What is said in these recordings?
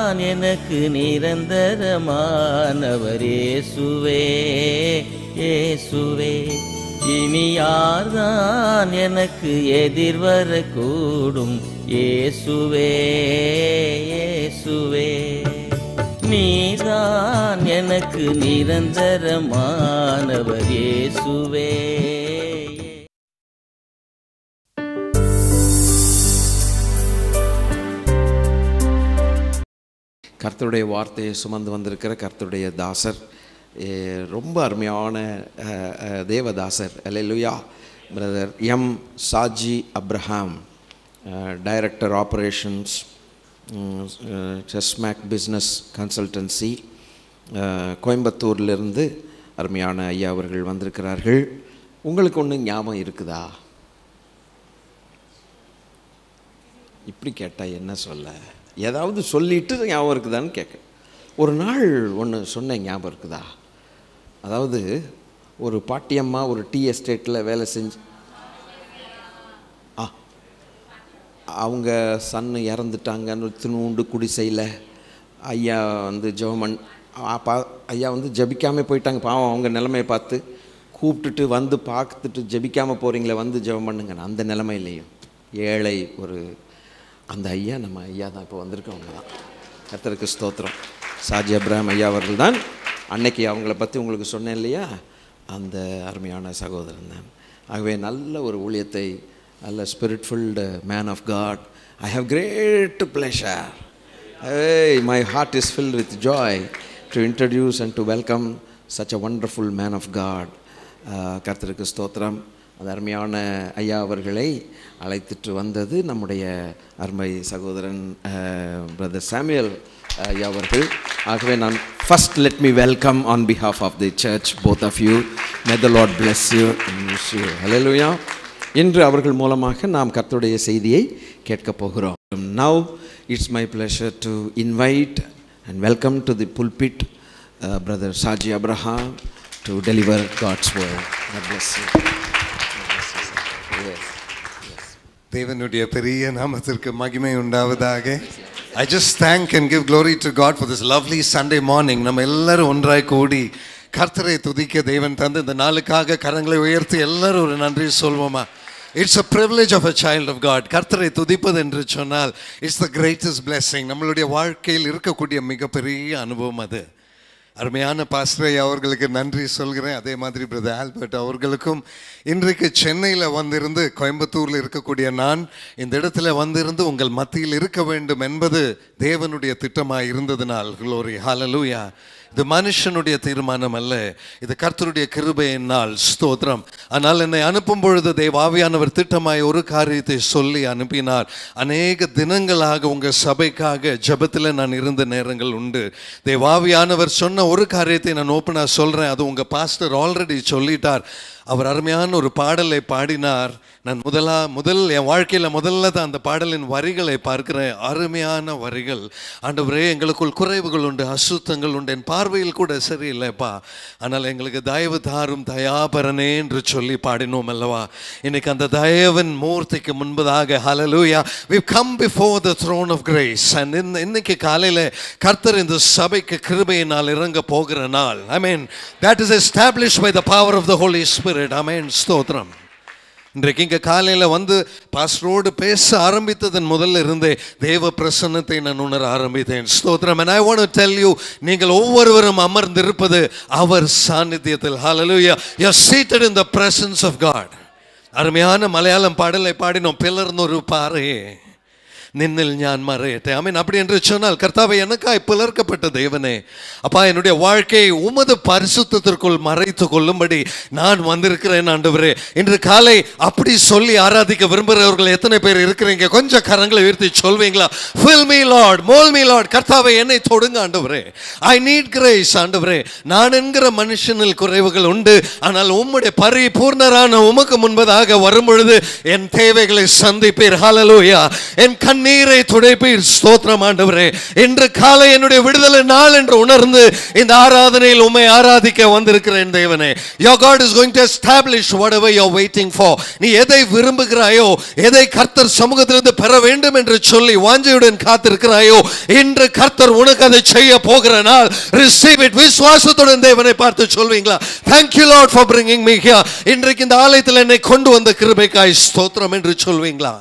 யார்தான் எனக்கு நிரந்தரமானவர் இயேசுவே இயேசுவே இனி யார்தான் எனக்கு எதிர்வரக்கூடும் இயேசுவே இயேசுவே நீதான் எனக்கு நிரந்தரமானவர் இயேசுவே கர்த்தருடைய வார்த்தையை சுமந்து வந்திருக்கிற கர்த்தருடைய தாசர் ஏ, ரொம்ப அருமையான அஹ், அஹ், Devadasar hallelujah brother M Saji Abraham director operations செஸ்மேக் பிஸ்னஸ் கன்சல்டன்சி கோயம்புத்தூர்லேருந்து அருமையான ஐயா அவர்கள் வந்திருக்கிறார்கள் உங்களுக்கு ஒன்று ஞாபகம் இருக்குதா இப்படி கேட்டால் என்ன சொல்ல ஏதாவது சொல்லிட்டு ஞாபகம் இருக்குதான்னு கேட்க ஒரு நாள் ஒன்று சொன்னேன் ஞாபகம் இருக்குதா அதாவது ஒரு பாட்டியம்மா ஒரு டீ எஸ்டேட்டில் வேலை செஞ்சு ஆ அவங்க சன்னு இறந்துட்டாங்கன்னு தினூண்டு குடிசையில் ஐயா வந்து ஜெபமன் பா ஐயா வந்து ஜபிக்காமல் போயிட்டாங்க பாவம் அவங்க நிலைமையை பார்த்து கூப்பிட்டுட்டு வந்து பார்த்துட்டு ஜபிக்காமல் போகிறீங்களே வந்து ஜெபம் பண்ணுங்க அந்த நிலைமையிலையும் ஏழை ஒரு அந்த ஐயா நம்ம ஐயா தான் இப்போ வந்திருக்கவங்க தான் கர்த்தருக்கு ஸ்தோத்திரம் சாஜி அப்ராம் ஐயா அவர்கள் தான் அன்னைக்கு அவங்கள பற்றி உங்களுக்கு சொன்னேன் இல்லையா அந்த அருமையான சகோதரன் தான் ஆகவே நல்ல ஒரு ஊழியத்தை நல்ல spirit filled man of God I have great pleasure Hey, my heart is filled with joy to introduce and to welcome such a wonderful man of God. Uh, கர்த்தருக்கு ஸ்தோத்திரம் அந்த அருமையான ஐயா அவர்களை அழைத்துட்டு வந்தது நம்முடைய அருமை சகோதரன் பிரதர் சாமுவேல் ஐயா அவர்கள் ஆகவே நான் first let me welcome on behalf of the church both of you may the lord bless you you hello இன்று அவர்கள் மூலமாக நாம் கர்த்தருடைய செய்தியை கேட்கப் போகிறோம் now it's my pleasure to invite and welcome to the pulpit brother Saji Abraham to deliver God's word God bless you. God bless you, sir. Yes. தேவனுடைய பெரிய நாமத்திற்கு மகிமை உண்டாவதாக I just thank and give glory to God for this lovely Sunday morning நம்ம எல்லாரும் ஒன்றாய் கூடி கர்த்தரை துதிக்க தேவன் தந்து இந்த நாளுக்காக கரங்களை உயர்த்தி எல்லாரும் ஒரு நன்றி சொல்வோமா it's a privilege of a child of God கர்த்தரை துதிப்பது என்று சொன்னால் இட்ஸ் த கிரேட்டஸ்ட் blessing நம்மளுடைய வாழ்க்கையில் இருக்கக்கூடிய மிகப்பெரிய அனுபவம் அது அருமையான பாஸ்டரை அவர்களுக்கு நன்றி சொல்கிறேன் அதே மாதிரி பிரதர் ஆல்பர்ட் அவர்களுக்கும் இன்றைக்கு சென்னையில் வந்திருந்து கோயம்புத்தூரில் இருக்கக்கூடிய நான் இந்த இடத்துல வந்திருந்து உங்கள் மத்தியில் இருக்க வேண்டும் என்பது தேவனுடைய திட்டமாக இருந்ததினால் குளோரி ஹalleluya இது மனுஷனுடைய தீர்மானம் அல்ல இது கர்த்தருடைய கிருபையின் நாள் ஸ்தோத்திரம் ஆனால் என்னை அனுப்பும் பொழுது தேவாவியானவர் திட்டமாய் ஒரு காரியத்தை சொல்லி அனுப்பினார் அநேக தினங்களாக உங்கள் சபைக்காக ஜெபத்தில் நான் இருந்த நேரங்கள் உண்டு தேவாவியானவர் சொன்ன ஒரு காரியத்தை நான் ஓப்பனாக சொல்கிறேன் அது உங்கள் பாஸ்டர் ஆல்ரெடி சொல்லிட்டார் அவர் அருமையான ஒரு பாடலை பாடினார் நான் முதலா முதல் என் வாழ்க்கையில் முதல்ல தான் அந்த பாடலின் வரிகளை பார்க்கிறேன் அருமையான வரிகள் ஆண்டவரே எங்களுக்குள் குறைவுகள் உண்டு அசுத்தங்கள் உண்டு என் பார்வையில் கூட சரியில்லைப்பா ஆனால் எங்களுக்கு தயவு தாரும் தயாபரனே என்று சொல்லி பாடினோம் அல்லவா இன்னைக்கு அந்த தயவன் மூர்த்திக்கு முன்பதாக ஹalleluya we come before the throne of grace and இந்த இன்னைக்கு காலையில் கர்த்தர் இந்த சபைக்கு கிருபையினால் இறங்க போகிற நாள் ஐ மீன் that is established by the power of the holy spirit amen ஸ்தோத்திரம் இன்றைக்கு இங்கே காலையில் வந்து பாஸ்டரோடு பேச ஆரம்பித்ததன் முதல்ல இருந்தே தேவ பிரசன்னத்தை நான் உணர ஆரம்பித்தேன் ஸ்தோத்திரம் and I want to tell you நீங்கள் ஒவ்வொருவரும் அமர்ந்திருப்பது அவர் சாநித்தியத்தில் hallelujah you're seated in the presence of God அருமையான மலையாளம் பாடலை பாடினோம் பிளர்ந்தொரு பாறையே நின்னில் ஞான் மறையட்டேன் ஆமீன் அப்படி என்று சொன்னால் கர்த்தாவை எனக்காய் பிளர்க்கப்பட்ட தேவனே அப்பா என்னுடைய வாழ்க்கையை உமது பரிசுத்தத்திற்குள் மறைத்து கொள்ளும்படி நான் வந்திருக்கிறேன் ஆண்டவரே இன்று காலை அப்படி சொல்லி ஆராதிக்க விரும்புகிறவர்கள் எத்தனை பேர் இருக்கிறீங்க கொஞ்சம் கரங்களை உயர்த்தி சொல்வீங்களா fill me lord mould me lord கர்த்தாவை என்னை தொடுங்க ஆண்டவரே ஐ நீட் கிரேஸ் ஆண்டவரே நான் என்கிற மனுஷனில் குறைவுகள் உண்டு ஆனால் உம்முடைய பரிபூர்ணரான உமக்கு முன்பதாக வரும் பொழுது என் தேவைகளை சந்திப்பீர் ஹalleluya என் கண் கண்ணீரை துடைப்பீர் ஸ்தோத்திரம் ஆண்டவரே இன்று காலை என்னுடைய விடுதலை நாள் என்று உணர்ந்து இந்த ஆராதனையில் உம்மை ஆராதிக்க வந்திருக்கிறேன் தேவனே your god is going to establish whatever you are waiting for நீ எதை விரும்புகிறாயோ எதை கர்த்தர் சமூகத்திலிருந்து பெற வேண்டும் என்று சொல்லி வாஞ்சையுடன் காத்திருக்கிறாயோ இன்று கர்த்தர் உனக்கு அதை செய்ய போகிற நாள் ரிசீவ் இட் விசுவாசத்துடன் தேவனை பார்த்து சொல்வீங்களா thank you lord for bringing me here இன்றைக்கு இந்த ஆலயத்தில் என்னை கொண்டு வந்த கிருபைக்காய் ஸ்தோத்திரம் என்று சொல்வீங்களா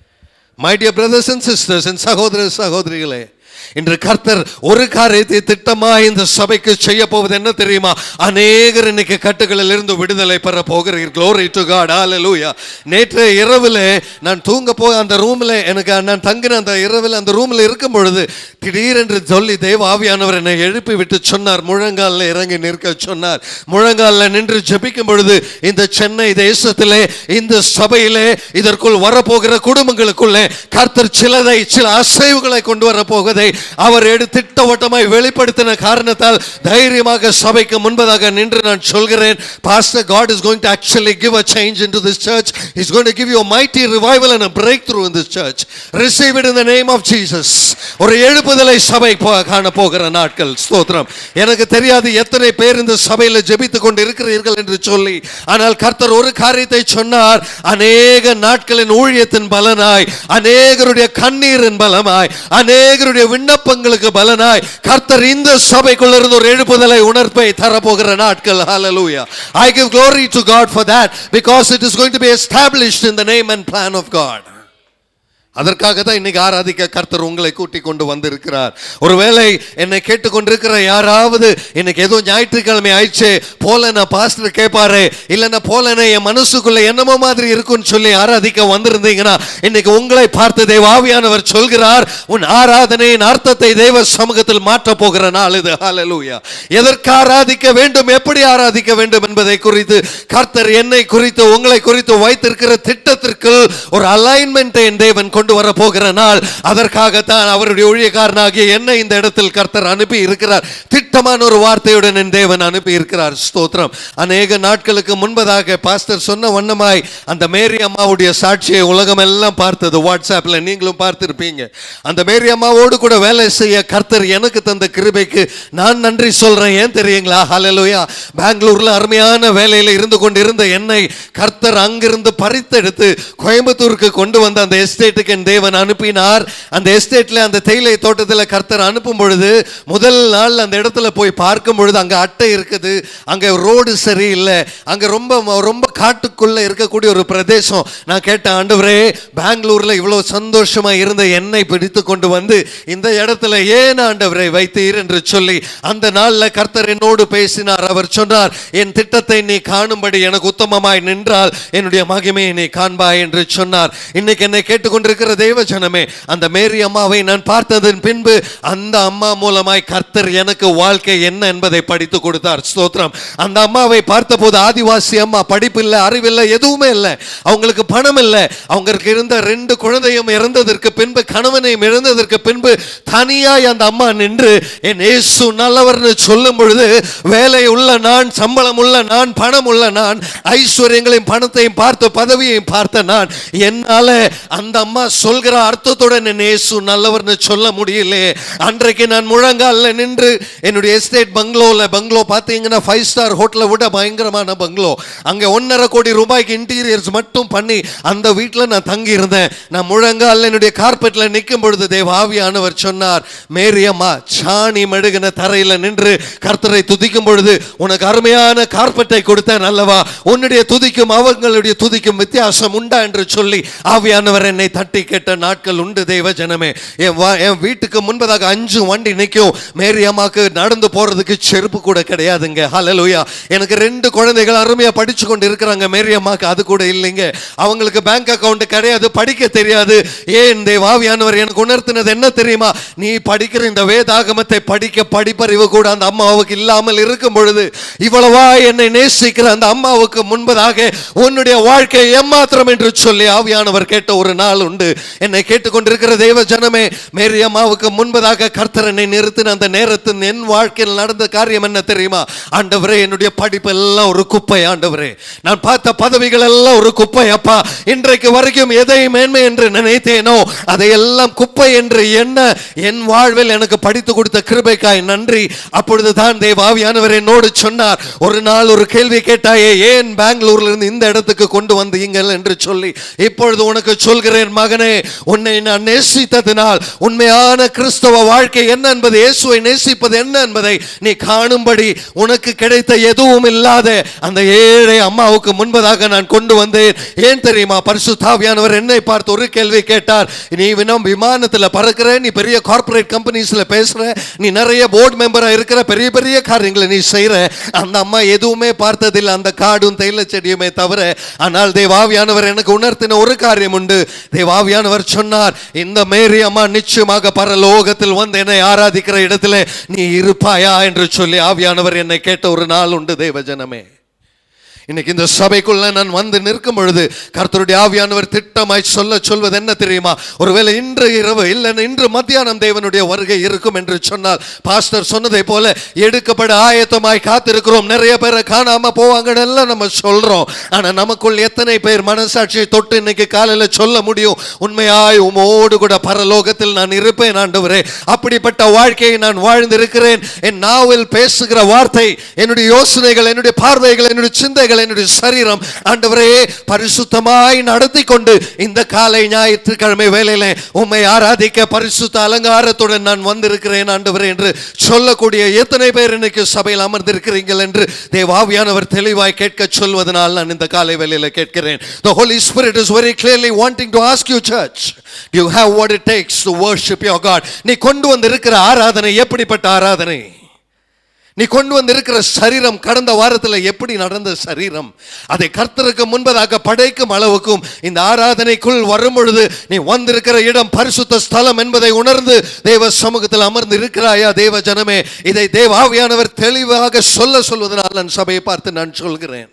my dear brothers and sisters என் சகோதர சகோதரிகளே இன்று கர்த்தர் ஒரு காரியத்தை திட்டமா இந்த சபைக்கு செய்ய போவது என்ன தெரியுமா அநேகர் இன்னைக்கு கட்டுகளில் இருந்து விடுதலை பெற போகிறீர்கள் glory to god hallelujah நேற்று இரவில் நான் தூங்க போய் அந்த ரூம்ல எனக்கு நான் தங்கின அந்த இரவில் அந்த ரூம்ல இருக்கும் பொழுது திடீரென்று சொல்லி தேவ ஆவியானவர் என்னை எழுப்பி விட்டு சொன்னார் முழங்காலில் இறங்கி நிற்க சொன்னார் முழங்காலில் நின்று ஜெபிக்கும் பொழுது இந்த சென்னை தேசத்திலே இந்த சபையிலே இதற்குள் வரப்போகிற குடும்பங்களுக்குள்ளே கர்த்தர் சிலதை சில அசைவுகளை கொண்டு வர போவதை அவர் எடு திட்டவட்டமாய் வெளிப்படுத்தின காரணத்தால் தைரியமாக சபைக்கு முன்பதாக நின்று நான் சொல்கிறேன் pastor God is going to actually give a change into this church he's going to give you a mighty revival and a breakthrough in this church receive it in the name of Jesus ஒரு எழுப்புதலை சபை போ- காண போகிற நாட்கள் ஸ்தோத்திரம் எனக்கு தெரியாது எத்தனை பேர் இந்த சபையில் ஜெபித்துக் கொண்டு இருக்கிறீர்கள் என்று சொல்லி ஆனால் கர்த்தர் ஒரு காரியத்தை சொன்னார் அநேக நாட்களின் ஊழியத்தின் பலனாய் அநேகருடைய கண்ணீரின் பலமாய் அநேகருடைய விண்ணப்பங்களுக்கு பலனாய் கர்த்தர் இந்த சபைக்குள்ள இருந்து ஒரு எழுப்புதலை உணர்ப்பை தரப்போகிற நாட்கள் hallelujah i give glory to god for that because it is going to be established in the name and plan of god அதற்காக தான் இன்னைக்கு ஆராதிக்க கர்த்தர் உங்களை கூட்டி கொண்டு வந்திருக்கிறார் ஒருவேளை என்னை கேட்டுக்கொண்டிருக்கிற யாராவது இன்னைக்கு ஏதோ ஞாயிற்றுக்கிழமை ஆயிடுச்சு போல நான் பாஸ்டர் கேட்பாரு இல்லைன்னா போலனா என் மனசுக்குள்ள என்னமோ மாதிரி இருக்குன்னு சொல்லி ஆராதிக்க வந்திருந்தீங்கன்னா இன்னைக்கு உங்களை பார்த்து தேவாவியானவர் சொல்கிறார் உன் ஆராதனையின் அர்த்தத்தை தேவ சமூகத்தில் மாற்ற போகிற நாள் இது ஹalleluya எதற்கு ஆராதிக்க வேண்டும் எப்படி ஆராதிக்க வேண்டும் என்பதை குறித்து கர்த்தர் என்னை குறித்து உங்களை குறித்து வைத்திருக்கிற திட்டத்திற்கு ஒரு அலைன்மெண்ட் என் தேவன் கொண்டு வர போகிற நாள் அதற்காகத்தான் அவருடைய ஊழியக்காரனாகிய என்னை இந்த இடத்தில் கர்த்தர் அனுப்பி இருக்கிறார் திட்டமான ஒரு வார்த்தையுடன் என் தேவன் அனுப்பி இருக்கிறார் ஸ்தோத்திரம் அநேக நாட்களுக்கு முன்பதாக பாஸ்டர் சொன்ன வண்ணமாய் அந்த மேரி அம்மாவுடைய சாட்சியை உலகம் எல்லாம் பார்த்தது வாட்ஸ்அப்ல நீங்களும் பார்த்திருப்பீங்க அந்த மேரி அம்மாவோடு கூட வேலை செய்ய கர்த்தர் எனக்கு தந்த கிருபைக்கு நான் நன்றி சொல்றேன் ஏன் தெரியுங்களா ஹalleluya பெங்களூர்ல அருமையான வேலையில இருந்து கொண்டிருந்த என்னை கர்த்தர் அங்கிருந்து பறித்தெடுத்து கோயம்புத்தூருக்கு கொண்டு வந்த அந்த எஸ்டேட்டுக்கு என் தேவன் அனுப்பினார் அந்த எஸ்டேட்ல அந்த தேயிலை தோட்டத்தில் கர்த்தர் அனுப்பும் பொழுது முதல் நாள் அந்த இடத்துல போய் பார்க்கும் பொழுது அங்க அட்டை இருக்குது அங்க ரோடு சரியில்லை அங்க ரொம்ப ரொம்ப காட்டுக்குள்ள இருக்கக்கூடிய ஒரு பிரதேசம் நான் கேட்டேன் ஆண்டவரே பெங்களூர்ல இவ்வளவு சந்தோஷமா இருந்த என்னை பிடித்து கொண்டு வந்து இந்த இடத்துல ஏன் ஆண்டவரை வைத்தீர் என்று சொல்லி அந்த நாள்ல கர்த்தர் என்னோடு பேசினார் அவர் சொன்னார் என் திட்டத்தை நீ காணும்படி எனக்கு உத்தமமாய் நின்றால் என்னுடைய மகிமையை நீ காண்பாய் என்று சொன்னார் இன்னைக்கு என்னை கேட்டுக்கொண்டிருக்கிற தேவ ஜனமே அந்த மேரி அம்மாவை நான் பார்த்ததன் பின்பு அந்த அம்மா மூலமாய் கர்த்தர் எனக்கு வாழ்க்கை என்ன என்பதை படித்து கொடுத்தார் ஸ்தோத்திரம் அந்த அம்மாவை பார்த்தபோது ஆதிவாசி அம்மா படிப்பில்லை அறிவில்லை எதுவுமே இல்லை அவங்களுக்கு பணம் இல்லை அவங்களுக்கு இருந்த ரெண்டு குழந்தையும் இறந்ததற்கு பின்பு கணவனையும் இழந்ததற்கு பின்பு தனியாய் அந்த அம்மா நின்று என் இயேசு நல்லவர்னு சொல்லும் பொழுது வேலை உள்ள நான் சம்பளம் உள்ள நான் பணம் உள்ள நான் ஐஸ்வர்யங்களையும் பணத்தையும் பார்த்து பதவியையும் பார்த்த நான் என்னால அந்த அம்மா சொல்கிற அர்த்தத்துடன் என் இயேசு நல்லவர்னு சொல்ல முடியலையே அன்றைக்கு நான் முழங்கால்ல நின்று என்னுடைய எஸ்டேட் பங்களோல பங்களோ பார்த்தீங்கன்னா ஃபைவ் ஸ்டார் ஹோட்டலை விட பயங்கரமான பங்களோ அங்க ஒன்னரை கோடி ரூபாய்க்கு இன்டீரியர்ஸ் மட்டும் பண்ணி அந்த வீட்டில் நான் தங்கி இருந்தேன் நான் முழங்கால் என்னுடைய கார்பெட்ல நிற்கும் பொழுது தேவ ஆவியானவர் சொன்னார் மேரி அம்மா சாணி மெழுகின தரையில நின்று கர்த்தரை துதிக்கும் பொழுது உனக்கு அருமையான கார்பெட்டை கொடுத்தேன் அல்லவா உன்னுடைய துதிக்கும் அவங்களுடைய துதிக்கும் வித்தியாசம் உண்டா என்று சொல்லி ஆவியானவர் என்னை தட்டி கேட்ட நாட்கள் உண்டு தேவ ஜனமே என் வா- என் வீட்டுக்கு முன்பதாக அஞ்சு வண்டி நிற்கும் மேரி அம்மாக்கு நடந்து போறதுக்கு செருப்பு கூட கிடையாதுங்க ஹalleluya எனக்கு ரெண்டு குழந்தைகள் அருமையா படிச்சு கொண்டு இருக்கிறாங்க மேரி அம்மாக்கு அது கூட இல்லைங்க அவங்களுக்கு பேங்க் அக்கவுண்ட் கிடையாது படிக்க தெரியாது ஏன் தேவாவியானவர் எனக்கு உணர்த்தினது என்ன தெரியுமா நீ படிக்கிற இந்த வேதாகமத்தை படிக்க படிப்பறிவு கூட அந்த அம்மாவுக்கு இல்லாமல் இருக்கும் பொழுது இவ்வளவா என்னை நேசிக்கிற அந்த அம்மாவுக்கு முன்பதாக உன்னுடைய வாழ்க்கை ஏமாத்திரம் என்று சொல்லி ஆவியானவர் கேட்ட ஒரு நாள் உண்டு என்னை கேட்டுக்கொண்டிருக்கிற தேவ ஜனமே மேரி அம்மாவுக்கு முன்பதாக கர்த்தர் என்னை நிறுத்தின அந்த நேரத்தின் என் வாழ்க்கையில் நடந்த காரியம் என்ன தெரியுமா ஆண்டவரே என்னுடைய படிப்பு எல்லாம் ஒரு குப்பை ஆண்டவரே நான் பார்த்த பதவிகள் எல்லாம் ஒரு குப்பை அப்பா இன்றைக்கு வரைக்கும் எதை மேன்மை என்று நினைத்தேனோ அதையெல்லாம் குப்பை என்று என்ன என் வாழ்வில் எனக்கு படித்து கொடுத்த கிருபைக்காய் நன்றி அப்பொழுது தான் தேவாவியானவர் என்னோடு சொன்னார் ஒரு நாள் ஒரு கேள்வி கேட்டாயே ஏன் பெங்களூர்ல இருந்து இந்த இடத்துக்கு கொண்டு வந்தீங்கள் என்று சொல்லி இப்பொழுது உனக்கு சொல்கிறேன் மகனே உன்னை நான் நேசித்ததினால் உண்மையான கிறிஸ்தவ வாழ்க்கை என்ன என்பது இயேசுவை நேசிப்பது என்ன என்பதை நீ காணும்படி உனக்கு கிடைத்த எதுவும் இல்லாத அந்த ஏழை அம்மாவுக்கு முன்பதாக நான் கொண்டு வந்தேன் ஏன் தெரியுமா பரிசுத்தாவியானவர் என்னை பார்த்து ஒரு கேள்வி கேட்டார் நீ வினம் விமானத்தில் பறக்கிற நீ பெரிய கார்ப்பரேட் கம்பெனிஸ்ல பேசுற நீ நிறைய போர்டு மெம்பரா இருக்கிற பெரிய பெரிய காரியங்களை நீ செய்யற அந்த அம்மா எதுவுமே பார்த்ததில்லை அந்த காடும் தைல செடியுமே தவிர ஆனால் தேவாவியானவர் எனக்கு உணர்த்தின ஒரு காரியம் உண்டு தேவாவியானவர் சொன்னார் இந்த மேரி அம்மா நிச்சயமாக பரலோகத்தில் வந்து என்னை ஆராதிக்கிற இடத்துல நீ இருப்பாயா என்று சொல்லி ஆவியானவர் என்னை கேட்ட ஒரு நாள் உண்டு தேவஜனமே இன்னைக்கு இந்த சபைக்குள்ள நான் வந்து நிற்கும் பொழுது கர்த்தருடைய ஆவியானவர் திட்டமாய் சொல்ல சொல்வது என்ன தெரியுமா ஒருவேளை இன்று இரவு இல்லை இன்று மத்தியானம் தேவனுடைய வருகை இருக்கும் என்று சொன்னால் பாஸ்டர் சொன்னதை போல எடுக்கப்பட ஆயத்தமாய் காத்திருக்கிறோம் நிறைய பேரை காணாம போவாங்கன்னு எல்லாம் நம்ம சொல்றோம் ஆனா நமக்குள் எத்தனை பேர் மனசாட்சியை தொட்டு இன்னைக்கு காலையில சொல்ல முடியும் உண்மையாய் உமோடு கூட பரலோகத்தில் நான் இருப்பேன் ஆண்டவரே அப்படிப்பட்ட வாழ்க்கையை நான் வாழ்ந்திருக்கிறேன் என் நாவில் பேசுகிற வார்த்தை என்னுடைய யோசனைகள் என்னுடைய பார்வைகள் என்னுடைய சிந்தைகள் என்னுடைய சரீரம் ஆண்டவரே பரிசுத்தமாய் நடத்தி கொண்டு இந்த காலை ஞாயிற்றுக்கிழமை வேலையில உம்மை ஆராதிக்க பரிசுத்த அலங்காரத்துடன் நான் வந்திருக்கிறேன் ஆண்டவரே என்று சொல்லக்கூடிய எத்தனை பேர் இன்னைக்கு சபையில் அமர்ந்திருக்கிறீர்கள் என்று தேவாவியானவர் தெளிவாய் கேட்க சொல்வதனால் நான் இந்த காலை வேலையில கேட்கிறேன் the holy spirit is very clearly wanting to ask you church do you have what it takes to worship your god நீ கொண்டு வந்திருக்கிற ஆராதனை எப்படிப்பட்ட ஆராதனை நீ கொண்டு வந்திருக்கிற சரீரம் கடந்த வாரத்தில் எப்படி நடந்த சரீரம் அதை கர்த்தருக்கு முன்பதாக படைக்கும் அளவுக்கும் இந்த ஆராதனைக்குள் வரும் பொழுது நீ வந்திருக்கிற இடம் பரிசுத்த ஸ்தலம் என்பதை உணர்ந்து தேவ சமூகத்தில் அமர்ந்து இருக்கிறாயா தேவ ஜனமே இதை தேவாவியானவர் தெளிவாக சொல்ல சொல்வதனால் நான் சபையை பார்த்து நான் சொல்கிறேன்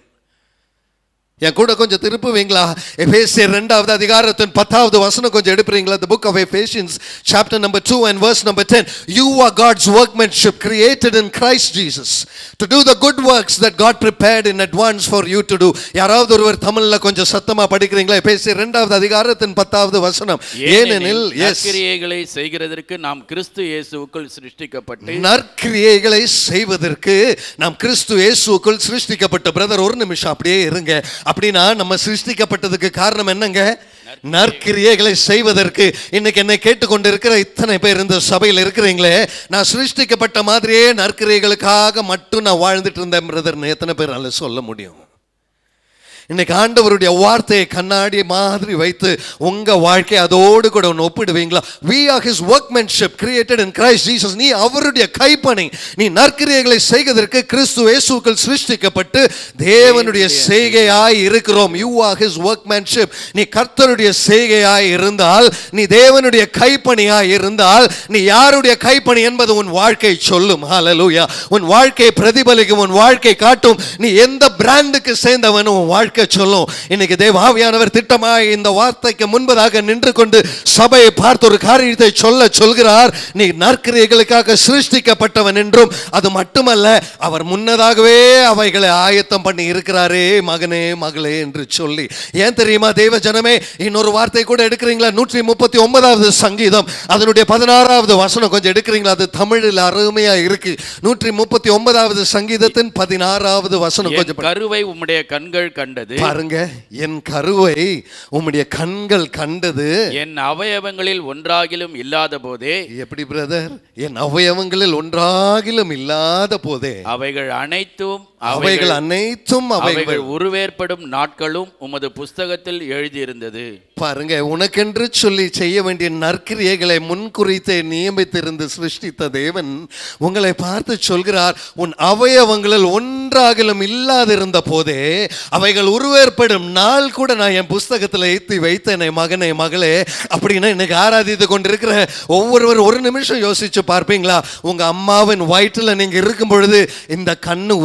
என் கூட கொஞ்சம் திருப்புவீங்களா எபேசியர் ரெண்டாவது அதிகாரத்தின் பத்தாவது வசனம் கொஞ்சம் எடுப்பீங்களா the book of Ephesians chapter number 2 and verse number 10 you are God's workmanship created in Christ Jesus to do the good works that God prepared in advance for you to do யாராவது ஒருவர் தமிழ்ல கொஞ்சம் சத்தமா படிக்கிறீங்களா எபேசியர் ரெண்டாவது அதிகாரத்தின் பத்தாவது வசனம் ஏனெனில் எஸ் நற்கிரியைகளை செய்கிறதற்கு நாம் கிறிஸ்து இயேசுவுக்குள் சிருஷ்டிக்கப்பட்டு நற்கிரியைகளை செய்வதற்கு நாம் கிறிஸ்து இயேசுக்குள் சிருஷ்டிக்கப்பட்ட பிரதர் ஒரு நிமிஷம் அப்படியே இருங்க அப்படின்னா நம்ம சிருஷ்டிக்கப்பட்டதுக்கு காரணம் என்னங்க நற்கிரியைகளை செய்வதற்கு இன்னைக்கு என்னை கேட்டுக்கொண்டிருக்கிற இத்தனை பேர் இந்த சபையில் இருக்கிறீங்களே நான் சிருஷ்டிக்கப்பட்ட மாதிரியே நற்கிரியைகளுக்காக மட்டும் நான் வாழ்ந்துட்டு இருந்தேன் பிரதர்னு எத்தனை பேரால சொல்ல முடியும் இன்னைக்கு ஆண்டவருடைய வார்த்தையை கண்ணாடி மாதிரி வைத்து உங்க வாழ்க்கை அதோடு கூட ஒன்று ஒப்பிடுவீங்களா we are his workmanship created in Christ Jesus நீ அவருடைய கைப்பணி நீ நற்கிரியைகளை செய்வதற்கு கிறிஸ்து இயேசுக்குள் சிருஷ்டிக்கப்பட்டு தேவனுடைய செய்கையாய் இருக்கிறோம் you are his workmanship நீ கர்த்தருடைய செய்கையாய் இருந்தால் நீ தேவனுடைய கைப்பணியாய் இருந்தால் நீ யாருடைய கைப்பணி என்பது உன் வாழ்க்கை சொல்லும் ஹalleluya உன் வாழ்க்கை பிரதிபலிக்கும் உன் வாழ்க்கை காட்டும் நீ எந்த பிராண்டுக்கு சேர்ந்தவன் உன் வாழ்க்கை சொல்லும் இன்னைக்கு தேவாவியானவர் திட்டமாய் இந்த வார்த்தைக்கு முன்பதாக நின்று கொண்டு சபையை பார்த்து ஒரு காரியத்தை சொல்ல சொல்கிறார் நீ நற்கிரியைகளுக்காக சிருஷ்டிக்கப்பட்டவன் என்றும் அது மட்டுமல்ல அவர் முன்னதாகவே அவைகளை ஆயத்தம் பண்ணி இருக்கிறாரே மகனே மகளே என்று சொல்லி ஏன் தெரியுமா தேவ ஜனமே இன்னொரு வார்த்தை கூட எடுக்கிறீங்களா நூற்றி முப்பத்தி ஒன்பதாவது சங்கீதம் அதனுடைய பதினாறாவது வசனம் கொஞ்சம் எடுக்கிறீங்களா அது தமிழில் அருமையா இருக்கு நூற்றி முப்பத்தி ஒன்பதாவது சங்கீதத்தின் பதினாறாவது வசனம் என் கொஞ்சம் படி- கருவை உம்முடைய கண்கள் கண்டது பாருங்க என் கருவை உம்முடைய கண்கள் கண்டது என் அவயவங்களில் ஒன்றாகிலும் இல்லாத போதே எப்படி பிரதர் என் அவயவங்களில் ஒன்றாகிலும் இல்லாத போதே அவைகள் அனைத்தும் அவைகள் அனைத்தும் அவைகள் அவைகள் உருவேற்படும் நாட்களும் உமது புஸ்தகத்தில் எழுதியிருந்தது பாருங்க உனக்கென்று சொல்லி செய்ய வேண்டிய நற்கிரியைகளை முன்குறித்து நியமித்திருந்து சிருஷ்டித்த தேவன் உங்களை பார்த்து சொல்கிறார் உன் அவயவங்களில் ஒன்றாகிலும் இல்லாதிருந்த போதே அவைகள் உருவேற்படும் நாள் கூட நான் என் புஸ்தகத்தில் ஏற்றி வைத்தேனே மகனே மகளே அப்படின்னு இன்னைக்கு ஆராதித்து கொண்டிருக்கிற ஒவ்வொருவர் ஒரு நிமிஷம் யோசிச்சு பார்ப்பீங்களா உங்க அம்மாவின் வயிற்றுல நீங்க இருக்கும் பொழுது இந்த கண்ணு உருவாகிறது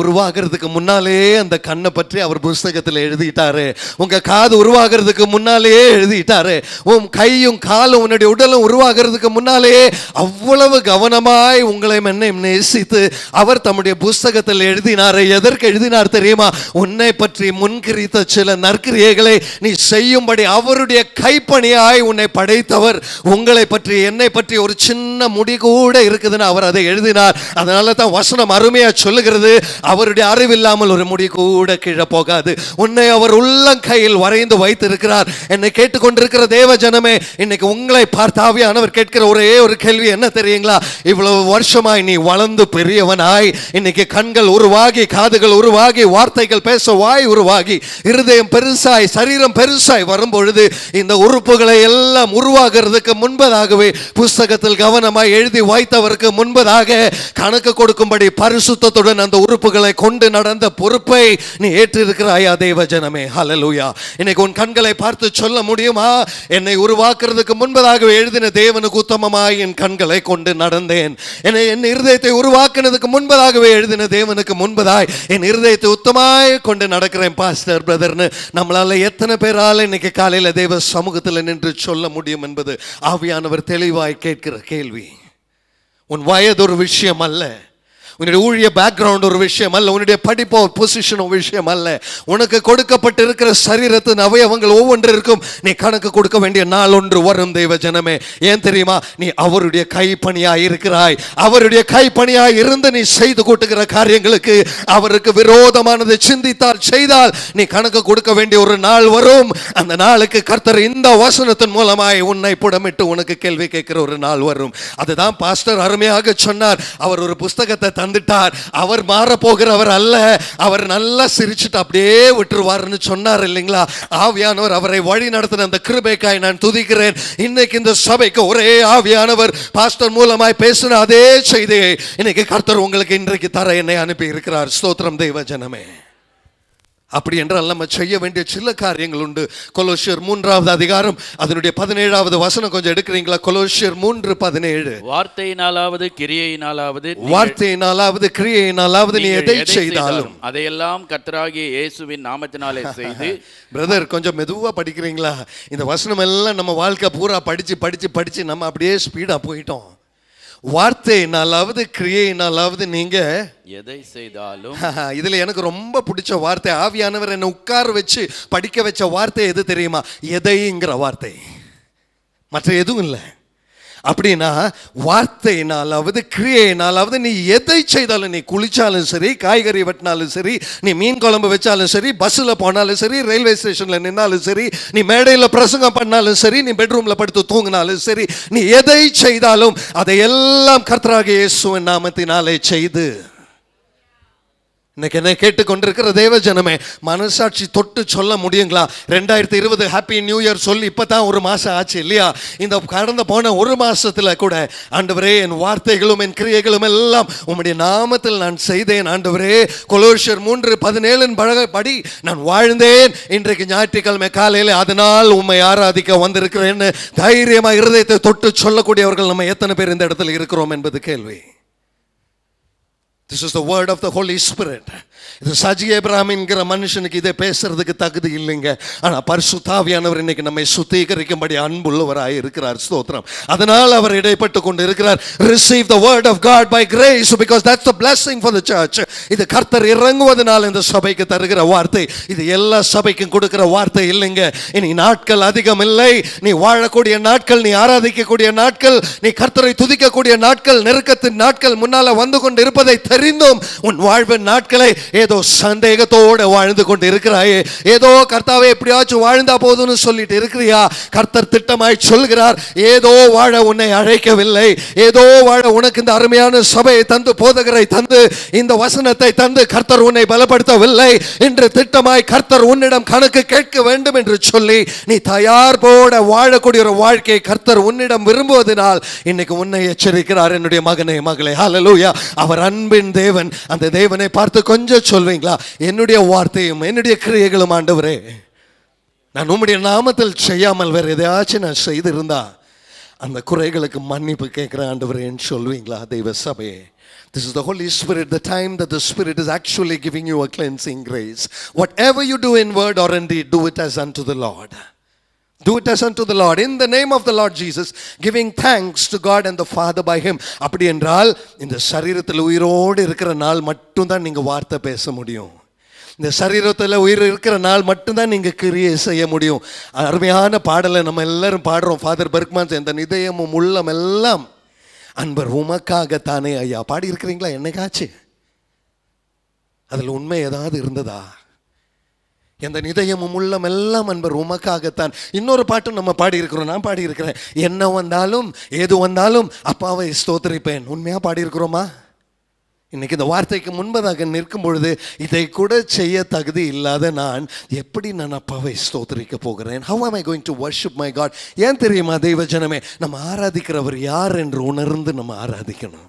உருவாகிறதுக்கு முன்னாலே அந்த கண்ணை பற்றி அவர் புஸ்தகத்தில் எழுதிட்டாரு உங்க காது உருவாகிறதுக்கு முன்னாலேயே எழுதிட்டாரு உன் கையும் காலும் உன்னுடைய உடலும் உருவாகிறதுக்கு முன்னாலேயே அவ்வளவு கவனமாய் உங்களை என்னை நேசித்து அவர் தம்முடைய புஸ்தகத்தில் எழுதினாரு எதற்கு எழுதினார் தெரியுமா உன்னை பற்றி முன்கிரித்த சில நற்கிரியைகளை நீ செய்யும்படி அவருடைய கைப்பணியாய் உன்னை படைத்தவர் உங்களை பற்றி என்னை பற்றி ஒரு சின்ன முடி கூட இருக்குதுன்னு அவர் அதை எழுதினார் அதனால தான் வசனம் அருமையா சொல்லுகிறது அவருடைய அறிவில்லாமல் ஒரு முடி கூட கீழே போகாது உன்னை அவர் உள்ளங்கையில் வரைந்து வைத்திருக்கிறார் என்னை கேட்டுக்கொண்டிருக்கிற தேவ ஜனமே இன்னைக்கு உங்களை பார்த்து ஆவியானவர் கேட்கிற ஒரே ஒரு கேள்வி என்ன தெரியுங்களா இவ்வளவு வருஷமாய் நீ வளர்ந்து பெரியவனாய் இன்னைக்கு கண்கள் உருவாகி காதுகள் உருவாகி வார்த்தைகள் பேச வாய் உருவாகி இருதயம் பெருசாய் சரீரம் பெருசாய் வரும்பொழுது இந்த உறுப்புகளை எல்லாம் உருவாகிறதுக்கு முன்பதாகவே புஸ்தகத்தில் கவனமாய் எழுதி வைத்தவருக்கு முன்பதாக கணக்கு கொடுக்கும்படி பரிசுத்தத்துடன் அந்த உறுப்புகளை கொண்டு நடந்த பொறுப்பை நீ ஏற்றிருக்கிறாயா தேவ ஜனமே ஹalleluya இன்னைக்கு உன் கண்களை பார்த்து சொல்ல முடியுமா என்னை உருவாக்குறதுக்கு முன்பதாக எழுதின தேவனுக்கு உத்தமமாய் என் கண்களை கொண்டு நடந்தேன் என்னை என் இருதயத்தை உருவாக்குனதுக்கு முன்பதாகவே எழுதின தேவனுக்கு முன்பதாய் என் இருதயத்தை உத்தமாய் கொண்டு நடக்கிறேன் பாஸ்டர் பிரதர்னு நம்மளால எத்தனை பேரால இன்னைக்கு காலையில தேவ சமூகத்தில் நின்று சொல்ல முடியும் என்பது ஆவியானவர் தெளிவாய் கேட்கிற கேள்வி உன் வயது ஒரு விஷயம் அல்ல உன்னுடைய ஊழிய பேக்ரவுண்ட் ஒரு விஷயம் அல்ல உன்னுடைய படிப்போ பொசிஷன் ஒரு விஷயம் அல்ல உனக்கு கொடுக்கப்பட்டிருக்கிற சரீரத்தின் அவயவங்கள் ஒவ்வொன்றிற்கும் நீ கணக்கு கொடுக்க வேண்டிய நாள் ஒன்று வரும் தெய்வ ஜனமே ஏன் தெரியுமா நீ அவருடைய கைப்பணியாய் இருக்கிறாய் அவருடைய கைப்பணியாய் இருந்து நீ செய்து கூட்டுகிற காரியங்களுக்கு அவருக்கு விரோதமானதை சிந்தித்தால் செய்தால் நீ கணக்கு கொடுக்க வேண்டிய ஒரு நாள் வரும் அந்த நாளுக்கு கர்த்தர் இந்த வசனத்தின் மூலமாய் உன்னை புடமிட்டு உனக்கு கேள்வி கேட்கிற ஒரு நாள் வரும் அதுதான் பாஸ்டர் அருமையாக சொன்னார் அவர் ஒரு புஸ்தகத்தை தந்துட்டார் அவர் மாற போகிறவர் அல்ல அவர் நல்லா சிரிச்சுட்டு அப்படியே விட்டுருவாருன்னு சொன்னார் இல்லைங்களா ஆவியானவர் அவரை வழி நடத்தின அந்த கிருபைக்காய் நான் துதிக்கிறேன் இன்னைக்கு இந்த சபைக்கு ஒரே ஆவியானவர் பாஸ்டர் மூலமாய் பேசின அதே செய்தியை இன்னைக்கு கர்த்தர் உங்களுக்கு இன்றைக்கு தர என்னை அனுப்பி இருக்கிறார் ஸ்தோத்திரம் தெய்வ ஜனமே அப்படி என்றால் நம்ம செய்ய வேண்டிய சில காரியங்கள் உண்டு கொலோசியர் மூன்றாவது அதிகாரம் அதனுடைய பதினேழாவது வசனம் கொஞ்சம் எடுக்கிறீங்களா கொலோசியர் மூன்று பதினேழு வார்த்தையினாலாவது கிரியையினாலாவது நீங்கள்- வார்த்தையினாலாவது கிரியையினாலாவது நீ நீங்கள் எதை எதை செய்தாலும் அதையெல்லாம் கர்த்தராகிய இயேசுவின் நாமத்தினாலே செய்து பிரதர் கொஞ்சம் மெதுவா படிக்கிறீங்களா இந்த வசனம் எல்லாம் நம்ம வாழ்க்கை பூரா படிச்சு படிச்சு படிச்சு நம்ம அப்படியே ஸ்பீடா போயிட்டோம் வார்த்தையினாலாவது கிரியையினாலாவது நீங்க எதை செய்தாலும் இதுல எனக்கு ரொம்ப பிடிச்ச வார்த்தை ஆவியானவர் என்னை உட்கார வச்சு படிக்க வச்ச வார்த்தை எது தெரியுமா எதைங்கிற வார்த்தை மற்ற எதுவும் இல்லை அப்படின்னா வார்த்தையினாலாவது கிரியையினாலாவது நீ எதை செய்தாலும் நீ குளிச்சாலும் சரி காய்கறி வெட்டினாலும் சரி நீ மீன் குழம்பு வச்சாலும் சரி பஸ்ஸில் போனாலும் சரி ரயில்வே ஸ்டேஷனில் நின்னாலும் சரி நீ மேடையில் பிரசங்கம் பண்ணாலும் சரி நீ பெட்ரூமில் படுத்து தூங்கினாலும் சரி நீ எதை செய்தாலும் அதை எல்லாம் கர்த்தராக இயேசுவின் நாமத்தினாலே செய்து இன்னைக்கு என்ன கேட்டுக்கொண்டிருக்கிற தேவ ஜனமே மனசாட்சி தொட்டு சொல்ல முடியுங்களா ரெண்டாயிரத்தி இருபது ஹாப்பி நியூ இயர் சொல்லி இப்பதான் ஒரு மாசம் ஆச்சு இல்லையா இந்த கடந்த போன ஒரு மாசத்துல கூட ஆண்டவரே என் வார்த்தைகளும் என் கிரியைகளும் எல்லாம் உம்முடைய நாமத்தில் நான் செய்தேன் ஆண்டவரே கொலோஷர் மூன்று பதினேழின் பழக படி நான் வாழ்ந்தேன் இன்றைக்கு ஞாயிற்றுக்கிழமை காலையில் அதனால் உம்மை ஆராதிக்க வந்திருக்கிறேன்னு தைரியமா இருதயத்தை தொட்டு சொல்லக்கூடியவர்கள் நம்ம எத்தனை பேர் இந்த இடத்துல இருக்கிறோம் என்பது கேள்வி this is the word of the holy spirit இது சஜி என்கிற மனுஷனுக்கு இதை பேசுறதுக்கு தகுதி இல்லைங்க ஆனால் பரிசுத்தாவியானவர் இன்னைக்கு நம்மை சுத்திகரிக்கும்படி அன்புள்ளவராய் இருக்கிறார் ஸ்தோத்திரம் அதனால் அவர் இடைப்பட்டு கொண்டு இருக்கிறார் receive the word of God by grace because that's the blessing for the church இது கர்த்தர் இறங்குவதனால் இந்த சபைக்கு தருகிற வார்த்தை இது எல்லா சபைக்கும் கொடுக்கிற வார்த்தை இல்லைங்க இனி நாட்கள் அதிகம் இல்லை நீ வாழக்கூடிய நாட்கள் நீ ஆராதிக்கக்கூடிய நாட்கள் நீ கர்த்தரை துதிக்கக்கூடிய நாட்கள் நெருக்கத்தின் நாட்கள் முன்னால வந்து கொண்டு இருப்பதை தெரிந்தும் உன் வாழ்வின் நாட்களை ஏதோ சந்தேகத்தோடு வாழ்ந்து கொண்டு இருக்கிறாயே ஏதோ கர்த்தாவே எப்படியாச்சும் வாழ்ந்தா போதும்னு சொல்லிட்டு இருக்கிறியா கர்த்தர் திட்டமாய் சொல்கிறார் ஏதோ வாழ உன்னை அழைக்கவில்லை ஏதோ வாழ உனக்கு இந்த அருமையான சபையை தந்து போதகரை தந்து இந்த வசனத்தை தந்து கர்த்தர் உன்னை பலப்படுத்தவில்லை என்று திட்டமாய் கர்த்தர் உன்னிடம் கணக்கு கேட்க வேண்டும் என்று சொல்லி நீ தயார் போட வாழக்கூடிய ஒரு வாழ்க்கையை கர்த்தர் உன்னிடம் விரும்புவதனால் இன்னைக்கு உன்னை எச்சரிக்கிறார் என்னுடைய மகனே மகளே ஹalleluya அவர் அன்பின் தேவன் அந்த தேவனை பார்த்து கொஞ்சம் சொல்வீங்களா என்னுடைய வார்த்தையும் என்னுடைய கிரியைகளும் ஆண்டவரே நான் உம்முடைய நாமத்தில் செய்யாமல் வேற எதையாச்சும் நான் செய்திருந்தா அந்த குறைகளுக்கு மன்னிப்பு கேட்குற ஆண்டவரேன்னு சொல்லுவீங்களா தெய்வ சபையே This is the Holy Spirit, the time that the Spirit is actually giving you a cleansing grace. Whatever you do in word or in deed, do it as unto the Lord. Do it as unto the Lord. In the name of the Lord Jesus, giving thanks to God and the Father by Him. அப்படி என்றால் இந்த சரீரத்தில் உயிரோடு இருக்கிற நாள் மட்டும்தான் நீங்கள் வார்த்தை பேச முடியும் இந்த சரீரத்தில் உயிர் இருக்கிற நாள் மட்டும்தான் நீங்கள் கிரியை செய்ய முடியும் அருமையான பாடலை நம்ம எல்லாரும் பாடுறோம் ஃபாதர் பெர்க்மான்ஸ் இந்த நிதயமும் உள்ளம் எல்லாம் அன்பர் உமக்காகத்தானே ஐயா பாடி இருக்கிறீங்களா என்னைக்காச்சு அதில் உண்மை ஏதாவது இருந்ததா எந்த நிதயமும் உள்ளம் எல்லாம் அன்பர் உமக்காகத்தான் இன்னொரு பாட்டும் நம்ம பாடி இருக்கிறோம் நான் பாடி இருக்கிறேன் என்ன வந்தாலும் ஏது வந்தாலும் அப்பாவை ஸ்தோத்திரிப்பேன் உண்மையா பாடி இருக்கிறோமா இன்னைக்கு இந்த வார்த்தைக்கு முன்பதாக நிற்கும் பொழுது இதை கூட செய்ய தகுதி இல்லாத நான் எப்படி நான் அப்பாவை ஸ்தோத்திரிக்க போகிறேன் how am I going to worship my God ஏன் தெரியுமா தெய்வ ஜனமே நம்ம ஆராதிக்கிறவர் யார் என்று உணர்ந்து நம்ம ஆராதிக்கணும்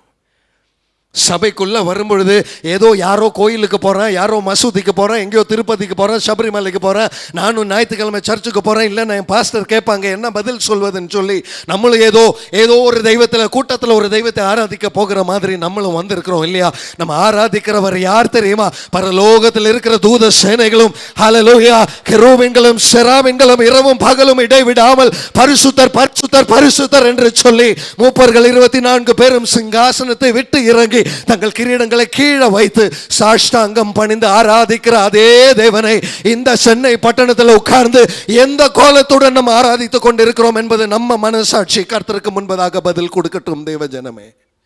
சபைக்குள்ள வரும்பொழுது ஏதோ யாரோ கோயிலுக்கு போறேன் யாரோ மசூதிக்கு போறேன் எங்கேயோ திருப்பதிக்கு போறேன் சபரிமலைக்கு போறேன் நானும் ஞாயிற்றுக்கிழமை சர்ச்சுக்கு போறேன் இல்லை நான் என் பாஸ்டர் கேட்பாங்க என்ன பதில் சொல்வதுன்னு சொல்லி நம்மளும் ஏதோ ஏதோ ஒரு தெய்வத்தில் கூட்டத்தில் ஒரு தெய்வத்தை ஆராதிக்க போகிற மாதிரி நம்மளும் வந்திருக்கிறோம் இல்லையா நம்ம ஆராதிக்கிறவர் யார் தெரியுமா பரலோகத்தில் இருக்கிற தூத சேனைகளும் ஹalleluya கெரூபின்களும் செராபின்களும் இரவும் பகலும் இடைவிடாமல் பரிசுத்தர் பரிசுத்தர் பரிசுத்தர் என்று சொல்லி மூப்பர்கள் இருபத்தி நான்கு பேரும் சிங்காசனத்தை விட்டு இறங்கி தங்கள் கிரீடங்களை கீழே வைத்து சாஷ்டாங்கம் பணிந்து ஆராதிக்கிற அதே தேவனை இந்த சென்னை பட்டணத்தில் உட்கார்ந்து எந்த கோலத்துடன் நம்ம ஆராதித்துக் கொண்டிருக்கிறோம் என்பது நம்ம மனசாட்சி கர்த்தருக்கு முன்பதாக பதில் கொடுக்கட்டும் தேவ ஜனமே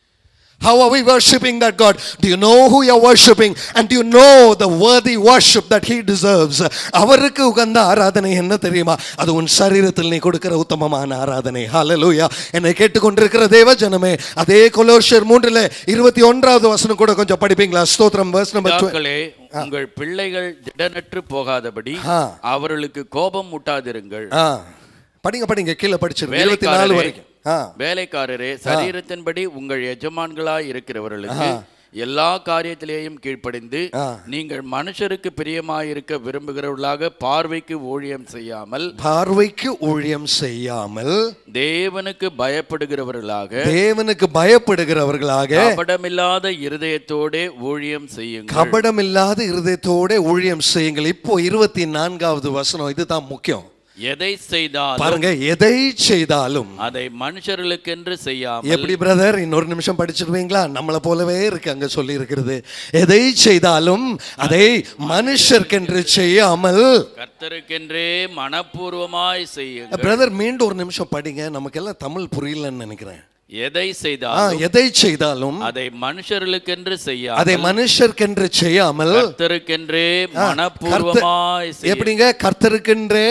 How are we worshiping that God? Do you know who you're worshiping? And do you know the worthy worship that He deserves? அவருக்கு உகந்த ஆராதனை என்ன தெரியுமா அது உன் சரீரத்தில் நீ கொடுக்கிற உத்தமமான ஆராதனை ஹalleluya என்னை கேட்டுக்கொண்டிருக்கிற தேவ ஜனமே அதே கொலோஷியர் மூன்றுல இருபத்தி ஒன்றாவது வசனம் கூட கொஞ்சம் படிப்பீங்களா ஸ்தோத்திரம் verse number 12. பிதாக்களே உங்கள் பிள்ளைகள் திடனற்று போகாதபடி ஆ. அவர்களுக்கு கோபம் முட்டாதிருங்கள் ஆ படிங்க படிங்க கீழே படிச்சிருங்க இருபத்தி நாலு வேலைக்காரரே வரைக்கும் ஆ வேலைக்காரரே சரீரத்தின்படி உங்கள் எஜமான்களாய் இருக்கிறவர்களுக்கு எல்லா காரியத்திலேயும் கீழ்ப்படிந்து ஆ. நீங்கள் மனுஷருக்கு பிரியமாயிருக்க விரும்புகிறவர்களாக பார்வைக்கு ஊழியம் செய்யாமல் பார்வைக்கு ஊழியம் செய்யாமல் தேவனுக்கு பயப்படுகிறவர்களாக தேவனுக்கு பயப்படுகிறவர்களாக கபடமில்லாத இருதயத்தோடே ஊழியம் செய்யுங்கள் கபடமில்லாத இருதயத்தோட ஊழியம் செய்யுங்கள் இப்போ இருபத்தி நான்காவது வசனம் இதுதான் முக்கியம் எதை செய்தாலும் பாருங்க எதை செய்தாலும் அதை மனுஷர்களுக்கென்று செய்யாமல் எப்படி பிரதர் இன்னொரு நிமிஷம் படிச்சிருவீங்களா நம்மளை போலவே இருக்கு அங்க சொல்லி இருக்கிறது எதை செய்தாலும் அதை மனுஷர்க்கென்று செய்யாமல் கர்த்தருக்கென்றே மனப்பூர்வமாய் செய்யுங்கள் பிரதர் மீண்டும் ஒரு நிமிஷம் படிங்க நமக்கெல்லாம் தமிழ் புரியலன்னு நினைக்கிறேன் எதை ஆ, செய்தாலும் எதை செய்தாலும் அதை மனுஷர்களுக்கென்று அதை செய்யாமல் மனுஷர்க்கென்று செய்யாமல் கர்த்தருக்கென்றே ஆ, மனப்பூர்வமாய் கர்த்த- செய்யுங்கள் எப்படிங்க கர்த்தருக்கென்றே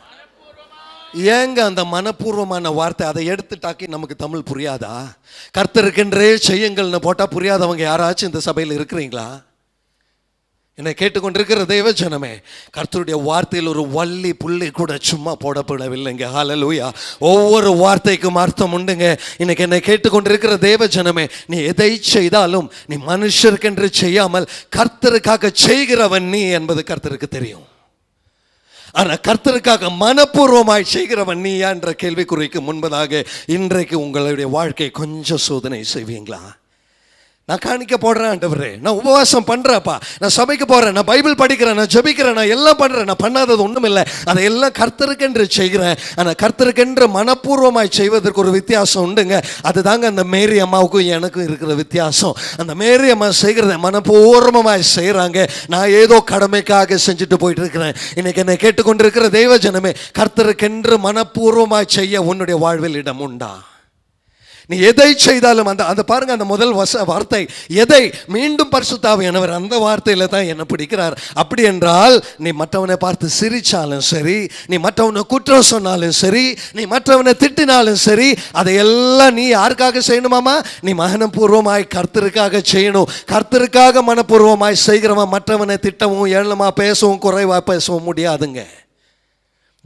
ஏங்க அந்த மனப்பூர்வமான வார்த்தை அதை எடுத்துட்டாக்கி நமக்கு தமிழ் புரியாதா கர்த்தருக்கென்றே செய்யுங்கள்னு போட்டா புரியாதவங்க யாராச்சும் இந்த சபையில் இருக்கிறீங்களா என்னை கேட்டுக்கொண்டிருக்கிற தெய்வ ஜனமே கர்த்தருடைய வார்த்தையில் ஒரு வள்ளி புள்ளி கூட சும்மா போடப்படவில்லைங்க ஹalleluya ஒவ்வொரு வார்த்தைக்கும் அர்த்தம் உண்டுங்க இன்னைக்கு என்னை கேட்டுக்கொண்டிருக்கிற தேவ ஜனமே நீ எதை செய்தாலும் நீ மனுஷருக்கென்று செய்யாமல் கர்த்தருக்காக செய்கிறவன் நீ என்பது கர்த்தருக்கு தெரியும் ஆனா கர்த்தருக்காக மனப்பூர்வமாய் செய்கிறவன் நீயா என்ற கேள்விக்குறிக்கு முன்பதாக இன்றைக்கு உங்களுடைய வாழ்க்கை கொஞ்சம் சோதனை செய்வீங்களா நான் காணிக்க போடுறேன் ஆண்டவரே நான் உபவாசம் பண்றேன்ப்பா நான் சபைக்கு போறேன் நான் பைபிள் படிக்கிறேன் நான் ஜெபிக்கிறேன் நான் எல்லாம் பண்றேன் நான் பண்ணாதது ஒண்ணும் இல்லை அதையெல்லாம் கர்த்தருக்கென்று செய்கிறேன் ஆனா கர்த்தருக்கென்று மனப்பூர்வமாய் செய்வதற்கு ஒரு வித்தியாசம் உண்டுங்க அதுதாங்க அந்த மேரி அம்மாவுக்கும் எனக்கும் இருக்கிற வித்தியாசம் அந்த மேரி அம்மா செய்கிறத மனப்பூர்வமாய் செய்கிறாங்க நான் ஏதோ கடமைக்காக செஞ்சுட்டு போயிட்டு இருக்கிறேன் இன்னைக்கு என்னை கேட்டுக்கொண்டிருக்கிற தெய்வ ஜனமே கர்த்தருக்கென்று மனப்பூர்வமாய் செய்ய உன்னுடைய வாழ்வில் இடம் உண்டா நீ எதை செய்தாலும் அந்த அந்த பாருங்க அந்த முதல் வச வார்த்தை எதை மீண்டும் பரிசுத்தாவியானவர் அந்த வார்த்தையில தான் என்ன பிடிக்கிறார் அப்படி என்றால் நீ மற்றவனை பார்த்து சிரிச்சாலும் சரி நீ மற்றவனை குற்றம் சொன்னாலும் சரி நீ மற்றவனை திட்டினாலும் சரி அதையெல்லாம் நீ யாருக்காக செய்யணுமாமா நீ மகனபூர்வமாய் கர்த்தருக்காக செய்யணும் கர்த்தருக்காக மனப்பூர்வமாய் செய்கிறவன் மற்றவனை திட்டவும் ஏளனமா பேசவும் குறைவா பேசவும் முடியாதுங்க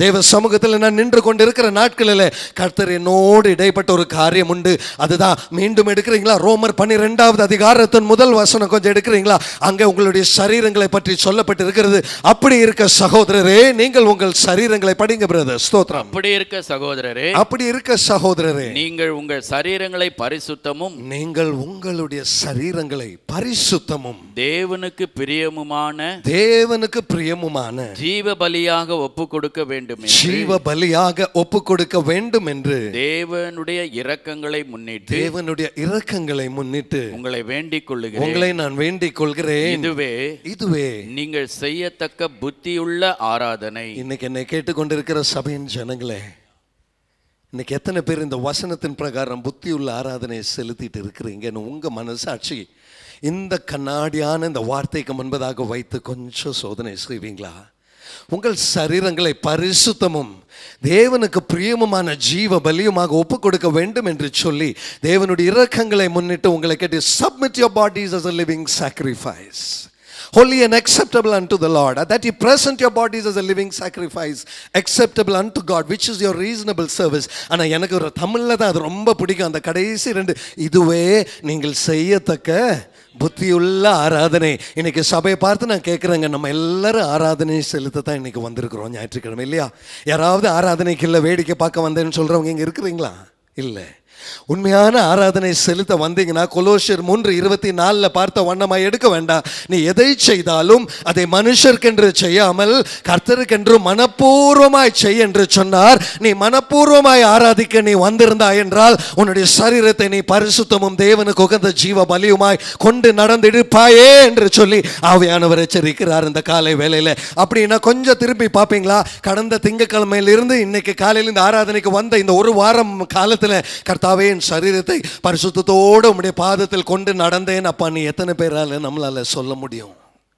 தேவ சமூகத்தில் நான் நின்று கொண்டிருக்கிற நாட்களில் கர்த்தர் என்னோடு இடைப்பட்ட ஒரு காரியம் உண்டு அதுதான் மீண்டும் எடுக்கிறீங்களா ரோமர் பன்னிரெண்டாவது அதிகாரத்தின் முதல் வசனம் கொஞ்சம் எடுக்கிறீங்களா அங்கே உங்களுடைய சரீரங்களை பற்றி சொல்லப்பட்டு இருக்கிறது அப்படி இருக்க சகோதரரே நீங்கள் உங்கள் சரீரங்களை படிங்க பிரதர் ஸ்தோத்திரம் அப்படி இருக்க சகோதரரே அப்படி இருக்க சகோதரரே நீங்கள் உங்கள் சரீரங்களை பரிசுத்தமும் நீங்கள் உங்களுடைய சரீரங்களை பரிசுத்தமும் தேவனுக்கு பிரியமுமான தேவனுக்கு பிரியமுமான ஜீவ பலியாக ஒப்பு கொடுக்க வேண்டும் என்று ஜீவ பலியாக ஒப்பு கொடுக்க வேண்டும் என்று தேவனுடைய இரக்கங்களை முன்னிட்டு தேவனுடைய இரக்கங்களை முன்னிட்டு உங்களை வேண்டிக் கொள்ளுகிறேன் உங்களை நான் வேண்டிக் கொள்கிறேன் இதுவே இதுவே நீங்கள் செய்யத்தக்க புத்தியுள்ள ஆராதனை இன்னைக்கு என்னை கேட்டுக்கொண்டிருக்கிற சபையின் ஜனங்களே இன்னைக்கு எத்தனை பேர் இந்த வசனத்தின் பிரகாரம் புத்தியுள்ள ஆராதனையை செலுத்திட்டு இருக்கிறீங்கன்னு உங்க மனசாட்சி இந்த கண்ணாடியான இந்த வார்த்தைக்கு முன்பதாக வைத்து கொஞ்சம் சோதனை செய்வீங்களா உங்கள் சரீரங்களை பரிசுத்தமும் தேவனுக்கு பிரியமுமான ஜீவ பலியுமாக ஒப்பு கொடுக்க வேண்டும் என்று சொல்லி தேவனுடைய இரக்கங்களை முன்னிட்டு உங்களை கேட்டு submit your bodies as a living sacrifice holy and acceptable unto the Lord, and that you present your bodies as a living sacrifice, acceptable unto God, which is your reasonable service. ஆனால் எனக்கு ஒரு தமிழில் தான் அது ரொம்ப பிடிக்கும் அந்த கடைசி ரெண்டு இதுவே நீங்கள் செய்யத்தக்க புத்தியுள்ள ஆராதனை இன்னைக்கு சபையை பார்த்து நான் கேட்குறேங்க நம்ம எல்லாரும் ஆராதனை செலுத்த தான் இன்னைக்கு வந்திருக்கிறோம் ஞாயிற்றுக்கிழமை இல்லையா யாராவது ஆராதனைக்கு இல்லை வேடிக்கை பார்க்க வந்தேன்னு சொல்கிறவங்க இங்கே இருக்கிறீங்களா இல்லை உண்மையான ஆராதனை செலுத்த வந்தீங்கன்னா கொலோஷியர் மூன்று இருபத்தி நாலில் பார்த்த வண்ணமாய் எடுக்க வேண்டாம் நீ எதை செய்தாலும் அதை மனுஷர்க்கென்று செய்யாமல் கர்த்தருக்கென்று மனப்பூர்வமாய் செய் என்று சொன்னார் நீ மனப்பூர்வமாய் ஆராதிக்க நீ வந்திருந்தாய் என்றால் உன்னுடைய சரீரத்தை நீ பரிசுத்தமும் தேவனுக்கு உகந்த ஜீவ பலியுமாய் கொண்டு நடந்திருப்பாயே என்று சொல்லி ஆவியானவர் எச்சரிக்கிறார் இந்த காலை வேளையில் அப்படின்னா கொஞ்சம் திருப்பி பார்ப்பீங்களா கடந்த திங்கக்கிழமையிலிருந்து இன்னைக்கு காலையில் இந்த ஆராதனைக்கு வந்த இந்த ஒரு வாரம் காலத்தில் கர்த்தாவே என் சரீரத்தை பரிசுத்தத்தோடு உம்முடைய பாதத்தில் கொண்டு நடந்தேன் அப்பா நீ எத்தனை பேரால நம்மளால சொல்ல முடியும்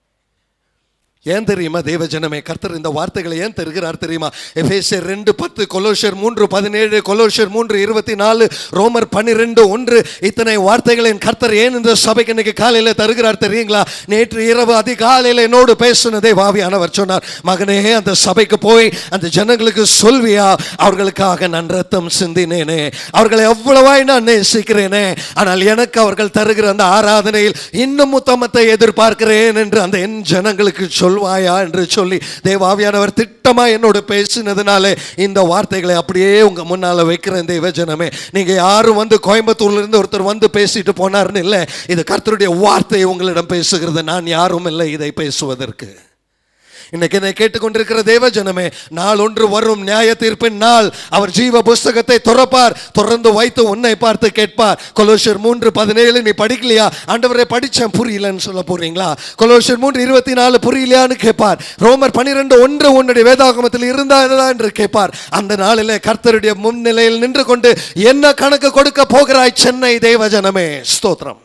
ஏன் தெரியுமா தேவஜனமே கர்த்தர் இந்த வார்த்தைகளை ஏன் தருகிறார் தெரியுமா எபேசியர் ரெண்டு பத்து கொலோஷர் மூன்று பதினேழு கொலோஷர் மூன்று இருபத்தி நாலு ரோமர் பன்னிரெண்டு ஒன்று இத்தனை வார்த்தைகளின் கர்த்தர் ஏன் இந்த சபைக்கு இன்னைக்கு காலையில் தருகிறார் தெரியுங்களா நேற்று இரவு அதிகாலையில் என்னோடு பேசுனதே வாவியானவர் சொன்னார் மகனே அந்த சபைக்கு போய் அந்த ஜனங்களுக்கு சொல்வியா அவர்களுக்காக நான் ரத்தம் சிந்தினேனே அவர்களை எவ்வளவாய் நான் நேசிக்கிறேனே ஆனால் எனக்கு அவர்கள் தருகிற அந்த ஆராதனையில் இன்னும் உத்தமத்தை எதிர்பார்க்கிறேன் என்று அந்த என் ஜனங்களுக்கு சொல்வாயா என்று சொல்லி தேவாவியானவர் திட்டமா என்னோடு பேசினதுனாலே இந்த வார்த்தைகளை அப்படியே உங்க முன்னால வைக்கிறேன் தேவ ஜனமே நீங்க யாரும் வந்து கோயம்புத்தூர்ல இருந்து ஒருத்தர் வந்து பேசிட்டு போனார்னு இல்லை இது கர்த்தருடைய வார்த்தை உங்களிடம் பேசுகிறது நான் யாரும் இல்லை இதை பேசுவதற்கு இன்னைக்கு என்னை கேட்டுக்கொண்டிருக்கிற தேவ ஜனமே நாள் ஒன்று வரும் நியாய தீர்ப்பின் நாள் அவர் ஜீவ புஸ்தகத்தை துறப்பார் தொடர்ந்து வைத்து உன்னை பார்த்து கேட்பார் கொலோஷர் மூன்று பதினேழு நீ படிக்கலையா ஆண்டவரை படிச்சேன் புரியலன்னு சொல்ல போறீங்களா கொலோஷர் மூன்று இருபத்தி நாலு புரியலையான்னு கேட்பார் ரோமர் பனிரெண்டு ஒன்று உன்னுடைய வேதாகமத்தில் இருந்தா என்று கேட்பார் அந்த நாளிலே கர்த்தருடைய முன்னிலையில் நின்று கொண்டு என்ன கணக்கு கொடுக்க போகிறாய் சென்னை தேவ ஜனமே ஸ்தோத்திரம்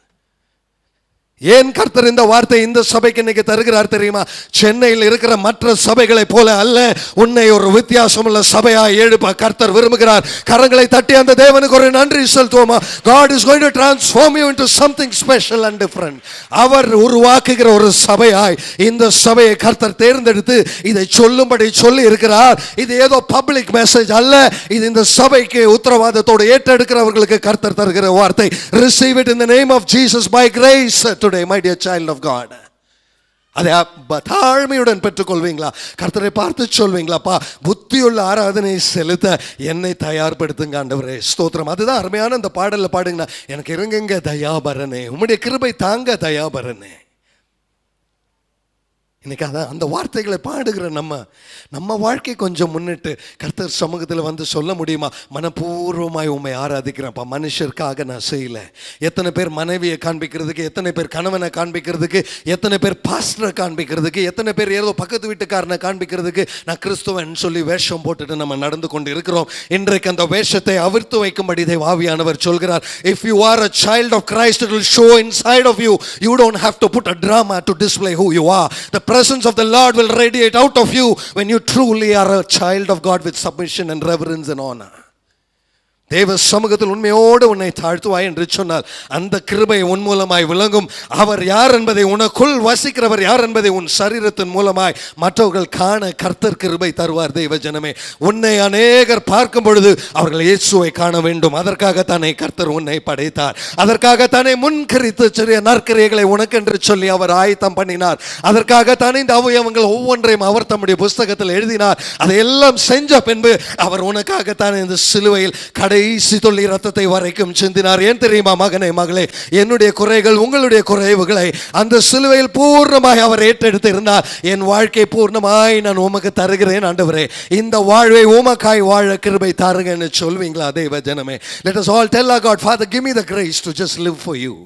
ஏன் கர்த்தர் இந்த வார்த்தை இந்த சபைக்கு இன்னைக்கு தருகிறார் தெரியுமா சென்னையில் இருக்கிற மற்ற சபைகளை போல அல்ல உன்னை ஒரு வித்தியாசமுள்ள சபையா எழுப்ப கர்த்தர் விரும்புகிறார் கரங்களை தட்டி அந்த தேவனுக்கு ஒரு நன்றி செலுத்துவோமா God is going to transform you into something special and different அவர் உருவாக்குகிற ஒரு சபையாய் இந்த சபையை கர்த்தர் தேர்ந்தெடுத்து இதை சொல்லும்படி சொல்லி இருக்கிறார் இது ஏதோ பப்ளிக் மெசேஜ் அல்ல இது இந்த சபைக்கு உத்தரவாதத்தோடு ஏற்றெடுக்கிறவர்களுக்கு கர்த்தர் தருகிற வார்த்தை receive it in the name of Jesus by grace today my dear child of God அதை அப்ப தாழ்மையுடன் பெற்றுக்கொள்வீங்களா கர்த்தரை பார்த்து சொல்வீங்களாப்பா புத்தியுள்ள ஆராதனை செலுத்த என்னை தயார்படுத்துங்க ஆண்டவரே ஸ்தோத்திரம் அதுதான் அருமையான அந்த பாடல்ல பாடுங்கண்ணா எனக்கு இருங்குங்க தயாபரனே உம்முடைய கிருபை தாங்க தயாபரனே இன்னைக்கு அதான் அந்த வார்த்தைகளை பாடுகிற நம்ம நம்ம வாழ்க்கை கொஞ்சம் முன்னிட்டு கர்த்தர் சமூகத்தில் வந்து சொல்ல முடியுமா மனப்பூர்வமாய் உண்மை ஆராதிக்கிறேன்ப்பா மனுஷருக்காக நான் செய்யல எத்தனை பேர் மனைவியை காண்பிக்கிறதுக்கு எத்தனை பேர் கணவனை காண்பிக்கிறதுக்கு எத்தனை பேர் பாஸ்டரை காண்பிக்கிறதுக்கு எத்தனை பேர் ஏதோ பக்கத்து வீட்டுக்காரனை காண்பிக்கிறதுக்கு நான் கிறிஸ்துவன் சொல்லி வேஷம் போட்டுட்டு நம்ம நடந்து கொண்டு இருக்கிறோம் இன்றைக்கு அந்த வேஷத்தை அவிர்த்து வைக்கும்படி தேவாவியானவர் சொல்கிறார் if you are a child of Christ it will show inside of you you don't have to put a drama to display who you are the presence of the lord will radiate out of you when you truly are a child of god with submission and reverence and honor தேவ சமூகத்தில் உண்மையோடு உன்னை தாழ்த்துவாய் என்று சொன்னால் அந்த கிருபை உன் மூலமாய் விளங்கும் அவர் யார் என்பதை உனக்குள் வசிக்கிறவர் யார் என்பதை உன் சரீரத்தின் மூலமாய் மற்றவர்கள் காண கர்த்தர் கிருபை தருவார் தெய்வ ஜனமே உன்னை அநேகர் பார்க்கும் பொழுது அவர்கள் இயேசுவை காண வேண்டும் அதற்காகத்தானே கர்த்தர் உன்னை படைத்தார் அதற்காகத்தானே முன்கரித்து சிறிய நற்கிரியைகளை உனக்கென்று சொல்லி அவர் ஆயத்தம் பண்ணினார் அதற்காகத்தானே இந்த அவயவங்கள் ஒவ்வொன்றையும் அவர் தம்முடைய புஸ்தகத்தில் எழுதினார் அதையெல்லாம் செஞ்ச பின்பு அவர் உனக்காகத்தானே இந்த சிலுவையில் கடைசி தொல்லி ரத்தத்தை வரைக்கும் சிந்தினார் ஏன் தெரியுமா மகனே மகளே என்னுடைய குறைகள் உங்களுடைய குறைவுகளை அந்த சிலுவையில் பூர்ணமாய் அவர் ஏற்றெடுத்து இருந்தார் என் வாழ்க்கை பூர்ணமாய் நான் உமக்கு தருகிறேன் ஆண்டவரே இந்த வாழ்வை உமக்காய் வாழ கிருபை தாருங்கன்னு சொல்வீங்களா தேவ ஜனமே let us all tell our God father give me the grace to just live for you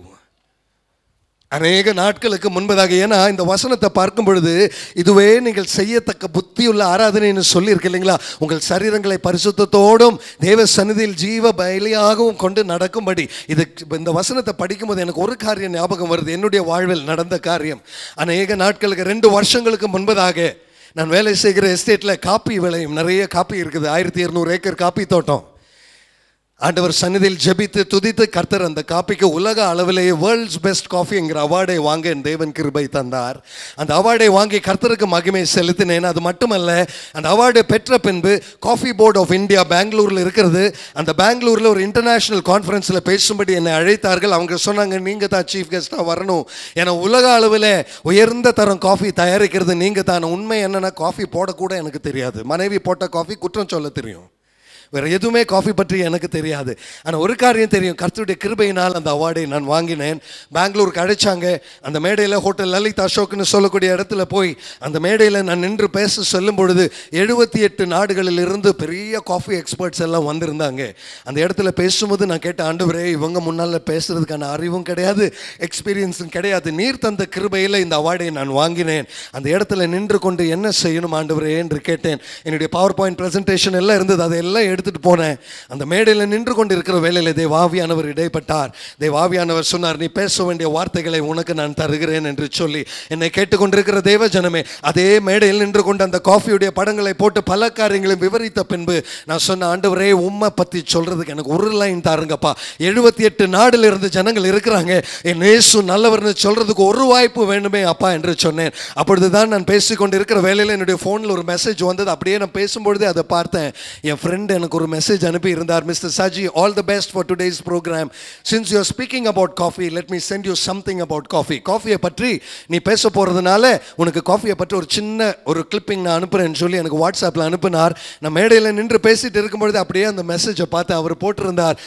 அநேக நாட்களுக்கு முன்பதாக ஏன்னா இந்த வசனத்தை பார்க்கும் பொழுது இதுவே நீங்கள் செய்யத்தக்க புத்தியுள்ள ஆராதனைன்னு சொல்லியிருக்கு இல்லைங்களா உங்கள் சரீரங்களை பரிசுத்தத்தோடும் தேவ சந்நிதியில் ஜீவ பலியாகவும் கொண்டு நடக்கும்படி இது இந்த வசனத்தை படிக்கும்போது எனக்கு ஒரு காரியம் ஞாபகம் வருது என்னுடைய வாழ்வில் நடந்த காரியம் அநேக நாட்களுக்கு ரெண்டு வருஷங்களுக்கு முன்பதாக நான் வேலை செய்கிற எஸ்டேட்டில் காப்பி விளையும் நிறைய காப்பி இருக்குது ஆயிரத்தி இருநூறு ஏக்கர் காப்பி தோட்டம் ஆண்டவர் சந்நிதியில் ஜெபித்து துதித்து கர்த்தர் அந்த காப்பிக்கு உலக அளவிலேயே வேர்ல்ட்ஸ் பெஸ்ட் காஃபிங்கிற அவார்டை வாங்க என் தேவன் கிருபை தந்தார் அந்த அவார்டை வாங்கி கர்த்தருக்கு மகிமை செலுத்தினேன் அது மட்டுமல்ல அந்த அவார்டை பெற்ற பின்பு காஃபி போர்ட் ஆஃப் இந்தியா பெங்களூரில் இருக்கிறது அந்த பெங்களூரில் ஒரு இன்டர்நேஷனல் கான்ஃபரன்ஸில் பேசும்படி என்னை அழைத்தார்கள் அவங்க சொன்னாங்க நீங்கள் தான் சீஃப் கெஸ்ட்டாக வரணும் ஏன்னா உலக அளவில் உயர்ந்த தரம் காஃபி தயாரிக்கிறது நீங்கள் தான் உண்மை என்னென்னா காஃபி போடக்கூட எனக்கு தெரியாது மனைவி போட்ட காஃபி குற்றம் சொல்ல தெரியும் வேற எதுவுமே காஃபி பற்றி எனக்கு தெரியாது ஆனால் ஒரு காரியம் தெரியும் கர்த்தருடைய கிருபையினால் அந்த அவார்டை நான் வாங்கினேன் பெங்களூருக்கு அழைச்சாங்க அந்த மேடையில் ஹோட்டல் லலித் அசோக்னு சொல்லக்கூடிய இடத்துல போய் அந்த மேடையில் நான் நின்று பேச சொல்லும் பொழுது எழுபத்தி எட்டு நாடுகளில் இருந்து பெரிய காஃபி எக்ஸ்பர்ட்ஸ் எல்லாம் வந்திருந்தாங்க அந்த இடத்துல பேசும்போது நான் கேட்ட ஆண்டவரே இவங்க முன்னால் பேசுறதுக்கான அறிவும் கிடையாது எக்ஸ்பீரியன்ஸும் கிடையாது நீர் தந்த கிருபையில் இந்த அவார்டை நான் வாங்கினேன் அந்த இடத்துல நின்று கொண்டு என்ன செய்யணும் ஆண்டவரே என்று கேட்டேன் என்னுடைய பவர் பாயிண்ட் ப்ரெசன்டேஷன் எல்லாம் இருந்தது அதெல்லாம் எடுத்துட்டு போனேன் அந்த மேடையில் நின்று கொண்டு இருக்கிற வேலையில் தேவாவியானவர் இடைப்பட்டார் தேவாவியானவர் சொன்னார் நீ பேச வேண்டிய வார்த்தைகளை உனக்கு நான் தருகிறேன் என்று சொல்லி என்னை கேட்டுக்கொண்டிருக்கிற தேவ ஜனமே அதே மேடையில் நின்று கொண்டு அந்த காஃபியுடைய படங்களை போட்டு பல காரியங்களை விவரித்த பின்பு நான் சொன்ன ஆண்டவரே உம்மை பற்றி சொல்றதுக்கு எனக்கு ஒரு லைன் தாருங்கப்பா எழுபத்தி எட்டு நாடுல இருந்து ஜனங்கள் இருக்கிறாங்க என் இயேசு நல்லவர்னு சொல்றதுக்கு ஒரு வாய்ப்பு வேண்டுமே அப்பா என்று சொன்னேன் அப்பொழுதுதான் நான் பேசிக்கொண்டு இருக்கிற வேலையில் என்னுடைய ஃபோனில் ஒரு மெசேஜ் வந்தது அப்படியே நான் பேசும்பொழுதே அதை பார்த்தேன் என் ஃப்ரெண்ட் எனக்கு ஒரு மெசேஜ் அனுப்பி இருந்தார் mister Saji all the best for today's program since you speaking about coffee let me sent you something about coffee காஃபியை பற்றி நீ பேச போகிறதுனால உனக்கு காஃபியை பற்றி ஒரு சின்ன ஒரு கிளிப்பிங் நான் அனுப்புகிறேன்னு சொல்லி எனக்கு வாட்ஸ்அப்பில் அனுப்பினார் நான் மேடையில் நின்று பேசிட்டு இருக்கும்பொழுது அப்படியே அந்த மெசேஜை பார்த்து அவர் போட்டிருந்தார்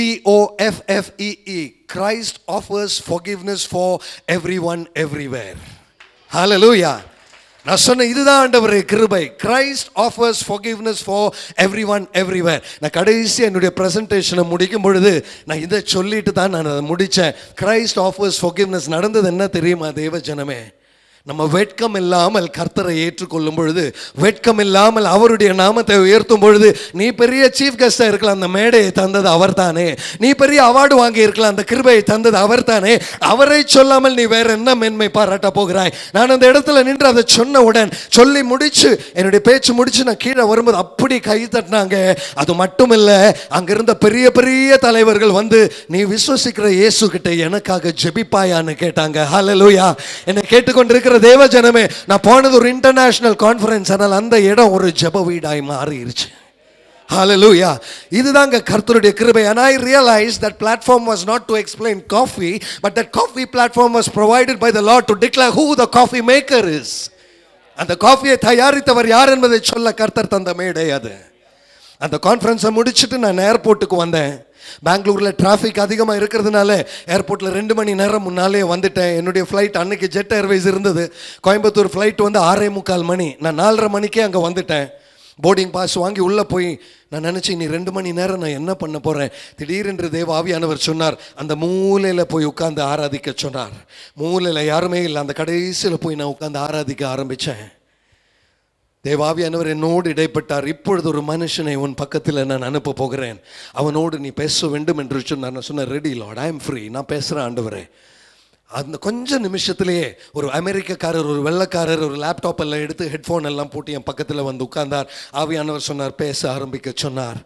C O F F E E Christ offers forgiveness for every one everywhere hallelujah நான் சொன்ன இதுதான் ஆண்டவரே கிருபை Christ offers forgiveness for every one everywhere நான் கடைசி என்னுடைய ப்ரெசன்டேஷனை முடிக்கும் பொழுது நான் இதை சொல்லிட்டு தான் நான் அதை முடித்தேன் கிரைஸ்ட் ஆஃபர்ஸ் forgiveness நடந்தது என்ன தெரியுமா தேவ ஜனமே நம்ம வெட்கம் இல்லாமல் கர்த்தரை ஏற்றுக்கொள்ளும் பொழுது வெட்கம் இல்லாமல் அவருடைய நாமத்தை உயர்த்தும் பொழுது நீ பெரிய சீஃப் கெஸ்டாக இருக்கலாம் அந்த மேடையை தந்தது அவர்தானே நீ பெரிய அவார்டு வாங்கி இருக்கலாம் அந்த கிருபையை தந்தது அவர்தானே அவரை சொல்லாமல் நீ வேற என்ன மென்மை பாராட்ட போகிறாய் நான் அந்த இடத்துல நின்று அதை சொன்னவுடன் சொல்லி முடிச்சு என்னுடைய பேச்சு முடிச்சு நான் கீழே வரும்போது அப்படி கை தட்டினாங்க அது மட்டும் இல்லை அங்கிருந்த பெரிய பெரிய தலைவர்கள் வந்து நீ விசுவசிக்கிற இயேசு கிட்ட எனக்காக ஜெபிப்பாயான்னு கேட்டாங்க ஹalleluya என்னை கேட்டுக்கொண்டிருக்கிற தேவ ஜனமே நான் போனது ஒரு இன்டர்நேஷனல் கான்ஃபரன்ஸ் ஆனால் அந்த இடம் ஒரு ஜெப வீடாய் மாறிடுச்சு Hallelujah. இதுதாங்க கர்த்தருடைய கிருபை and I realized that platform was not to explain coffee but that coffee platform was provided by the Lord to declare who the coffee maker is அந்த காஃபியை தயாரித்தவர் யார் என்பதை சொல்ல கர்த்தர் தந்த மேடை அது அந்த கான்ஃபரன்ஸை முடிச்சுட்டு நான் ஏர்போர்ட்டுக்கு வந்தேன் பெங்களூரில் டிராஃபிக் அதிகமாக இருக்கிறதுனால ஏர்போர்ட்டில் ரெண்டு மணி நேரம் முன்னாலே வந்துட்டேன் என்னுடைய ஃப்ளைட் அன்னைக்கு ஜெட் ஏர்வேஸ் இருந்தது கோயம்புத்தூர் ஃப்ளைட் வந்து ஆறே முக்கால் மணி நான் நாலரை மணிக்கே அங்கே வந்துட்டேன் போர்டிங் பாஸ் வாங்கி உள்ளே போய் நான் நினச்சேன் நீ ரெண்டு மணி நேரம் நான் என்ன பண்ண போகிறேன் திடீரென்று தேவ ஆவியானவர் சொன்னார் அந்த மூலையில் போய் உட்காந்து ஆராதிக்க சொன்னார் மூலையில் யாருமே இல்லை அந்த கடைசியில் போய் நான் உட்காந்து ஆராதிக்க ஆரம்பித்தேன் தேவாவியானவர் என்னோடு இடைப்பட்டார் இப்பொழுது ஒரு மனுஷனை உன் பக்கத்தில் நான் அனுப்ப போகிறேன் அவனோடு நீ பேச வேண்டும் என்று சொன்னார் நான் சொன்னேன் ready lord I am free நான் பேசுகிறேன் ஆண்டவரே அந்த கொஞ்ச நிமிஷத்திலேயே ஒரு அமெரிக்கக்காரர் ஒரு வெள்ளைக்காரர் ஒரு லேப்டாப் எல்லாம் எடுத்து ஹெட்ஃபோன் எல்லாம் போட்டு என் பக்கத்தில் வந்து உட்கார்ந்தார் ஆவியானவர் சொன்னார் பேச ஆரம்பிக்க சொன்னார்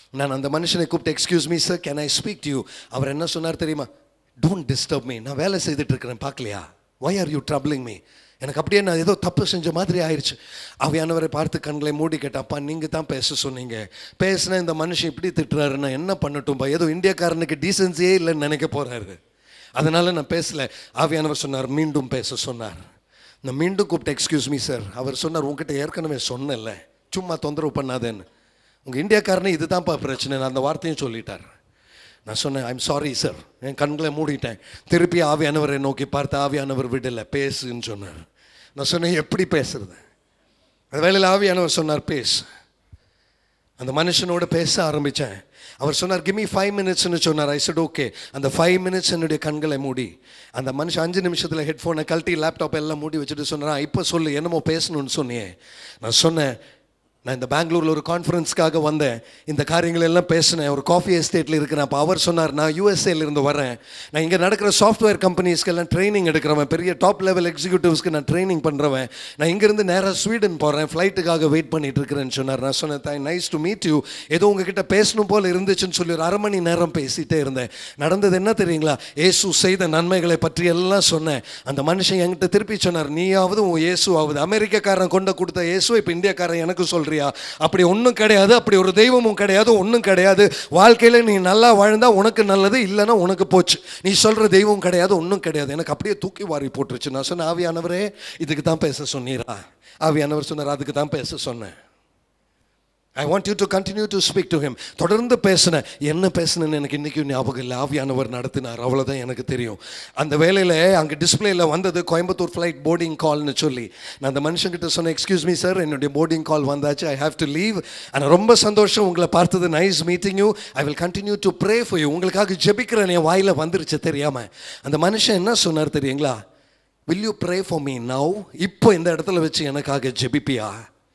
நான் அந்த மனுஷனை கூப்பிட்டு excuse me sir can I speak to you அவர் என்ன சொன்னார் தெரியுமா டோன்ட் டிஸ்டர்ப் மீ நான் வேலை செய்துட்டு இருக்கிறேன் பார்க்கலையா why are you troubling me எனக்கு அப்படியே நான் ஏதோ தப்பு செஞ்ச மாதிரி ஆயிடுச்சு அவையானவரை பார்த்து கண்களை மூடி கேட்டப்பா நீங்கள் தான் பேச சொன்னீங்க பேசினா இந்த மனுஷன் இப்படி திட்டுறாரு நான் என்ன பண்ணட்டும்பா ஏதோ இந்தியக்காரனுக்கு டீசன்சியே இல்லைன்னு நினைக்க போறாரு அதனால நான் பேசல ஆவியானவர் சொன்னார் மீண்டும் பேச சொன்னார் நான் மீண்டும் கூப்பிட்டு எக்ஸ்கியூஸ் மீ சார் அவர் சொன்னார் உங்ககிட்ட ஏற்கனவே சொன்னேன்ல சும்மா தொந்தரவு பண்ணாதேன்னு உங்கள் இந்தியாக்காரனே இதுதான்ப்பா பிரச்சனை நான் அந்த வார்த்தையும் சொல்லிட்டார் நான் சொன்னேன் ஐம் சாரி சார் என் கண்களை மூடிட்டேன் திருப்பி ஆவியானவரை நோக்கி பார்த்து ஆவியானவர் விடலை பேசுன்னு சொன்னார் நான் சொன்னேன் எப்படி பேசுறது அந்த வேளையில் ஆவியானவர் சொன்னார் பேசு அந்த மனுஷனோட பேச ஆரம்பித்தேன் அவர் சொன்னார் கிமி ஃபைவ் மினிட்ஸ்னு சொன்னார் ஐ said ஓகே அந்த ஃபைவ் மினிட்ஸ் என்னுடைய கண்களை மூடி அந்த மனுஷன் அஞ்சு நிமிஷத்தில் ஹெட்ஃபோனை கழட்டி லேப்டாப் எல்லாம் மூடி வச்சுட்டு சொன்னார் இப்போ சொல்லு என்னமோ பேசணும்னு சொன்னியே நான் சொன்னேன் நான் இந்த பெங்களூரில் ஒரு கான்ஃபரன்ஸ்க்காக வந்தேன் இந்த காரியங்கள் எல்லாம் பேசினேன் ஒரு காஃபி எஸ்டேட்டில் இருக்கிறேன் அப்போ அவர் சொன்னார் நான் யூஎஸ்ஏல இருந்து வரேன் நான் இங்கே நடக்கிற சாஃப்ட்வேர் கம்பெனிஸ்க்கெல்லாம் ட்ரைனிங் எடுக்கிறவன் பெரிய டாப் லெவல் எக்ஸிக்யூட்டிவ்ஸ்க்கு நான் ட்ரைனிங் பண்ணுறவன் நான் இங்கேருந்து நேராக ஸ்வீடன் போகிறேன் ஃப்ளைட்டுக்காக வெயிட் பண்ணிட்டு இருக்கிறேன்னு சொன்னார் நான் சொன்னேன் தாய் நைஸ் டு மீட் யூ ஏதோ உங்ககிட்ட பேசணும் போல இருந்துச்சுன்னு சொல்லி ஒரு அரை மணி நேரம் பேசிட்டே இருந்தேன் நடந்தது என்ன தெரியுங்களா இயேசு செய்த நன்மைகளை பற்றி எல்லாம் சொன்னேன் அந்த மனுஷன் என்கிட்ட திருப்பி சொன்னார் நீயாவது உன் இயேசு ஆகுது அமெரிக்கக்காரன் கொண்டு கொடுத்த இயேசு இப்போ இந்தியக்காரன் எனக்கு சொல்றியா அப்படி ஒன்றும் கிடையாது அப்படி ஒரு தெய்வமும் கிடையாது ஒன்றும் கிடையாது வாழ்க்கையில் நீ நல்லா வாழ்ந்தா உனக்கு நல்லது இல்லைன்னா உனக்கு போச்சு நீ சொல்ற தெய்வம் கிடையாது ஒன்றும் கிடையாது எனக்கு அப்படியே தூக்கி வாரி போட்டுருச்சு நான் சொன்னேன் ஆவியானவரே இதுக்கு தான் பேச சொன்னீரா ஆவியானவர் சொன்னார் அதுக்கு தான் பேச சொன்னேன் I want you to continue to speak to him தொடர்ந்து பேசினேன் என்ன பேசினேன்னு எனக்கு இன்றைக்கும் ஞாபகம் இல்லை ஆவியானவர் நடத்தினார் அவ்வளோதான் எனக்கு தெரியும் அந்த வேலையில் அங்கே டிஸ்பிளேல வந்தது கோயம்புத்தூர் ஃப்ளைட் போர்டிங் கால்னு சொல்லி நான் அந்த மனுஷங்கிட்ட சொன்னேன் எக்ஸ்கியூஸ் மீ சார் என்னுடைய போர்டிங் கால் வந்தாச்சு ஐ ஹாவ் டு லீவ் ஆனால் ரொம்ப சந்தோஷம் உங்களை பார்த்தது nice meeting you I will continue to pray for you உங்களுக்காக ஜெபிக்கிறேன் என் வாயில் வந்துருச்சு தெரியாமல் அந்த மனுஷன் என்ன சொன்னார் தெரியுங்களா will you pray for me now இப்போ இந்த இடத்துல வச்சு எனக்காக ஜெபிப்பியா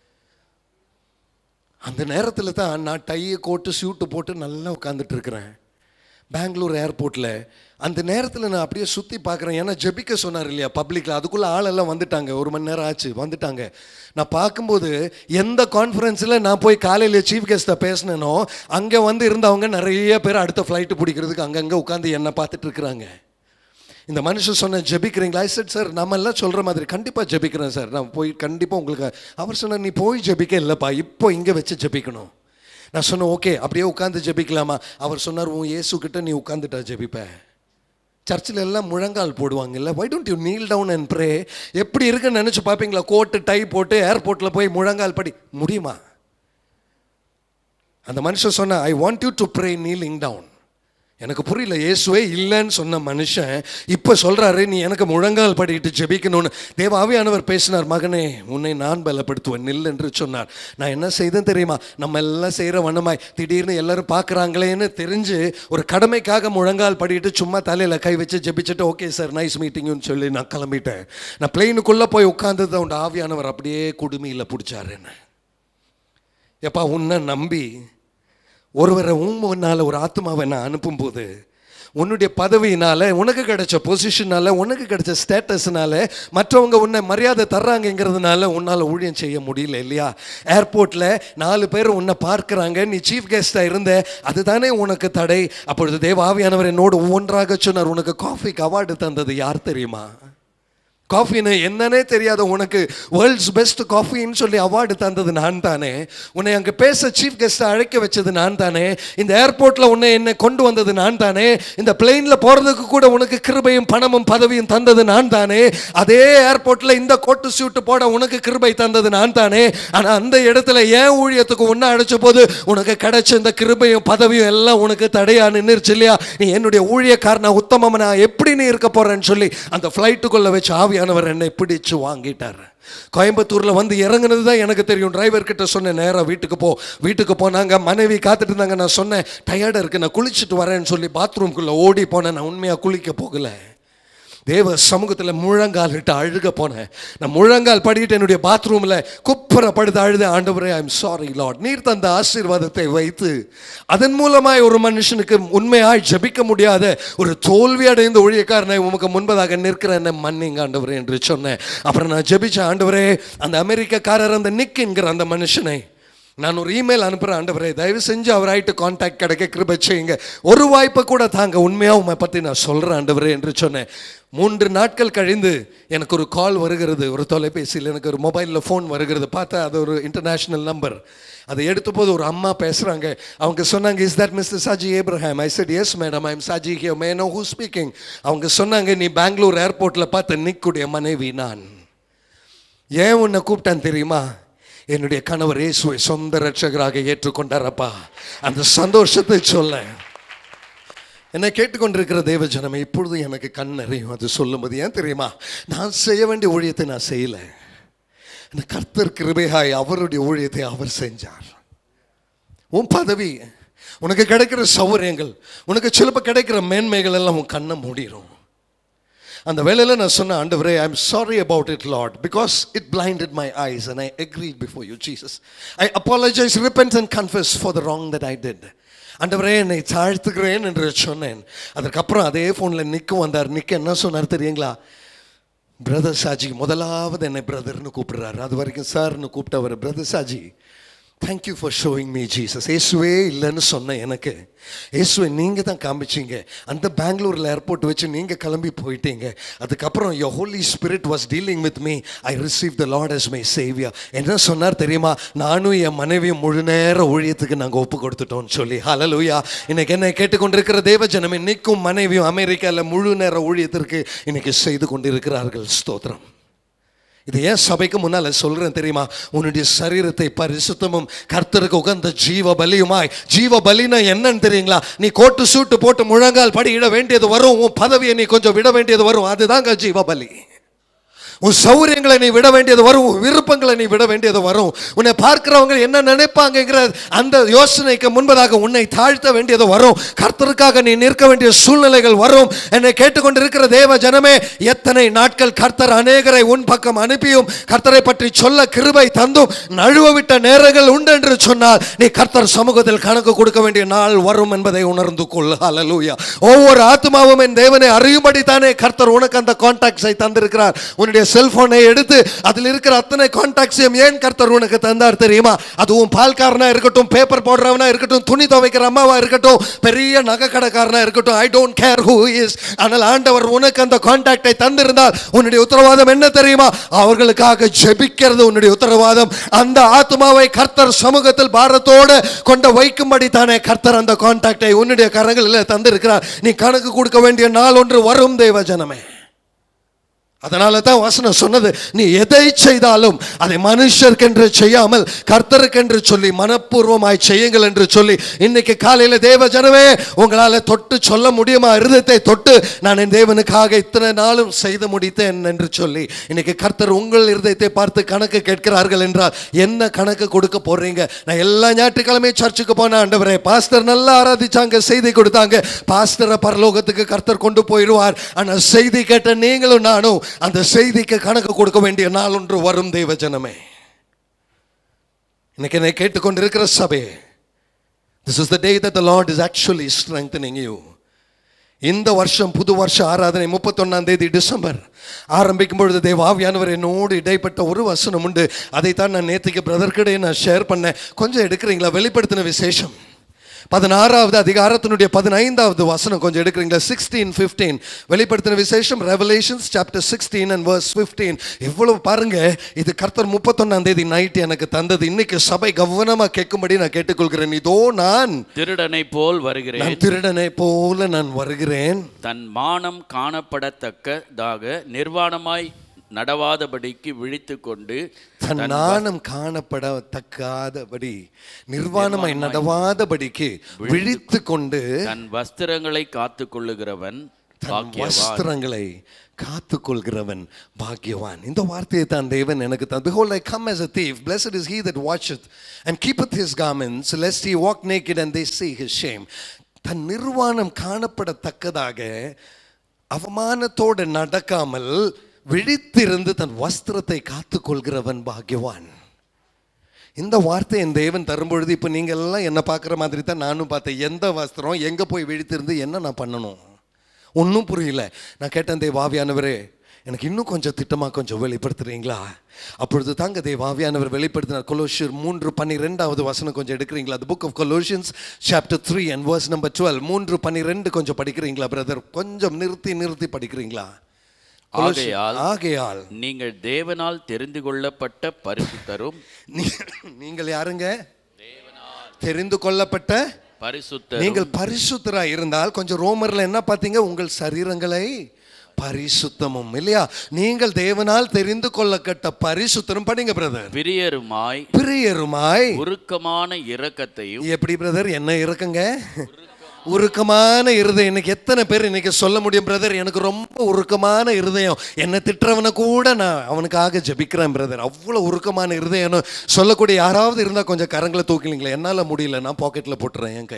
அந்த நேரத்தில் தான் நான் டையை கோட்டு சூட்டு போட்டு நல்லா உட்காந்துட்டு இருக்கிறேன் பெங்களூர் ஏர்போர்ட்டில் அந்த நேரத்தில் நான் அப்படியே சுற்றி பார்க்குறேன் ஏன்னா ஜெபிக்க சொன்னார் இல்லையா பப்ளிக்கில் அதுக்குள்ளே ஆளெல்லாம் வந்துட்டாங்க ஒரு மணி நேரம் ஆச்சு வந்துட்டாங்க நான் பார்க்கும்போது எந்த கான்ஃபரன்ஸில் நான் போய் காலையில் சீஃப் கெஸ்ட்டை பேசினேனோ அங்கே வந்து இருந்தவங்க நிறைய பேர் அடுத்த ஃப்ளைட்டு பிடிக்கிறதுக்கு அங்கங்கே உட்காந்து என்னை பார்த்துட்டு இருக்கிறாங்க இந்த மனுஷன் சொன்ன ஜெபிக்கிறீங்களா சார் சார் நம்ம எல்லாம் சொல்கிற மாதிரி கண்டிப்பாக ஜெபிக்கிறேன் சார் நான் போய் கண்டிப்பாக உங்களுக்கு அவர் சொன்னார் நீ போய் ஜெபிக்க இல்லைப்பா இப்போ இங்கே வச்சு ஜெபிக்கணும் நான் சொன்னேன் ஓகே அப்படியே உட்காந்து ஜெபிக்கலாமா அவர் சொன்னார் உன் இயேசு கிட்ட நீ உட்காந்துட்டா ஜெபிப்ப சர்ச்சில் எல்லாம் முழங்கால் போடுவாங்கல்ல why don't you kneel down and pray எப்படி இருக்குன்னு நினச்சி பார்ப்பீங்களா கோட்டு டை போட்டு ஏர்போர்ட்டில் போய் முழங்கால் படி முடியுமா அந்த மனுஷன் சொன்ன I want you to pray kneeling down எனக்கு புரியல இயேசுவே இல்லைன்னு சொன்ன மனுஷன் இப்போ சொல்கிறாரு நீ எனக்கு முழங்கால் படிட்டு ஜெபிக்கணும்னு தேவ ஆவியானவர் பேசினார் மகனே உன்னை நான் பலப்படுத்துவேன் நில் என்று சொன்னார் நான் என்ன செய்தேன் தெரியுமா நம்ம எல்லாம் செய்கிற வண்ணமாய் திடீர்னு எல்லாரும் பார்க்குறாங்களேன்னு தெரிஞ்சு ஒரு கடமைக்காக முழங்கால் படிட்டு சும்மா தலையில் கை வச்சு ஜெபிச்சுட்டு ஓகே சார் நைஸ் மீட்டிங்னு சொல்லி நான் கிளம்பிட்டேன் நான் பிளெயினுக்குள்ளே போய் உட்காந்தது உண்டு ஆவியானவர் அப்படியே குடுமியில் பிடிச்சாரு என்ன எப்பா உன்னை நம்பி ஒருவரை உன் முன்னால் ஒரு ஆத்மாவை நான் அனுப்பும்போது உன்னுடைய பதவியினால உனக்கு கிடைச்ச பொசிஷனால உனக்கு கிடைச்ச ஸ்டேட்டஸ்னால மற்றவங்க உன்னை மரியாதை தர்றாங்கங்கிறதுனால உன்னால் ஊழியம் செய்ய முடியல இல்லையா ஏர்போர்ட்டில் நாலு பேர் உன்னை பார்க்குறாங்க நீ சீஃப் கெஸ்டாக இருந்த அதுதானே உனக்கு தடை அப்பொழுது தேவாவியானவர் என்னோடு ஒவ்வொன்றாக சொன்னார் உனக்கு காஃபிக்கு அவார்டு தந்தது யார் தெரியுமா காஃபின்னு என்னன்னே தெரியாத உனக்கு வேர்ல்ட்ஸ் பெஸ்ட் காஃபின்னு சொல்லி அவார்டு தந்தது நான் தானே உன்னை அங்கே பேச சீஃப் கெஸ்ட்டை அழைக்க வச்சது நான் தானே இந்த ஏர்போர்ட்டில் உன்னை என்னை கொண்டு வந்தது நான் தானே இந்த பிளெயினில் போகிறதுக்கு கூட உனக்கு கிருபையும் பணமும் பதவியும் தந்தது நான் தானே அதே ஏர்போர்ட்டில் இந்த கோட்டு சூட்டு போட உனக்கு கிருபை தந்தது நான் தானே ஆனால் அந்த இடத்துல ஏன் ஊழியத்துக்கு ஒன்று அழைச்ச போது உனக்கு கிடைச்ச இந்த கிருபையும் பதவியும் எல்லாம் உனக்கு தடையா நின்றுச்சு இல்லையா நீ என்னுடைய ஊழியக்காரனா உத்தமம் நான் எப்படி நீ இருக்க போறேன்னு சொல்லி அந்த ஃப்ளைட்டுக்குள்ளே வச்சு ஆவியானவர் என்னை பிடிச்சு வாங்கிட்டார் கோயம்புத்தூரில் வந்து இறங்குனது தான் எனக்கு தெரியும் டிரைவர் கிட்ட சொன்னேன் நேராக வீட்டுக்கு போ வீட்டுக்கு போனாங்க மனைவி காத்துட்டு இருந்தாங்க நான் சொன்னேன் டயர்டாக இருக்கு நான் குளிச்சுட்டு வரேன்னு சொல்லி பாத்ரூம்குள்ளே ஓடி போனேன் நான் உண்மையாக குளிக்க போகல தேவ சமூகத்தில் முழங்காலிட்டு அழுக போனேன் நான் முழங்கால் படிட்டு என்னுடைய பாத்ரூமில் குப்புற படுத்து அழுத ஆண்டவரே ஐ எம் சாரி லார்ட் நீர் தந்த ஆசீர்வாதத்தை வைத்து அதன் மூலமாய் ஒரு மனுஷனுக்கு உண்மையாய் ஜபிக்க முடியாத ஒரு தோல்வி அடைந்த ஊழியக்காரனை உமக்கு முன்பதாக நிற்கிற என்ன மன்னிங்க ஆண்டவரே என்று சொன்னேன் அப்புறம் நான் ஜெபிச்ச ஆண்டவரே அந்த அமெரிக்கக்காரர் அந்த நிக் என்கிற அந்த மனுஷனை நான் ஒரு இமெயில் அனுப்புகிறேன் ஆண்டவரே தயவு செஞ்சு அவராயிட்டு காண்டாக்ட் கிடைக்க கிருபை செய்யுங்க ஒரு வாய்ப்பை கூட தாங்க உண்மையாக உண்மை பற்றி நான் சொல்கிறேன் ஆண்டவரே என்று சொன்னேன் மூன்று நாட்கள் கழிந்து எனக்கு ஒரு கால் வருகிறது ஒரு தொலைபேசியில் எனக்கு ஒரு மொபைலில் ஃபோன் வருகிறது பார்த்தா அது ஒரு இன்டர்நேஷ்னல் நம்பர் அதை எடுத்த போது ஒரு அம்மா பேசுகிறாங்க அவங்க சொன்னாங்க is that mister Saji Abraham I said yes madam I'm Saji here may know who speaking அவங்க சொன்னாங்க நீ பெங்களூர் ஏர்போர்ட்டில் பார்த்த நிக்குடைய மனைவி நான் ஏன் உன்னை கூப்பிட்டான் தெரியுமா என்னுடைய கணவர் இயேசுவை சொந்த ரட்சகராக ஏற்றுக்கொண்டாரப்பா அந்த சந்தோஷத்தை சொல்ல என்னை கேட்டுக்கொண்டிருக்கிற தேவ ஜனமே இப்பொழுது எனக்கு கண் அறியும் அது சொல்லும்போது ஏன் தெரியுமா நான் செய்ய வேண்டிய ஊழியத்தை நான் செய்யலை இந்த கர்த்தர் கிருபையாய் அவருடைய ஊழியத்தை அவர் செஞ்சார் உன் பதவி உனக்கு கிடைக்கிற சௌகரியங்கள் உனக்கு சிலப்ப கிடைக்கிற மேன்மைகள் எல்லாம் உன் கண்ணை மூடிரும் அந்த வேலையில் நான் சொன்ன ஆண்டவரே I am sorry about it lord because it blinded my eyes and I agreed before you Jesus I apologise repent and confess for the wrong that I did ஆண்டவரே என்னை தாழ்த்துக்கிறேன் என்று சொன்னேன் அதற்கப்புறம் அதே ஃபோனில் நிற்க வந்தார் நிற்க என்ன சொன்னார் தெரியுங்களா பிரதர் சாஜி முதலாவது என்னை பிரதர்னு கூப்பிடுறாரு அது வரைக்கும் சார்னு கூப்பிட்டவர் brother Saji thank you for showing me Jesus இயேசுவே இல்லைன்னு சொன்னேன் எனக்கு இயேசுவை நீங்கள் தான் காமிச்சீங்க அந்த பெங்களூரில் ஏர்போர்ட் வச்சு நீங்கள் கிளம்பி போயிட்டீங்க அதுக்கப்புறம் your holy spirit was dealing with me I receive the lord as my saviour என்ன சொன்னார் தெரியுமா நானும் என் மனைவியும் முழு நேர ஊழியத்துக்கு நாங்கள் ஒப்பு கொடுத்துட்டோம்னு சொல்லி ஹalleluya இன்னைக்கு என்ன கேட்டுக்கொண்டிருக்கிற தேவ ஜனம் இன்னைக்கும் மனைவியும் அமெரிக்காவில் முழு நேர ஊழியத்திற்கு இன்னைக்கு செய்து கொண்டிருக்கிறார்கள் ஸ்தோத்திரம் இது ஏன் சபைக்கு முன்னால சொல்றேன் தெரியுமா உன்னுடைய சரீரத்தை பரிசுத்தமும் கர்த்தருக்கு உகந்த ஜீவ பலியுமாய் ஜீவ பலினா என்னன்னு தெரியுங்களா நீ கோட்டு சூட்டு போட்டு முழங்கால் படியிட வேண்டியது வரும் உன் பதவியை நீ கொஞ்சம் விட வேண்டியது வரும் அதுதாங்க ஜீவ பலி உன் சௌரியங்களை நீ விட வேண்டியது வரும் உன் விருப்பங்களை நீ விட வேண்டியது வரும் உன்னை பார்க்கிறவங்க என்ன நினைப்பாங்கங்கிற அந்த யோசனைக்கு முன்பதாக உன்னை தாழ்த்த வேண்டியது வரும் கர்த்தருக்காக நீ நிற்க வேண்டிய சூழ்நிலைகள் வரும் என்னை கேட்டுக்கொண்டிருக்கிற தேவ ஜனமே எத்தனை நாட்கள் கர்த்தர் அநேகரை உன் பக்கம் அனுப்பியும் கர்த்தரை பற்றி சொல்ல கிருபை தந்தும் நழுவ விட்ட நேரங்கள் உண்டு என்று சொன்னால் நீ கர்த்தர் சமூகத்தில் கணக்கு கொடுக்க வேண்டிய நாள் வரும் என்பதை உணர்ந்து கொள் ஹalleluya ஒவ்வொரு ஆத்மாவும் என் தேவனை அறியும்படி தானே கர்த்தர் உனக்கு அந்த கான்டாக்ட்ஸை தந்திருக்கிறார் உன்னுடைய செல்போனை எடுத்து அதில் இருக்கிற அத்தனை கான்டாக்ட்ஸையும் ஏன் கர்த்தர் உனக்கு தந்தார் தெரியுமா அதுவும் பால்காரனா இருக்கட்டும் பேப்பர் போடுறவனா இருக்கட்டும் துணி துவைக்கிற அம்மாவா இருக்கட்டும் பெரிய நகை கடைக்காரனா இருக்கட்டும் I don't care who is ஆனால் ஆண்டவர் உனக்கு அந்த கான்டாக்டை தந்திருந்தால் உன்னுடைய உத்தரவாதம் என்ன தெரியுமா அவர்களுக்காக ஜெபிக்கிறது உன்னுடைய உத்தரவாதம் அந்த ஆத்மாவை கர்த்தர் சமூகத்தில் பாரத்தோடு கொண்டு வைக்கும்படி தானே கர்த்தர் அந்த கான்டாக்டை உன்னுடைய கரங்களில் தந்திருக்கிறார் நீ கணக்கு கொடுக்க வேண்டிய நாள் ஒன்று வரும் தேவ ஜனமே அதனால தான் வசனம் சொன்னது நீ எதை செய்தாலும் அதை மனுஷருக்கென்று செய்யாமல் கர்த்தருக்கென்று சொல்லி மனப்பூர்வமாய் செய்யுங்கள் என்று சொல்லி இன்னைக்கு காலையில் தேவ ஜனமே உங்களால் தொட்டு சொல்ல முடியுமா இருதயத்தை தொட்டு நான் என் தேவனுக்காக இத்தனை நாளும் செய்து முடித்தேன் என்று சொல்லி இன்னைக்கு கர்த்தர் உங்கள் இருதயத்தை பார்த்து கணக்கு கேட்கிறார்கள் என்றால் என்ன கணக்கு கொடுக்க போறீங்க நான் எல்லா ஞாயிற்றுக்கிழமை சர்ச்சுக்கு போன ஆண்டவரே பாஸ்டர் நல்லா ஆராதிச்சாங்க செய்தி கொடுத்தாங்க பாஸ்டரை பரலோகத்துக்கு கர்த்தர் கொண்டு போயிடுவார் ஆனால் செய்தி கேட்ட நீங்களும் நானும் அந்த செய்திக்கு கணக்கு கொடுக்க வேண்டிய நாள் ஒன்று வரும் தெய்வ ஜனமே இன்னைக்கு என்னை கேட்டுக்கொண்டிருக்கிற சபை this is the day that the lord is actually strengthening you இந்த வருஷம் புது வருஷ ஆராதனை முப்பத்தொன்னாம் தேதி டிசம்பர் ஆரம்பிக்கும் பொழுது தேவாவியானவர் என்னோடு இடைப்பட்ட ஒரு வசனம் உண்டு அதைத்தான் நான் நேற்றுக்கு பிரதர்கிடையே நான் ஷேர் பண்ணேன் கொஞ்சம் எடுக்கிறீங்களா வெளிப்படுத்தின விசேஷம் பதினாறாவது அதிகாரத்தினுடைய பதினைந்தாவது வசனம் கொஞ்சம் எடுக்கிறீங்களா சிக்ஸ்டீன் ஃபிஃப்டீன் வெளிப்படுத்தின விசேஷம் revelations chapter sixteen and verse fifteen எவ்வளவு பாருங்க இது கர்த்தர் முப்பத்தொன்னாம் தேதி நைட் எனக்கு தந்தது இன்னைக்கு சபை கவனமா கேட்கும்படி நான் கேட்டுக்கொள்கிறேன் இதோ நான் திருடனை போல் வருகிறேன் நான் திருடனை போல நான் வருகிறேன் தன் மானம் காணப்படத்தக்கதாக நிர்வாணமாய் நடவாதபடிக்கு விழித்து கொண்டு தன் நாணம் காணப்படத்தக்காதபடி நிர்வாணமாய் நடவாதபடிக்கு விழித்து கொண்டு தன் வஸ்திரங்களை காத்து கொள்ளுகிறவன் தன் பாக்கியவான் வஸ்திரங்களை காத்து கொள்கிறவன் பாக்கியவான் இந்த வார்த்தையை தான் தேவன் எனக்கு தான் behold i come as a thief blessed is he that watcheth and keepeth his garments lest he walk naked and they see his shame தன் நிர்வாணம் காணப்படத்தக்கதாக அவமானத்தோடு நடக்காமல் விழித்திருந்து தன் வஸ்திரத்தை காத்து கொள்கிறவன் பாக்கியவான் இந்த வார்த்தை என் தேவன் தரும்பொழுது இப்போ நீங்கள் எல்லாம் என்ன பார்க்குற மாதிரி தான் நானும் பார்த்தேன் எந்த வஸ்திரம் எங்கே போய் விழித்திருந்து என்ன நான் பண்ணணும் ஒன்றும் புரியல நான் கேட்டேன் தேவ ஆவியானவரே எனக்கு இன்னும் கொஞ்சம் திட்டமாக கொஞ்சம் வெளிப்படுத்துறீங்களா அப்பொழுது தாங்க தேவாவியானவர் வெளிப்படுத்தினார் கொலோஷியர் மூன்று பன்னிரெண்டாவது வசனம் கொஞ்சம் எடுக்கிறீங்களா the book of Colossians chapter three and verse number twelve மூன்று பன்னிரெண்டு கொஞ்சம் படிக்கிறீங்களா பிரதர் கொஞ்சம் நிறுத்தி நிறுத்தி படிக்கிறீங்களா கொலோசியர்- ஆகையால் ஆகையால் நீங்கள் தேவனால் தெரிந்து கொள்ளப்பட்ட பரிசுத்தரும் நீ- நீங்கள் யாருங்க தெரிந்து கொள்ளப்பட்ட பரிசுத்தரும் நீங்கள் பரிசுத்தராய் இருந்தால் கொஞ்சம் ரோமர்ல என்ன பார்த்தீங்க உங்கள் சரீரங்களை பரிசுத்தமும் இல்லையா நீங்கள் தேவனால் தெரிந்து கொள்ளப்பட்ட பரிசுத்தரும் படிங்க பிரதர் பிரியருமாய் பிரியருமாய் உருக்கமான இரக்கத்தையும் எப்படி பிரதர் என்ன இருக்குங்க உருக்கமான இருதயம் இன்னைக்கு எத்தனை பேர் இன்னைக்கு சொல்ல முடியும் பிரதர் எனக்கு ரொம்ப உருக்கமான இருதயம் என்னை திட்டுறவனை கூட நான் அவனுக்காக ஜெபிக்கிறேன் பிரதர் அவ்வளோ உருக்கமான இருதயம் சொல்லக்கூடிய யாராவது இருந்தால் கொஞ்சம் கரங்களை தூக்கலீங்களா என்னால் முடியல நான் பாக்கெட்டில் போட்டுறேன் என் கை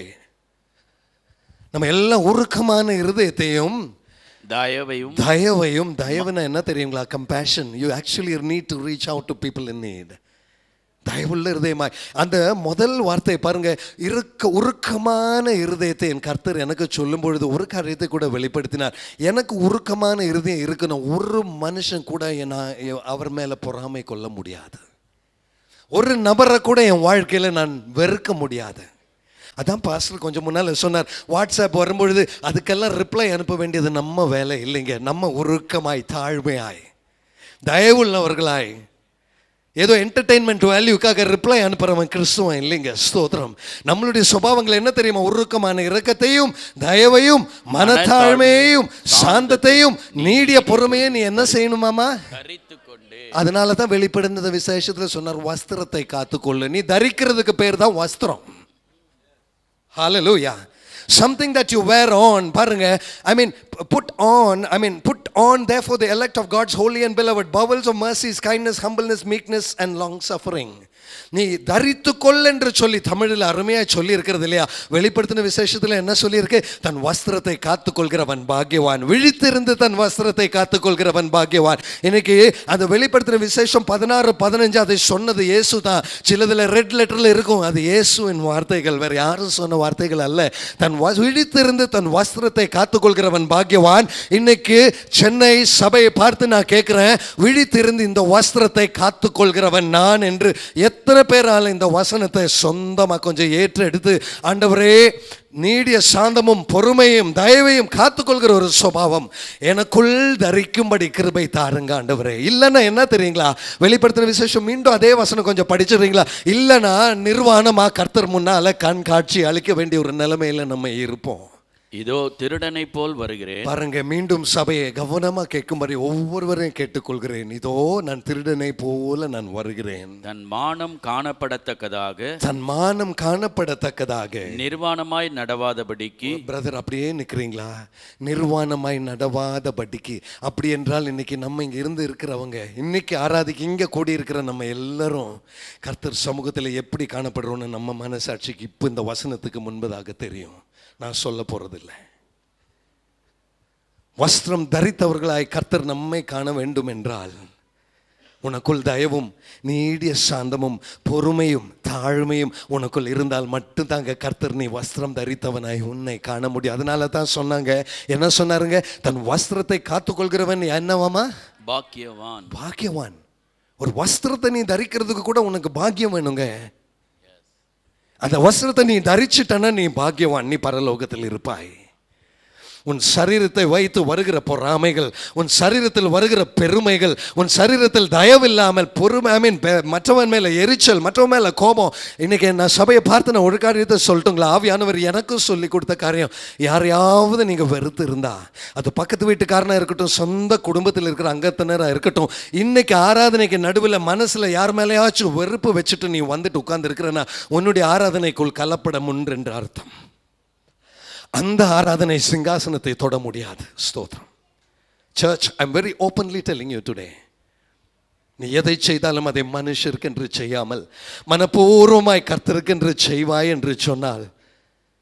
நம்ம எல்லாம் உருக்கமான இருதயத்தையும் தயவையும் தயவையும் தயவுனா என்ன தெரியுங்களா compassion you actually need to reach out to people in need தயவுள்ள இருதயமாய் அந்த முதல் வார்த்தை பாருங்க இருக்க உருக்கமான இருதயத்தை என் கர்த்தர் எனக்கு சொல்லும் பொழுது ஒரு காரியத்தை கூட வெளிப்படுத்தினார் எனக்கு உருக்கமான இருதயம் இருக்கணும் ஒரு மனுஷன் கூட நான் அவர் மேலே பொறாமை கொள்ள முடியாது ஒரு நபரை கூட என் வாழ்க்கையில் நான் வெறுக்க முடியாது அதான் பாஸ்டர் கொஞ்சம் முன்னால் சொன்னார் வாட்ஸ்அப் வரும்பொழுது அதுக்கெல்லாம் ரிப்ளை அனுப்ப வேண்டியது நம்ம வேலை இல்லைங்க நம்ம உருக்கமாய் தாழ்மையாய் தயவுள்ளவர்களாய் ஏதோ என்டர்டெயின்மெண்ட் வேல்யூக்காக ரிப்ளை அனுப்புறவன் கிறிஸ்துவன் இல்லைங்க ஸ்தோத்திரம் நம்மளுடைய சுபாவங்கள் என்ன தெரியுமா உருக்கமான இரக்கத்தையும் தயவையும் மனத்தாழ்மையையும் சாந்தத்தையும் நீடிய பொறுமையை நீ என்ன செய்யணுமாமா தரித்து கொண்டு அதனால தான் வெளிப்படுந்த விசேஷத்துல சொன்னார் வஸ்திரத்தை காத்துக்கொள்ளு நீ தரிக்கிறதுக்கு பேர் தான் வஸ்திரம் ஹalleluya something that you wear on பாருங்க i mean put on i mean put on therefore the elect of god's holy and beloved bowels of mercies kindness humbleness meekness and long suffering நீ தரித்து கொள் என்று சொல்லி தமிழில் அருமையாக சொல்லி இருக்கிறது இல்லையா வெளிப்படுத்தின விசேஷத்தில் என்ன சொல்லியிருக்கு தன் வஸ்திரத்தை காத்துக்கொள்கிறவன் பாக்கியவான் விழித்திருந்து தன் வஸ்திரத்தை காத்துக்கொள்கிறவன் பாக்கியவான் இன்னைக்கு அந்த வெளிப்படுத்தின விசேஷம் பதினாறு பதினஞ்சு அதை சொன்னது இயேசு தான் சிலதில் ரெட் லெட்டரில் இருக்கும் அது இயேசுவின் வார்த்தைகள் வேற யாரும் சொன்ன வார்த்தைகள் அல்ல தன் வ- விழித்திருந்து தன் வஸ்திரத்தை காத்துக்கொள்கிறவன் பாக்கியவான் இன்னைக்கு சென்னை சபையை பார்த்து நான் கேட்குறேன் விழித்திருந்து இந்த வஸ்திரத்தை காத்துக்கொள்கிறவன் நான் என்று எத்தனை பேரால் இந்த வசனத்தை சொந்தமாக கொஞ்சம் ஏற்று எடுத்து ஆண்டவரே நீடிய சாந்தமும் பொறுமையும் தயவையும் காத்துக்கொள்கிற ஒரு சுபாவம் எனக்குள் தரிக்கும்படி கிருபை தாருங்க ஆண்டவரே இல்லைன்னா என்ன தெரியுங்களா வெளிப்படுத்தின விசேஷம் மீண்டும் அதே வசனம் கொஞ்சம் படிச்சிடுறீங்களா இல்லைன்னா நிர்வாணமா கர்த்தர் முன்னால கண் காட்சி அளிக்க வேண்டிய ஒரு நிலைமையில நம்ம இருப்போம் இதோ திருடனை போல் வருகிறேன் பாருங்க மீண்டும் சபையை கவனமா கேட்கும்படி ஒவ்வொருவரையும் கேட்டுக்கொள்கிறேன் இதோ நான் திருடனை போல நான் வருகிறேன் தன் மானம் காணப்படத்தக்கதாக தன் மானம் காணப்படத்தக்கதாக நிர்வாணமாய் நடவாதபடிக்கு பிரதர் அப்படியே நிற்கிறீங்களா நிர்வாணமாய் நடவாத படிக்கு அப்படி என்றால் இன்னைக்கு நம்ம இங்க இருந்து இருக்கிறவங்க இன்னைக்கு ஆராதிக்கு இங்க கூடி இருக்கிற நம்ம எல்லாரும் கர்த்தர் சமூகத்தில் எப்படி காணப்படுறோம்னு நம்ம மனசாட்சிக்கு இப்போ இந்த வசனத்துக்கு முன்பதாக தெரியும் நான் சொல்ல போறதில்லை வஸ்திரம் தரித்தவர்களாய் கர்த்தர் நம்மை காண வேண்டும் என்றால் உனக்குள் தயவும் நீடிய சாந்தமும் பொறுமையும் தாழ்மையும் உனக்குள் இருந்தால் மட்டும்தாங்க கர்த்தர் நீ வஸ்திரம் தரித்தவனாய் உன்னை காண முடியும் அதனால தான் சொன்னாங்க என்ன சொன்னாருங்க தன் வஸ்திரத்தை காத்துக்கொள்கிறவன் என்னவாமா பாக்கியவான் பாக்கியவான் ஒரு வஸ்திரத்தை நீ தரிக்கிறதுக்கு கூட உனக்கு பாக்கியம் வேணுங்க அந்த வஸ்திரத்தை நீ தரிச்சிட்டனா நீ பாக்கியவான் நீ பரலோகத்தில் இருப்பாய் உன் சரீரத்தை வைத்து வருகிற பொறாமைகள் உன் சரீரத்தில் வருகிற பெருமைகள் உன் சரீரத்தில் தயவில்லாமல் பொறுமை ஐ மீன் மற்றவன் மேலே எரிச்சல் மற்றவன் மேலே கோபம் இன்னைக்கு நான் சபையை பார்த்து நான் ஒரு காரியத்தை சொல்லட்டுங்களா ஆவியானவர் எனக்கும் சொல்லி கொடுத்த காரியம் யாரையாவது நீங்கள் வெறுத்து இருந்தா அது பக்கத்து வீட்டுக்காரனாக இருக்கட்டும் சொந்த குடும்பத்தில் இருக்கிற அங்கத்தினராக இருக்கட்டும் இன்னைக்கு ஆராதனைக்கு நடுவில் மனசில் யார் மேலேயாச்சும் வெறுப்பு வச்சுட்டு நீ வந்துட்டு உட்கார்ந்து இருக்கிறனா உன்னுடைய ஆராதனைக்குள் கலப்படம் உண்டு என்று அர்த்தம் அந்த ஆராதனை சிங்காசனத்தை தொட முடியாது ஸ்தோத்திரம் church I am very openly telling you today நீ எதை செய்தாலும் அதை மனுஷருக்கென்று செய்யாமல் மனப்பூர்வமாய் கர்த்தருக்கென்று செய்வாய் என்று சொன்னால்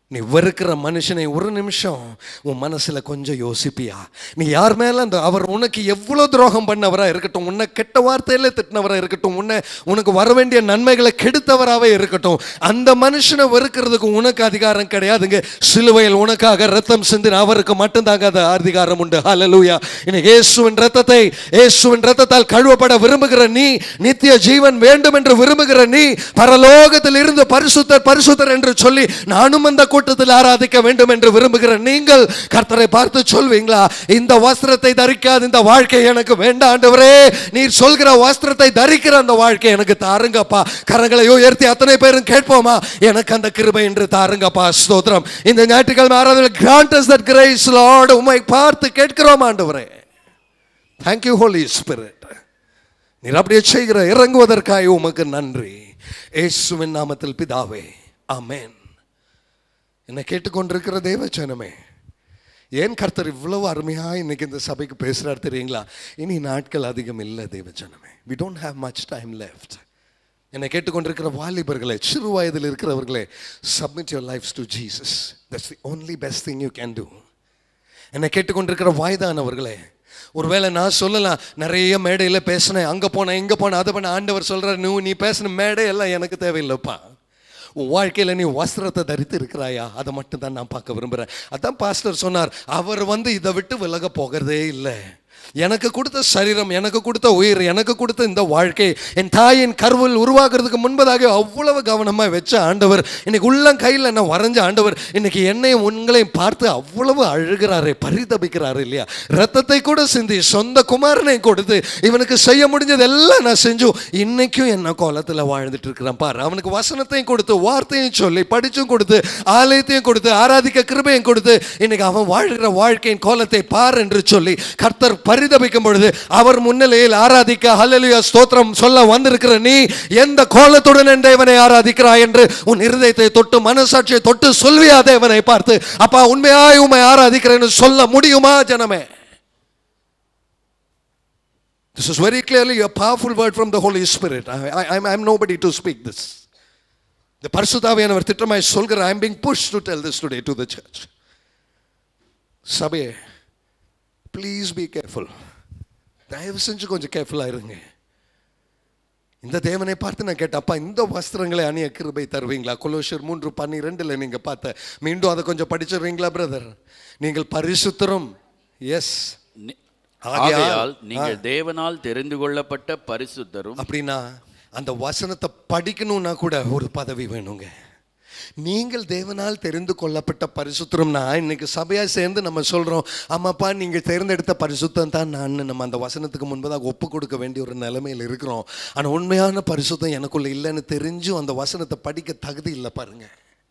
நீ வெறுக்கிற மனுஷனை ஒரு நிமிஷம் உன் மனசுல கொஞ்சம் யோசிப்பியா நீ யார் மேல அந்த அவர் உனக்கு எவ்வளவு துரோகம் பண்ணவரா இருக்கட்டும் உன்னை கெட்ட வார்த்தையில திட்டினவரா இருக்கட்டும் உன்னை உனக்கு வர வேண்டிய நன்மைகளை கெடுத்தவராவே இருக்கட்டும் அந்த மனுஷனை வெறுக்கிறதுக்கு உனக்கு அதிகாரம் கிடையாதுங்க சிலுவையில் உனக்காக ரத்தம் சிந்தின அவருக்கு மட்டும்தாங்க அது அதிகாரம் உண்டு ஹalleluya இன்னைக்கு இயேசுவின் ரத்தத்தை இயேசுவின் ரத்தத்தால் கழுவப்பட விரும்புகிற நீ நித்திய ஜீவன் வேண்டும் என்று விரும்புகிற நீ பரலோகத்தில் இருந்து பரிசுத்தர் பரிசுத்தர் என்று சொல்லி நானும் அந்த கூட்டத்தில் ஆராதிக்க வேண்டும் என்று விரும்புகிற நீங்கள் கர்த்தரை பார்த்து சொல்வீங்களா இந்த வஸ்திரத்தை தரிக்காத இந்த வாழ்க்கை எனக்கு வேண்டாம் ஆண்டவரே நீர் சொல்கிற வஸ்திரத்தை தரிக்கிற அந்த வாழ்க்கை எனக்கு தாருங்கப்பா கரங்களை உயர்த்தி அத்தனை பேரும் கேட்போமா எனக்கு அந்த கிருபை என்று தாருங்கப்பா ஸ்தோத்திரம் இந்த ஞாயிற்றுக்கிழமை ஆராதனை grant us that grace lord உம்மை பார்த்து கேட்கிறோம் ஆண்டவரே தேங்க் யூ ஹோலி ஸ்பிரிட் நீர் அப்படியே செய்கிற இறங்குவதற்காக உமக்கு நன்றி இயேசுவின் நாமத்தில் பிதாவே ஆமென் என்னை கேட்டுக்கொண்டிருக்கிற தேவச்சனமே ஏன் கர்த்தர் இவ்வளவு அருமையா இன்னைக்கு இந்த சபைக்கு பேசுறார் தெரியுங்களா இனி நாட்கள் அதிகம் இல்லை தேவச்சனமே we don't have much time left என்னை கேட்டுக்கொண்டிருக்கிற வாலிபர்களே சிறு வயதில் இருக்கிறவர்களே submit your lives to jesus that's the only best thing you can do என்னை கேட்டுக்கொண்டிருக்கிற வயதானவர்களே ஒருவேளை நான் சொல்லலாம் நிறைய மேடையில் பேசினேன் அங்கே போனேன் இங்கே போனேன் அதை பண்ண ஆண்டவர் சொல்கிறார் நீ நீ பேசின மேடை எல்லாம் எனக்கு தேவையில்லைப்பா உன் வாழ்க்கையில் நீ வஸ்திரத்தை தரித்து இருக்கிறாயா அதை மட்டும் தான் நான் பார்க்க விரும்புகிறேன் அதான் பாஸ்டர் சொன்னார் அவர் வந்து இதை விட்டு விலக போகிறதே இல்லை எனக்கு கொடுத்த சரீரம் எனக்கு கொடுத்த உயிர் எனக்கு கொடுத்த இந்த வாழ்க்கை என் தாயின் கருவில் உருவாக்குறதுக்கு முன்பதாக அவ்வளவு கவனமாக வச்ச ஆண்டவர் இன்னைக்கு உள்ளம் கையில் என்ன வரைஞ்ச ஆண்டவர் இன்னைக்கு என்னையும் உங்களையும் பார்த்து அவ்வளவு அழுகிறாரே பரிதபிக்கிறாரு இல்லையா ரத்தத்தை கூட சிந்தி சொந்த குமாரனை கொடுத்து இவனுக்கு செய்ய முடிஞ்சது எல்லாம் நான் செஞ்சும் இன்னைக்கும் என்ன கோலத்தில் வாழ்ந்துட்டு இருக்கிறேன் பாரு அவனுக்கு வசனத்தையும் கொடுத்து வார்த்தையும் சொல்லி படிச்சும் கொடுத்து ஆலயத்தையும் கொடுத்து ஆராதிக்க கிருபையும் கொடுத்து இன்னைக்கு அவன் வாழ்கிற வாழ்க்கையின் கோலத்தை பார் என்று சொல்லி கர்த்தர் பரிதபிக்கும் பொழுது அவர் முன்னிலையில் ஆராதிக்க ஹல்லேலூயா ஸ்தோத்திரம் சொல்ல வந்திருக்கிற நீ எந்த கோலத்துடன் என் தேவனை ஆராதிக்கிறாய் என்று உன் இருதயத்தை தொட்டு மனசாட்சியை தொட்டு சொல்வியா தேவனை பார்த்து அப்பா உண்மையாய் உண்மை ஆராதிக்கிறேன்னு சொல்ல முடியுமா ஜனமே This is very clearly a powerful word from the Holy Spirit. I, I, I'm, I'm nobody to speak this. The பரிசுத்தாவியானவர் திட்டமாய் சொல்கிற I am being pushed to tell this today to the church. சபையே please be careful தயவு செஞ்சு கொஞ்சம் கேர்ஃபுல்லாக இருங்க இந்த தேவனை பார்த்து நான் கேட்டேன் அப்பா இந்த வஸ்திரங்களை அணிய கிருபை தருவீங்களா கொலோஷர் மூன்று பன்னிரெண்டில் நீங்கள் பார்த்த மீண்டும் அதை கொஞ்சம் படிச்சிடுறீங்களா பிரதர் நீங்கள் பரிசுத்தரும் எஸ் நி- ஆகையால், ஆகையால் நீங்கள் தேவனால் தெரிந்து கொள்ளப்பட்ட பரிசுத்தரும் அப்படின்னா அந்த வசனத்தை படிக்கணும்னா கூட ஒரு பதவி வேணுங்க நீங்கள் தேவனால் தெரிந்து கொள்ளப்பட்ட பரிசுத்தம்னா இன்னைக்கு சபையாக சேர்ந்து நம்ம சொல்கிறோம் ஆமாப்பா நீங்கள் தேர்ந்தெடுத்த பரிசுத்தம் தான் நான் நம்ம அந்த வசனத்துக்கு முன்பதாக ஒப்பு கொடுக்க வேண்டிய ஒரு நிலைமையில் இருக்கிறோம் ஆனால் உண்மையான பரிசுத்தம் எனக்குள்ள இல்லைன்னு தெரிஞ்சும் அந்த வசனத்தை படிக்க தகுதி இல்லை பாருங்க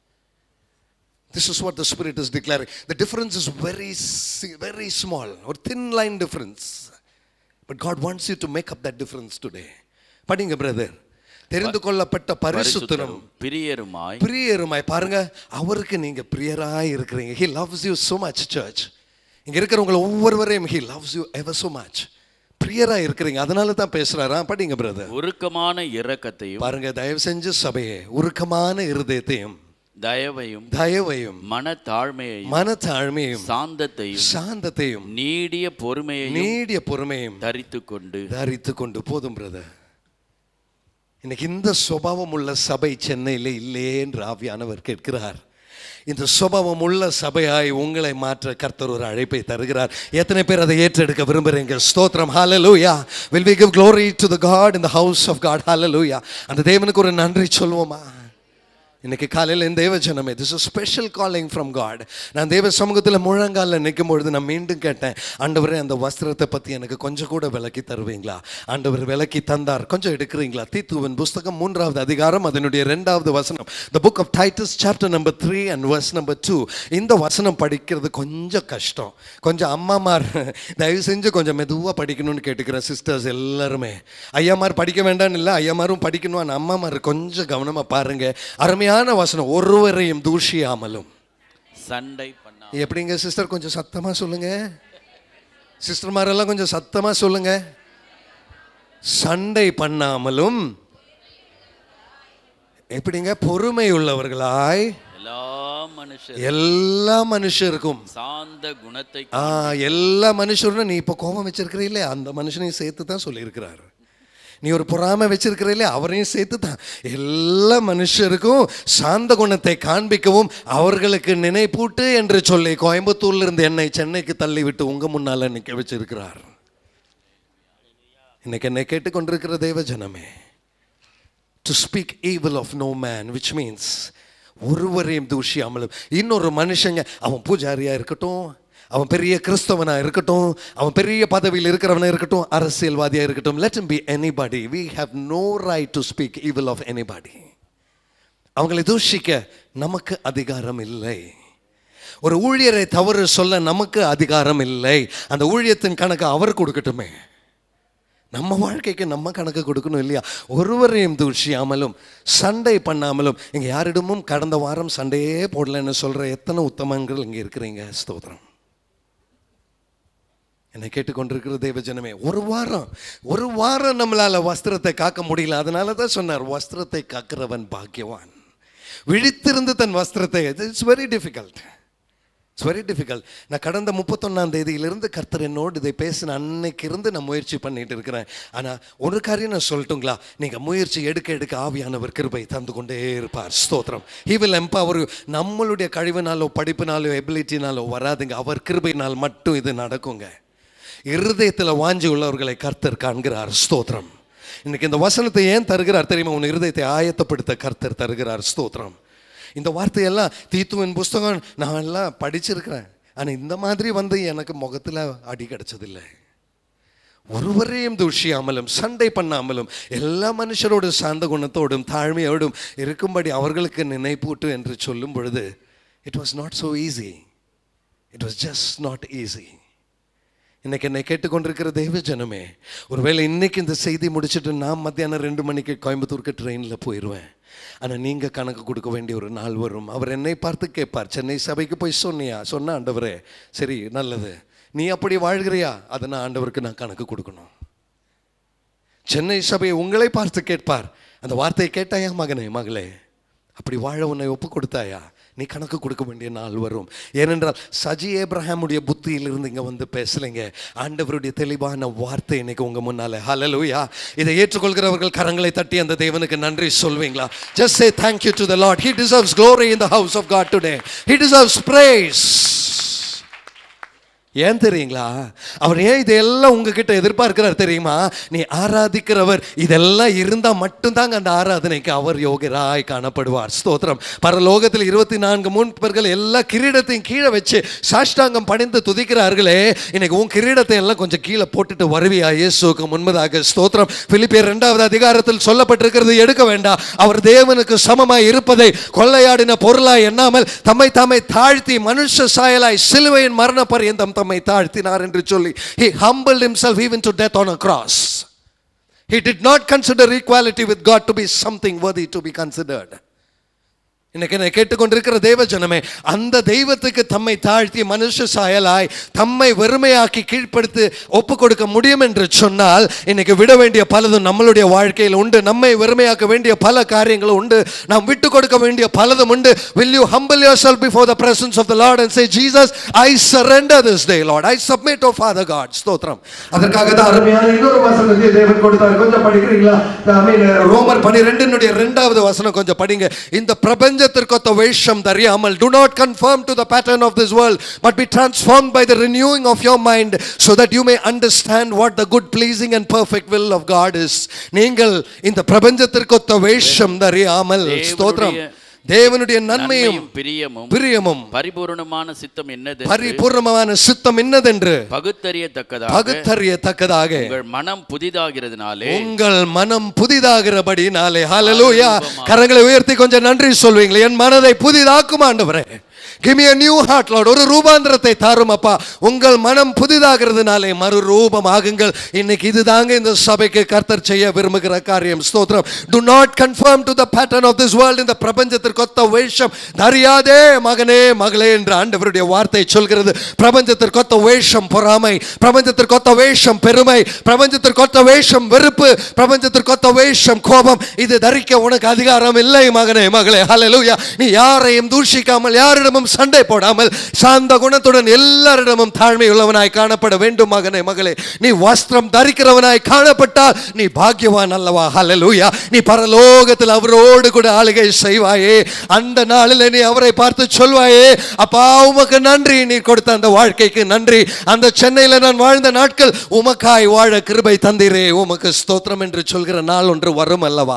This is what the Spirit is declaring. The difference is very, si- very small, or thin line difference. But God wants you to make up that difference today. படிங்க பிரதர் தெரிந்து கொள்ளப்பட்ட பரிசுத்தரும் பரிசுத்தரும் பிரியருமாய் பிரியருமாய் பாருங்க அவருக்கு நீங்க பிரியராய் இருக்கிறீங்க he loves you so much church இங்க இருக்கிறவங்க ஒவ்வொருவரையும் he loves you ever so much பிரியரா இருக்கிறீங்க அதனால தான் பேசுறாரா படிங்க பிரதர் உருக்கமான இரக்கத்தையும் பாருங்க தயவு செஞ்சு சபையே உருக்கமான இருதயத்தையும் தயவையும் தயவையும் மனத்தாழ்மையையும் மனத்தாழ்மையும் சாந்தத்தையும் சாந்தத்தையும் நீடிய பொறுமையையும் நீடிய பொறுமையும் தரித்து கொண்டு தரித்து கொண்டு போதும் பிரதர் இன்னைக்கு இந்த சுபாவம் உள்ள சபை சென்னையில் இல்லையே என்று ஆவியானவர் கேட்கிறார் இந்த சுபாவம் உள்ள சபையாய் உங்களை மாற்ற கர்த்தர் ஒரு அழைப்பை தருகிறார் எத்தனை பேர் அதை ஏற்றெடுக்க விரும்புறீங்க ஸ்தோத்திரம் ஹalleluya will we give glory to the god in the house of god hallelujah அந்த தேவனுக்கு ஒரு நன்றி சொல்வோமா இன்னைக்கு காலையில் இந்த தேவ ஜனமே this is special calling from God நான் தேவ சமூகத்தில் முழங்காலில் நிற்கும் பொழுது நான் மீண்டும் கேட்டேன் ஆண்டவரே அந்த வஸ்திரத்தை பற்றி எனக்கு கொஞ்சம் கூட விலக்கி தருவீங்களா ஆண்டவர் விலக்கி தந்தார் கொஞ்சம் எடுக்கிறீங்களா தீத்துவன் புஸ்தகம் மூன்றாவது அதிகாரம் அதனுடைய ரெண்டாவது வசனம் the book of Titus chapter number three and verse number two இந்த வசனம் படிக்கிறது கொஞ்சம் கஷ்டம் கொஞ்சம் அம்மாமார் தயவு செஞ்சு கொஞ்சம் மெதுவாக படிக்கணும்னு கேட்டுக்கிறேன் சிஸ்டர்ஸ் எல்லாருமே ஐயாமார் படிக்க வேண்டாம்னு இல்லை ஐயாமாரும் படிக்கணும் ஆனால் அம்மாமார் கொஞ்சம் கவனமாக பாருங்க அருமையான வசனம் ஒருவரையும் தூஷியாமலும் சண்டை பண்ணா எப்படிங்க சிஸ்டர் கொஞ்சம் சத்தமாக சொல்லுங்க சிஸ்டர்மாரெல்லாம் கொஞ்சம் சத்தமாக சொல்லுங்க சண்டை பண்ணாமலும் எப்படிங்க பொறுமை உள்ளவர்களாய் எல்லா மனுஷர் எல்லா மனுஷருக்கும் சாந்த குணத்தை ஆ எல்லா மனுஷரும் நீ இப்போ கோபம் வச்சிருக்கிற இல்லையா அந்த மனுஷனையும் சேர்த்து தான் சொல்லியிருக்கிறார் நீ ஒரு பொறாமை வச்சிருக்கிற இல்லையா அவரையும் சேர்த்து தான் எல்லா மனுஷருக்கும் சாந்த குணத்தை காண்பிக்கவும் அவர்களுக்கு நினைப்பூட்டு என்று சொல்லி கோயம்புத்தூர்ல இருந்து என்னை சென்னைக்கு தள்ளி விட்டு உங்க முன்னால நிக்க வச்சிருக்கிறார் இன்னைக்கு என்னை கேட்டுக்கொண்டிருக்கிற தேவ ஜனமே to speak evil of no man which means ஒருவரையும் தூஷியாமலும் இன்னொரு மனுஷங்க அவன் பூஜாரியா இருக்கட்டும் அவன் பெரிய கிறிஸ்தவனா இருக்கட்டும் அவன் பெரிய பதவியில் இருக்கிறவனா இருக்கட்டும் அரசியல்வாதியா இருக்கட்டும் let him be anybody we have no right to speak evil of anybody அவங்களை தூஷிக்க நமக்கு அதிகாரம் இல்லை ஒரு ஊழியரை தவறு சொல்ல நமக்கு அதிகாரம் இல்லை அந்த ஊழியத்தின் கணக்கு அவர் கொடுக்கட்டுமே நம்ம வாழ்க்கைக்கு நம்ம கணக்கு கொடுக்கணும் இல்லையா ஒருவரையும் தூஷியாமலும் சண்டை பண்ணாமலும் இங்க யாரிடமும் கடந்த வாரம் சண்டையே போடலன்னு சொல்ற எத்தனை உத்தமங்கள் இங்க இருக்கிறீங்க ஸ்தோத்திரம் என்னை கேட்டுக்கொண்டிருக்கிற தேவ ஜனமே ஒரு வாரம் ஒரு வாரம் நம்மளால வஸ்திரத்தை காக்க முடியல அதனால தான் சொன்னார் வஸ்திரத்தை காக்கிறவன் பாக்கியவான் விழித்திருந்து தன் வஸ்திரத்தை it's very difficult it's very difficult நான் கடந்த முப்பத்தொன்னாம் தேதியிலிருந்து கர்த்தர் என்னோடு இதை பேசின அன்னைக்கு இருந்து நான் முயற்சி பண்ணிட்டு இருக்கிறேன் ஆனால் ஒரு காரியம் நான் சொல்லட்டுங்களா நீங்கள் முயற்சி எடுக்க எடுக்க ஆவியானவர் கிருபை தந்து கொண்டே இருப்பார் ஸ்தோத்திரம் ஹி வில் எம்பவர் நம்மளுடைய கழிவுனாலோ படிப்பினாலோ எபிலிட்டினாலோ வராதுங்க அவர் கிருபையினால் மட்டும் இது நடக்குங்க இருதயத்தில் வாஞ்சி உள்ளவர்களை கர்த்தர் காண்கிறார் ஸ்தோத்திரம் இன்னைக்கு இந்த வசனத்தை ஏன் தருகிறார் தெரியுமா உன் இருதயத்தை ஆயத்தப்படுத்த கர்த்தர் தருகிறார் ஸ்தோத்திரம் இந்த வார்த்தையெல்லாம் தீத்துவின் புஸ்தகம் நான் எல்லாம் படிச்சிருக்கிறேன் ஆனால் இந்த மாதிரி வந்து எனக்கு முகத்தில் அடி கிடைச்சதில்லை ஒருவரையும் தூஷியாமலும் சண்டை பண்ணாமலும் எல்லா மனுஷரோடு சார்ந்த குணத்தோடும் தாழ்மையோடும் இருக்கும்படி அவர்களுக்கு நினைப்பூட்டு என்று சொல்லும் பொழுது it was not so easy it was just not easy இன்னைக்கு என்னை கேட்டுக்கொண்டிருக்கிற தெய்வ ஜனமே ஒருவேளை இன்னைக்கு இந்த செய்தி முடிச்சுட்டு நான் மத்தியானம் ரெண்டு மணிக்கு கோயம்புத்தூருக்கு ட்ரெயினில் போயிடுவேன் ஆனால் நீங்கள் கணக்கு கொடுக்க வேண்டிய ஒரு நாள் வரும் அவர் என்னை பார்த்து கேட்பார் சென்னை சபைக்கு போய் சொன்னியா சொன்ன ஆண்டவரே சரி நல்லது நீ அப்படி வாழ்கிறியா அதை நான் ஆண்டவருக்கு நான் கணக்கு கொடுக்கணும் சென்னை சபை உங்களை பார்த்து கேட்பார் அந்த வார்த்தையை கேட்டாயா மகனே மகளே அப்படி வாழ உன்னை ஒப்பு கொடுத்தாயா நீ கணக்கு கொடுக்க வேண்டிய நாள் வரும் ஏனென்றால் சஜி ஏப்ரஹாமுடைய புத்தியிலிருந்து இங்க வந்து பேசலைங்க ஆண்டவருடைய தெளிவான வார்த்தை இன்னைக்கு உங்க முன்னால ஹalleluya இதை ஏற்றுக்கொள்கிறவர்கள் கரங்களை தட்டி அந்த தேவனுக்கு நன்றி சொல்வீங்களா just say thank you to the lord he deserves glory in the house of god today he deserves praise ஏன் தெரியுங்களா அவர் ஏன் இதெல்லாம் உங்ககிட்ட எதிர்பார்க்கிறார் தெரியுமா நீ ஆராதிக்கிறவர் இதெல்லாம் இருந்தா மட்டும்தாங்க அந்த ஆராதனைக்கு அவர் யோகிராய் காணப்படுவார் ஸ்தோத்திரம் பரலோகத்தில் இருபத்தி நான்கு முன்பர்கள் எல்லா கிரீடத்தையும் கீழே வச்சு சாஷ்டாங்கம் பணிந்து துதிக்கிறார்களே இன்னைக்கு உன் கிரீடத்தை எல்லாம் கொஞ்சம் கீழே போட்டுட்டு வருவியா இயேசுக்கு முன்பதாக ஸ்தோத்திரம் பிலிப்பியர் இரண்டாவது அதிகாரத்தில் சொல்லப்பட்டிருக்கிறது எடுக்க வேண்டாம் அவர் தேவனுக்கு சமமாய் இருப்பதை கொள்ளையாடின பொருளாய் எண்ணாமல் தம்மை தாமை தாழ்த்தி மனுஷ சாயலாய் சிலுவையின் மரண பரியந்தம் தம்மை தாழ்த்தினார் என்று சொல்லி he humbled himself even to death on a cross he did not consider equality with god to be something worthy to be considered இன்னைக்கு என்னை கேட்டுக்கொண்டிருக்கிற தேவ ஜனமே அந்த தெய்வத்துக்கு தம்மை தாழ்த்தி மனுஷ சாயலாய் தம்மை வெறுமையாக்கி கீழ்ப்படுத்தி ஒப்பு கொடுக்க முடியும் என்று சொன்னால் இன்னைக்கு விட வேண்டிய பலதும் நம்மளுடைய வாழ்க்கையில் உண்டு நம்மை வெறுமையாக்க வேண்டிய பல காரியங்களும் உண்டு நாம் விட்டு கொடுக்க வேண்டிய பலதும் உண்டு will you humble yourself before the presence of the lord and say jesus i surrender this day lord i submit oh father god ஸ்தோத்திரம் அதற்காக தான் அருமையான இன்னொரு வசனத்தை தேவன் கொடுத்தார் கொஞ்சம் படிக்கிறீங்களா I mean, ரோமர் பனிரெண்டினுடைய இரண்டாவது வசனம் கொஞ்சம் படிங்க இந்த பிரபஞ்சத்திற்கொத்த வேஷம் தெரியாமல் do not conform to the pattern of this world but be transformed by the renewing of your mind so that you may understand what the good pleasing and perfect will of God is நீங்கள் இந்த பிரபஞ்சத்திற்கொத்த வேஷம் தெரியாமல் ஸ்தோத்திரம் தேவனுடைய நன்மையும் நன்மையும் பிரியமும் பிரியமும் பரிபூரணமான சித்தம் என்னது பரிபூர்ணமான சித்தம் என்னதென்று பகுத்தறியத்தக்கதாக பகுத்தறியத்தக்கதாக உங்கள் மனம் புதிதாகிறதுனாலே உங்கள் மனம் புதிதாகிறபடினாலே ஹalleluya கரங்களை உயர்த்தி கொஞ்சம் நன்றி சொல்வீங்களே என் மனதை புதிதாக்கும் ஆண்டவரே give me a new heart lord ஒரு ரூபாந்திரத்தை தாரும் அப்பா உங்கள் மனம் புதிதாகிறதுனாலே மறு ரூபமாகுங்கள் இன்னைக்கு இதுதாங்க இந்த சபைக்கு கர்த்தர் செய்ய விரும்புகிற காரியம் ஸ்தோத்திரம் to not conform to the pattern of this world இந்த பிரபஞ்சத்திற்கொத்த வேஷம் தரியாதே மகனே மகளே என்று ஆண்டவருடைய வார்த்தை சொல்கிறது பிரபஞ்சத்திற்கொத்த வேஷம் பொறாமை பிரபஞ்சத்திற்கொத்த வேஷம் பெருமை பிரபஞ்சத்திற்கொத்த வேஷம் வெறுப்பு பிரபஞ்சத்திற்கொத்த வேஷம் கோபம் இது தரிக்க உனக்கு அதிகாரம் இல்லை மகனே மகளே ஹalleluya நீ யாரையும் தூஷிக்காமல் யாரிடமும் சண்டை போடாமல் சாந்த குணத்துடன் எல்லாரிடமும் தாழ்மை உள்ளவனாய் காணப்பட வேண்டும் மகனே மகளே நீ வஸ்திரம் தரிக்கிறவனாய் காணப்பட்டால் நீ பாக்கியவான் அல்லவா ஹalleluya நீ பரலோகத்தில் அவரோடு கூட ஆளுகை செய்வாயே அந்த நாளில் நீ அவரை பார்த்து சொல்வாயே அப்பா உமக்கு நன்றி நீ கொடுத்த அந்த வாழ்க்கைக்கு நன்றி அந்த சென்னையில் நான் வாழ்ந்த நாட்கள் உமக்காய் வாழ கிருபை தந்தீரே உமக்கு ஸ்தோத்திரம் என்று சொல்கிற நாள் ஒன்று வரும் அல்லவா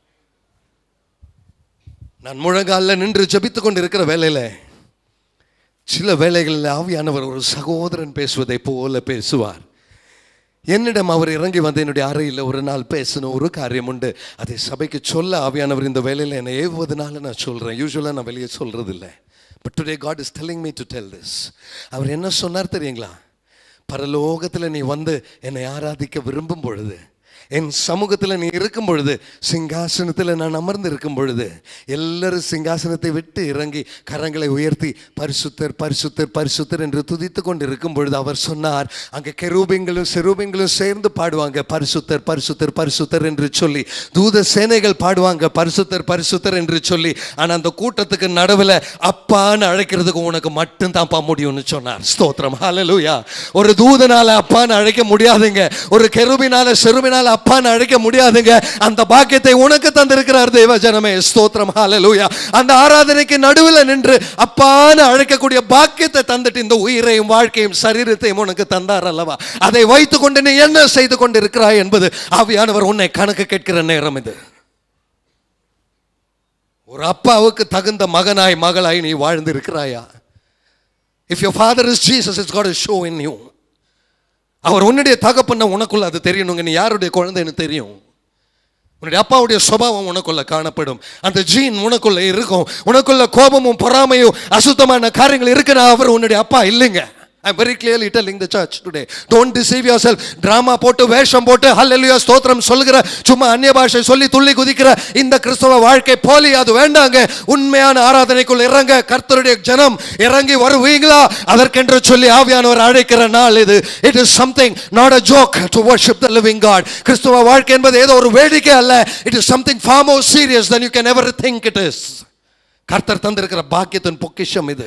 நான் முழங்காலில் நின்று ஜெபித்துக் கொண்டு இருக்கிற வேலையில சில வேளைகளில் ஆவியானவர் ஒரு சகோதரன் பேசுவதை போல பேசுவார் என்னிடம் அவர் இறங்கி வந்து என்னுடைய அறையில் ஒரு நாள் பேசின ஒரு காரியம் உண்டு அதை சபைக்கு சொல்ல ஆவியானவர் இந்த வேலையில் என்னை ஏவுவதனால நான் சொல்கிறேன் யூஸ்வலாக நான் வெளியே சொல்கிறது இல்லை but today God is telling me to tell this அவர் என்ன சொன்னார் தெரியுங்களா பரலோகத்தில் நீ வந்து என்னை ஆராதிக்க விரும்பும் பொழுது என் சமூகத்தில் நீ இருக்கும் பொழுது சிங்காசனத்தில் நான் அமர்ந்து இருக்கும் பொழுது எல்லாரும் சிங்காசனத்தை விட்டு இறங்கி கரங்களை உயர்த்தி பரிசுத்தர் பரிசுத்தர் பரிசுத்தர் என்று துதித்து கொண்டு இருக்கும் பொழுது அவர் சொன்னார் அங்கே கெரூபிங்களும் செரூபிங்களும் சேர்ந்து பாடுவாங்க பரிசுத்தர் பரிசுத்தர் பரிசுத்தர் என்று சொல்லி தூத சேனைகள் பாடுவாங்க பரிசுத்தர் பரிசுத்தர் என்று சொல்லி ஆனால் அந்த கூட்டத்துக்கு நடுவில் அப்பான்னு அழைக்கிறதுக்கு உனக்கு மட்டும்தான் பா முடியும்னு சொன்னார் ஸ்தோத்திரம் ஹalleluya ஒரு தூதனால அப்பான்னு அழைக்க முடியாதுங்க ஒரு கெருபினால செருபினால அப்பான்னு அழைக்க முடியாதுங்க அந்த பாக்கியத்தை உனக்கு தந்திருக்கிறார் தேவ ஜனமே ஸ்தோத்திரம் ஹalleluya அந்த ஆராதனைக்கு நடுவில் நின்று அப்பான்னு அழைக்கக்கூடிய பாக்கியத்தை தந்துட்டு இந்த உயிரையும் வாழ்க்கையும் சரீரத்தையும் உனக்கு தந்தார் அல்லவா அதை வைத்துக் கொண்டு நீ என்ன செய்து கொண்டு இருக்கிறாய் என்பது ஆவியானவர் உன்னை கணக்கு கேட்கிற நேரம் இது ஒரு அப்பாவுக்கு தகுந்த மகனாய் மகளாய் நீ வாழ்ந்து இருக்கிறாயா if your father is Jesus it's God show in you அவர் உன்னுடைய தகப்பன உனக்குள்ள அது தெரியணுங்க நீ யாருடைய குழந்தைன்னு தெரியும் உன்னுடைய அப்பாவுடைய சுபாவம் உனக்குள்ள காணப்படும் அந்த ஜீன் உனக்குள்ள இருக்கும் உனக்குள்ள கோபமும் பொறாமையும் அசுத்தமான காரியங்கள் இருக்குன்னா அவர் உன்னுடைய அப்பா இல்லைங்க I'm very clearly telling the church today. Don't deceive yourself. Drama போட்டு வேஷம் போட்டு ஹல்லேலூயா ஸ்தோத்திரம் சொல்லுகிற சும்மா அந்நிய பாஷை சொல்லி துள்ளி குதிக்கிற இந்த கிறிஸ்தவ வாழ்க்கை போலி அது வேண்டாங்க உண்மையான ஆராதனைக்குள் இறங்க கர்த்தருடைய ஜனம் இறங்கி வருவீங்களா அதற்கென்று சொல்லி ஆவியானவர் அழைக்கிற நாள் இது it is something not a joke to worship the living God கிறிஸ்துவ வாழ்க்கை என்பது ஏதோ ஒரு வேடிக்கை அல்ல it is something far more serious than you can ever think it is கர்த்தர் தந்திருக்கிற பாக்கியத்தின் பொக்கிஷம் இது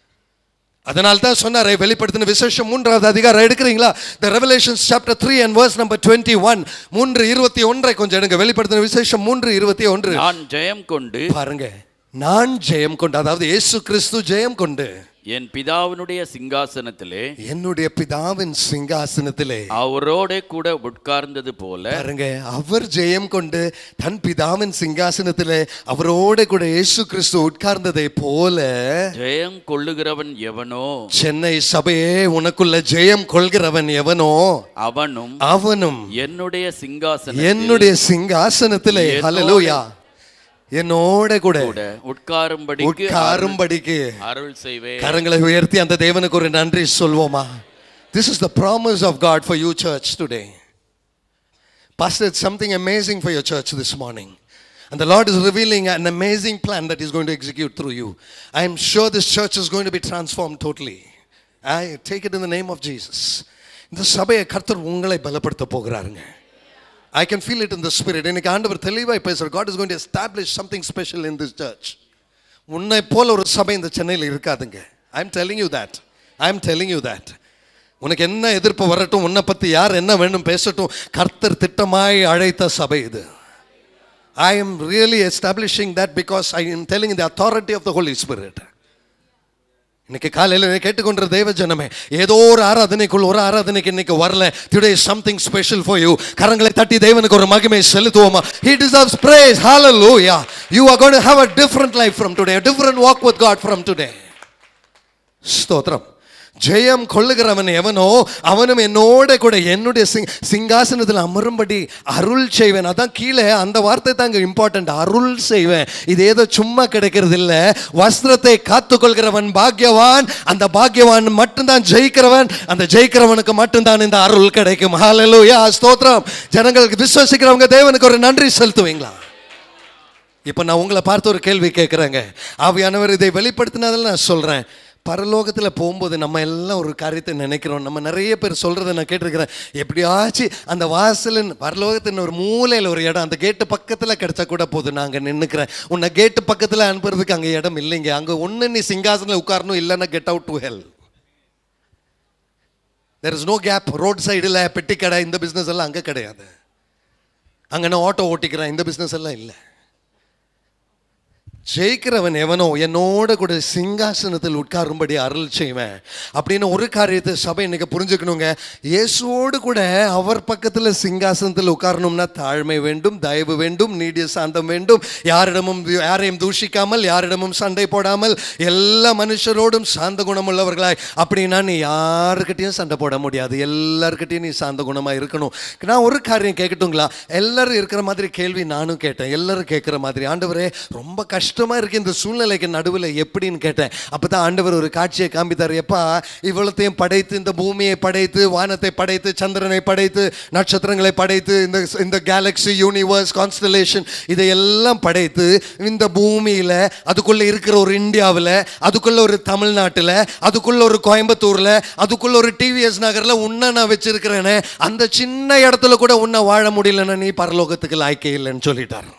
அதனால தான் சொன்னாரே வெளிப்படுத்தின விசேஷம் மூன்றாவது அதிகாரம் எடுக்கிறீங்களா the Revelations chapter three and verse number twenty one மூன்று இருபத்தி ஒன்றை கொஞ்சம் எடுங்க வெளிப்படுத்தின விசேஷம் மூன்று இருபத்தி ஒன்று நான் ஜெயம் கொண்டு பாருங்க நான் ஜெயம் கொண்டு அதாவது இயேசு கிறிஸ்து ஜெயம் கொண்டு என் பிதாவினுடைய சிங்காசனத்திலே என்னுடைய பிதாவின் சிங்காசனத்திலே அவரோட கூட உட்கார்ந்தது போல பாருங்க அவர் ஜெயம் கொண்டு தன் பிதாவின் சிங்காசனத்திலே அவரோட கூட இயேசு கிறிஸ்து உட்கார்ந்ததை போல ஜெயம் கொள்ளுகிறவன் எவனோ சென்னை சபையே உனக்குள்ள ஜெயம் கொள்கிறவன் எவனோ அவனும் அவனும் என்னுடைய சிங்காசனம் என்னுடைய சிங்காசனத்திலே என்னோட- ஹalleluya என்னோட கூட கூட உட்காரும்படிக்கு உட்காரும்படிக்கு அருள் செய்வேன் கரங்களை உயர்த்தி அந்த தேவனுக்கு ஒரு நன்றி சொல்வோமா this is the promise of God for you church today Pastor, it's something amazing for your church this morning. And the Lord is revealing an amazing plan that He's going to execute through you. I am sure this church is going to be transformed totally. I take it in the name of Jesus. இந்த சபையை கர்த்தர் உங்களை பலப்படுத்த போகிறாருங்க I can feel it in the spirit இன்னைக்கு ஆண்டவர் தெளிவாய் பேசுகிற God is going to establish something special in this church உன்னை போல ஒரு சபை இந்த சென்னையில் இருக்காதுங்க I am telling you that I am telling you that உனக்கு என்ன எதிர்ப்பு வரட்டும் உன்னை பற்றி யார் என்ன வேணும் பேசட்டும் கர்த்தர் திட்டமாய் அழைத்த சபை இது I am really establishing that because I am telling the authority of the holy spirit இன்னைக்கு காலையில் கேட்டுக்கொண்ட தேவ ஜனமே ஏதோ ஒரு ஆராதனைக்குள் ஒரு ஆராதனைக்கு இன்னைக்கு வரல today something special for you கரங்களை தட்டி தேவனுக்கு ஒரு மகிமை செலுத்துவோமா he deserves praise hallelujah you are going to have a different life from today a different walk with god from today ஸ்தோத்திரம் ஜெயம் கொள்ளுகிறவன் எவனோ அவனும் என்னோட கூட என்னுடைய சிங் சிங்காசனத்தில் அமரும்படி அருள் செய்வேன் அதான் கீழே அந்த வார்த்தை தாங்க இம்பார்ட்டன்ட் அருள் செய்வேன் இது ஏதோ சும்மா கிடைக்கிறது இல்ல வஸ்திரத்தை காத்துக்கொள்கிறவன் பாக்கியவான் அந்த பாக்கியவான் மட்டும்தான் ஜெயிக்கிறவன் அந்த ஜெயிக்கிறவனுக்கு மட்டும்தான் இந்த அருள் கிடைக்கும் ஹalleluya ஸ்தோத்திரம் ஜனங்களுக்கு விசுவாசிக்கிறவங்க தேவனுக்கு ஒரு நன்றி செலுத்துவீங்களா இப்போ நான் உங்களை பார்த்து ஒரு கேள்வி கேட்குறேங்க ஆவியானவர் இதை வெளிப்படுத்தினதில் நான் சொல்கிறேன் பரலோகத்தில் போகும்போது நம்ம எல்லாம் ஒரு காரியத்தை நினைக்கிறோம் நம்ம நிறைய பேர் சொல்கிறத நான் கேட்டிருக்கிறேன் எப்படியாச்சும் அந்த வாசலின் பரலோகத்தின் ஒரு மூலையில் ஒரு இடம் அந்த கேட்டு பக்கத்தில் கிடைச்சா கூட போதும் நான் அங்கே நின்றுக்கிறேன் உன்னை கேட்டு பக்கத்தில் அனுப்புறதுக்கு அங்கே இடம் இல்லைங்க அங்கே ஒன்று நீ சிங்காசனில் உட்காரணும் இல்லைன்னா get out to hell there is no gap road சைடில் பெட்டி கடை இந்த பிஸ்னஸ் எல்லாம் அங்கே கிடையாது அங்கே நான் ஆட்டோ ஓட்டிக்கிறேன் இந்த பிஸ்னஸ் எல்லாம் இல்லை ஜெயிக்கிறவன் எவனோ என்னோட கூட சிங்காசனத்தில் உட்காரும்படி அருள் செய்வேன் அப்படின்னு ஒரு காரியத்தை சபை இன்னைக்கு புரிஞ்சுக்கணுங்க இயேசுவோடு கூட அவர் பக்கத்தில் சிங்காசனத்தில் உட்காரணும்னா தாழ்மை வேண்டும் தயவு வேண்டும் நீடிய சாந்தம் வேண்டும் யாரிடமும் யாரையும் தூஷிக்காமல் யாரிடமும் சண்டை போடாமல் எல்லா மனுஷரோடும் சாந்த குணம் உள்ளவர்களாய் அப்படின்னா நீ யாருக்கிட்டையும் சண்டை போட முடியாது எல்லாருக்கிட்டையும் நீ சாந்த குணமாக இருக்கணும் நான் ஒரு காரியம் கேட்கட்டுங்களா எல்லாரும் இருக்கிற மாதிரி கேள்வி நானும் கேட்டேன் எல்லாரும் கேட்குற மாதிரி ஆண்டவரே ரொம்ப கஷ்டமா இருக்கு இந்த சூழ்நிலைக்கு நடுவில் எப்படின்னு கேட்டேன் அப்பதான் ஆண்டவர் ஒரு காட்சியை காண்பித்தார் எப்பா இவ்வளத்தையும் படைத்து இந்த பூமியை படைத்து வானத்தை படைத்து சந்திரனை படைத்து நட்சத்திரங்களை படைத்து இந்த இந்த கேலக்ஸி யூனிவர்ஸ் கான்ஸ்டலேஷன் இதையெல்லாம் படைத்து இந்த பூமியில அதுக்குள்ள இருக்கிற ஒரு இந்தியாவில் அதுக்குள்ள ஒரு தமிழ்நாட்டில் அதுக்குள்ள ஒரு கோயம்புத்தூர்ல அதுக்குள்ள ஒரு டிவிஎஸ் நகர்ல உன்னை நான் வச்சிருக்கிறேனே அந்த சின்ன இடத்துல கூட உன்னை வாழ முடியலன்னா நீ பரலோகத்துக்கு லாய்க்கே இல்லைன்னு சொல்லிட்டார்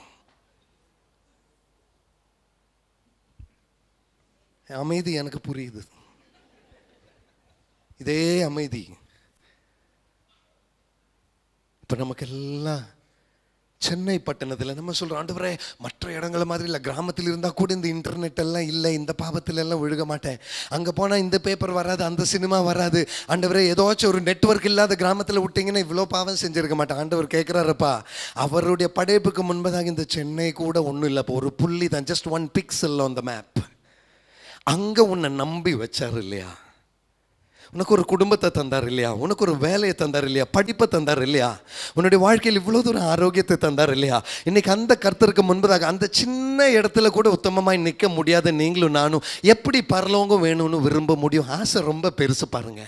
அமைதி எனக்கு புரியுது இதே அமைதி இப்ப நமக்கு எல்லாம் சென்னை பட்டணத்தில் நம்ம சொல்றோம் ஆண்டவரே மற்ற இடங்கள மாதிரி இல்லை கிராமத்தில் இருந்தால் கூட இந்த இன்டர்நெட் எல்லாம் இல்லை இந்த பாவத்தில் எல்லாம் விழுக மாட்டேன் அங்கே போனால் இந்த பேப்பர் வராது அந்த சினிமா வராது ஆண்டவரே ஏதாச்சும் ஒரு நெட்வொர்க் இல்லாத கிராமத்தில் விட்டீங்கன்னா இவ்வளோ பாவம் செஞ்சிருக்க மாட்டேன் ஆண்டவர் கேட்குறாருப்பா அவருடைய படைப்புக்கு முன்பதாக இந்த சென்னை கூட ஒன்றும் இல்லை இப்போ ஒரு புள்ளி தான் just one pixel on the map அங்கே உன்னை நம்பி வச்சார் இல்லையா உனக்கு ஒரு குடும்பத்தை தந்தார் இல்லையா உனக்கு ஒரு வேலையை தந்தார் இல்லையா படிப்பை தந்தார் இல்லையா உன்னுடைய வாழ்க்கையில் இவ்வளோ தூரம் ஆரோக்கியத்தை தந்தார் இல்லையா இன்னைக்கு அந்த கர்த்தருக்கு முன்பதாக அந்த சின்ன இடத்துல கூட உத்தமமாய் நிற்க முடியாத நீங்களும் நானும் எப்படி பரலோகம் வேணும்னு விரும்ப முடியும் ஆசை ரொம்ப பெருசு பாருங்க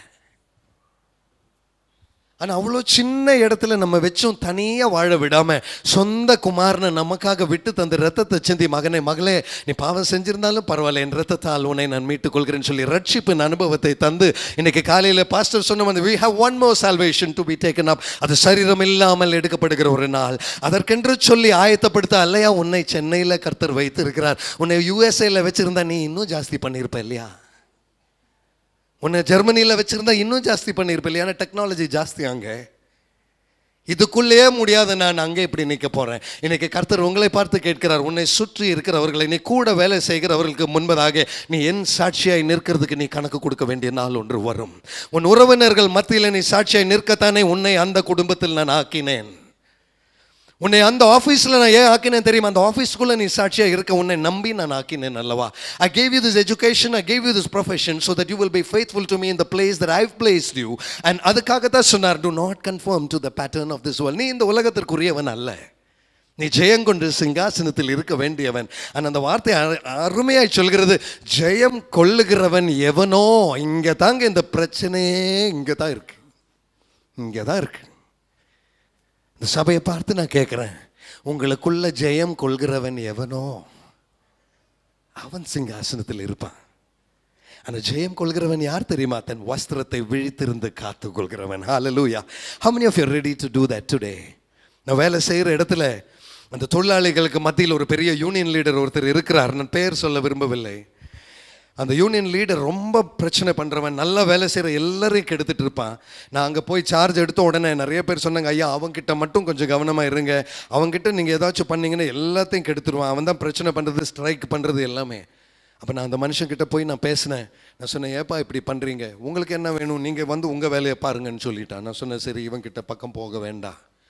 ஆனால் அவ்வளோ சின்ன இடத்துல நம்ம வச்சும் தனியாக வாழ விடாம சொந்த குமாரனை நமக்காக விட்டு தந்த ரத்தத்தை சிந்தி மகனே மகளே நீ பாவம் செஞ்சிருந்தாலும் பரவாயில்ல என் ரத்தத்தால் உன்னை நான் மீட்டுக் கொள்கிறேன்னு சொல்லி ரட்சிப்பின் அனுபவத்தை தந்து இன்னைக்கு காலையில் பாஸ்டர் சொன்ன வந்து we have one more salvation to be taken up அது சரீரம் இல்லாமல் எடுக்கப்படுகிற ஒரு நாள் அதற்கென்று சொல்லி ஆயத்தப்படுத்த அல்லையா உன்னை சென்னையில் கர்த்தர் வைத்து இருக்கிறார் உன்னை யூஎஸ்ஏல வச்சிருந்தா நீ இன்னும் ஜாஸ்தி பண்ணியிருப்ப இல்லையா உன்னை ஜெர்மனியில் வச்சிருந்தா இன்னும் ஜாஸ்தி பண்ணியிருப்ப இல்லையா ஏன்னா டெக்னாலஜி ஜாஸ்தி அங்கே இதுக்குள்ளேயே முடியாத நான் அங்கே இப்படி நிற்க போறேன் இன்னைக்கு கர்த்தர் உங்களை பார்த்து கேட்கிறார் உன்னை சுற்றி இருக்கிறவர்களை நீ கூட வேலை செய்கிறவர்களுக்கு முன்பதாக நீ என் சாட்சியாய் நிற்கிறதுக்கு நீ கணக்கு கொடுக்க வேண்டிய நாள் ஒன்று வரும் உன் உறவினர்கள் மத்தியில் நீ சாட்சியாய் நிற்கத்தானே உன்னை அந்த குடும்பத்தில் நான் ஆக்கினேன் உன்னை அந்த ஆஃபீஸில் நான் ஏன் ஆக்கினேன் தெரியுமா அந்த ஆஃபீஸ்க்குள்ளே நீ சாட்சியாக இருக்க உன்னை நம்பி நான் ஆக்கினேன் அல்லவா I gave you this education I gave you this profession so that you will be faithful to me இந்த place that I've placed you and அதுக்காக தான் சொன்னார் do not conform to the pattern of this world நீ இந்த உலகத்திற்குரியவன் அல்ல நீ ஜெயங்கொண்டு சிங்காசனத்தில் இருக்க வேண்டியவன் ஆனால் அந்த வார்த்தை அரு- அருமையாய் சொல்கிறது ஜெயம் கொள்ளுகிறவன் எவனோ இங்கே தாங்க இந்த பிரச்சனையே இங்கே தான் இருக்கு இங்கே தான் இருக்கு இந்த சபையை பார்த்து நான் கேட்குறேன் உங்களுக்குள்ள ஜெயம் கொள்கிறவன் எவனோ அவன் சிங்காசனத்தில் இருப்பான் அந்த ஜெயம் கொள்கிறவன் யார் தெரியுமா தன் வஸ்திரத்தை விழித்திருந்து காத்து கொள்கிறவன் ஹalleluya how many of you are ready to do that today நான் வேலை செய்கிற இடத்துல அந்த தொழிலாளிகளுக்கு மத்தியில் ஒரு பெரிய யூனியன் லீடர் ஒருத்தர் இருக்கிறார் நான் பெயர் சொல்ல விரும்பவில்லை அந்த யூனியன் லீடர் ரொம்ப பிரச்சனை பண்ணுறவன் நல்லா வேலை செய்கிற எல்லாரையும் கெடுத்துட்டு இருப்பான் நான் அங்கே போய் சார்ஜ் எடுத்த உடனே நிறைய பேர் சொன்னாங்க ஐயா அவன்கிட்ட மட்டும் கொஞ்சம் கவனமாக இருங்க அவன்கிட்ட நீங்கள் ஏதாச்சும் பண்ணீங்கன்னா எல்லாத்தையும் கெடுத்துருவான் அவன் தான் பிரச்சனை பண்ணுறது ஸ்ட்ரைக் பண்ணுறது எல்லாமே அப்போ நான் அந்த மனுஷன்கிட்ட போய் நான் பேசினேன் நான் சொன்னேன் ஏப்பா இப்படி பண்ணுறீங்க உங்களுக்கு என்ன வேணும் நீங்கள் வந்து உங்கள் வேலையை பாருங்கன்னு சொல்லிட்டான் நான் சொன்னேன் சரி இவன்கிட்ட பக்கம் போக வேண்டாம்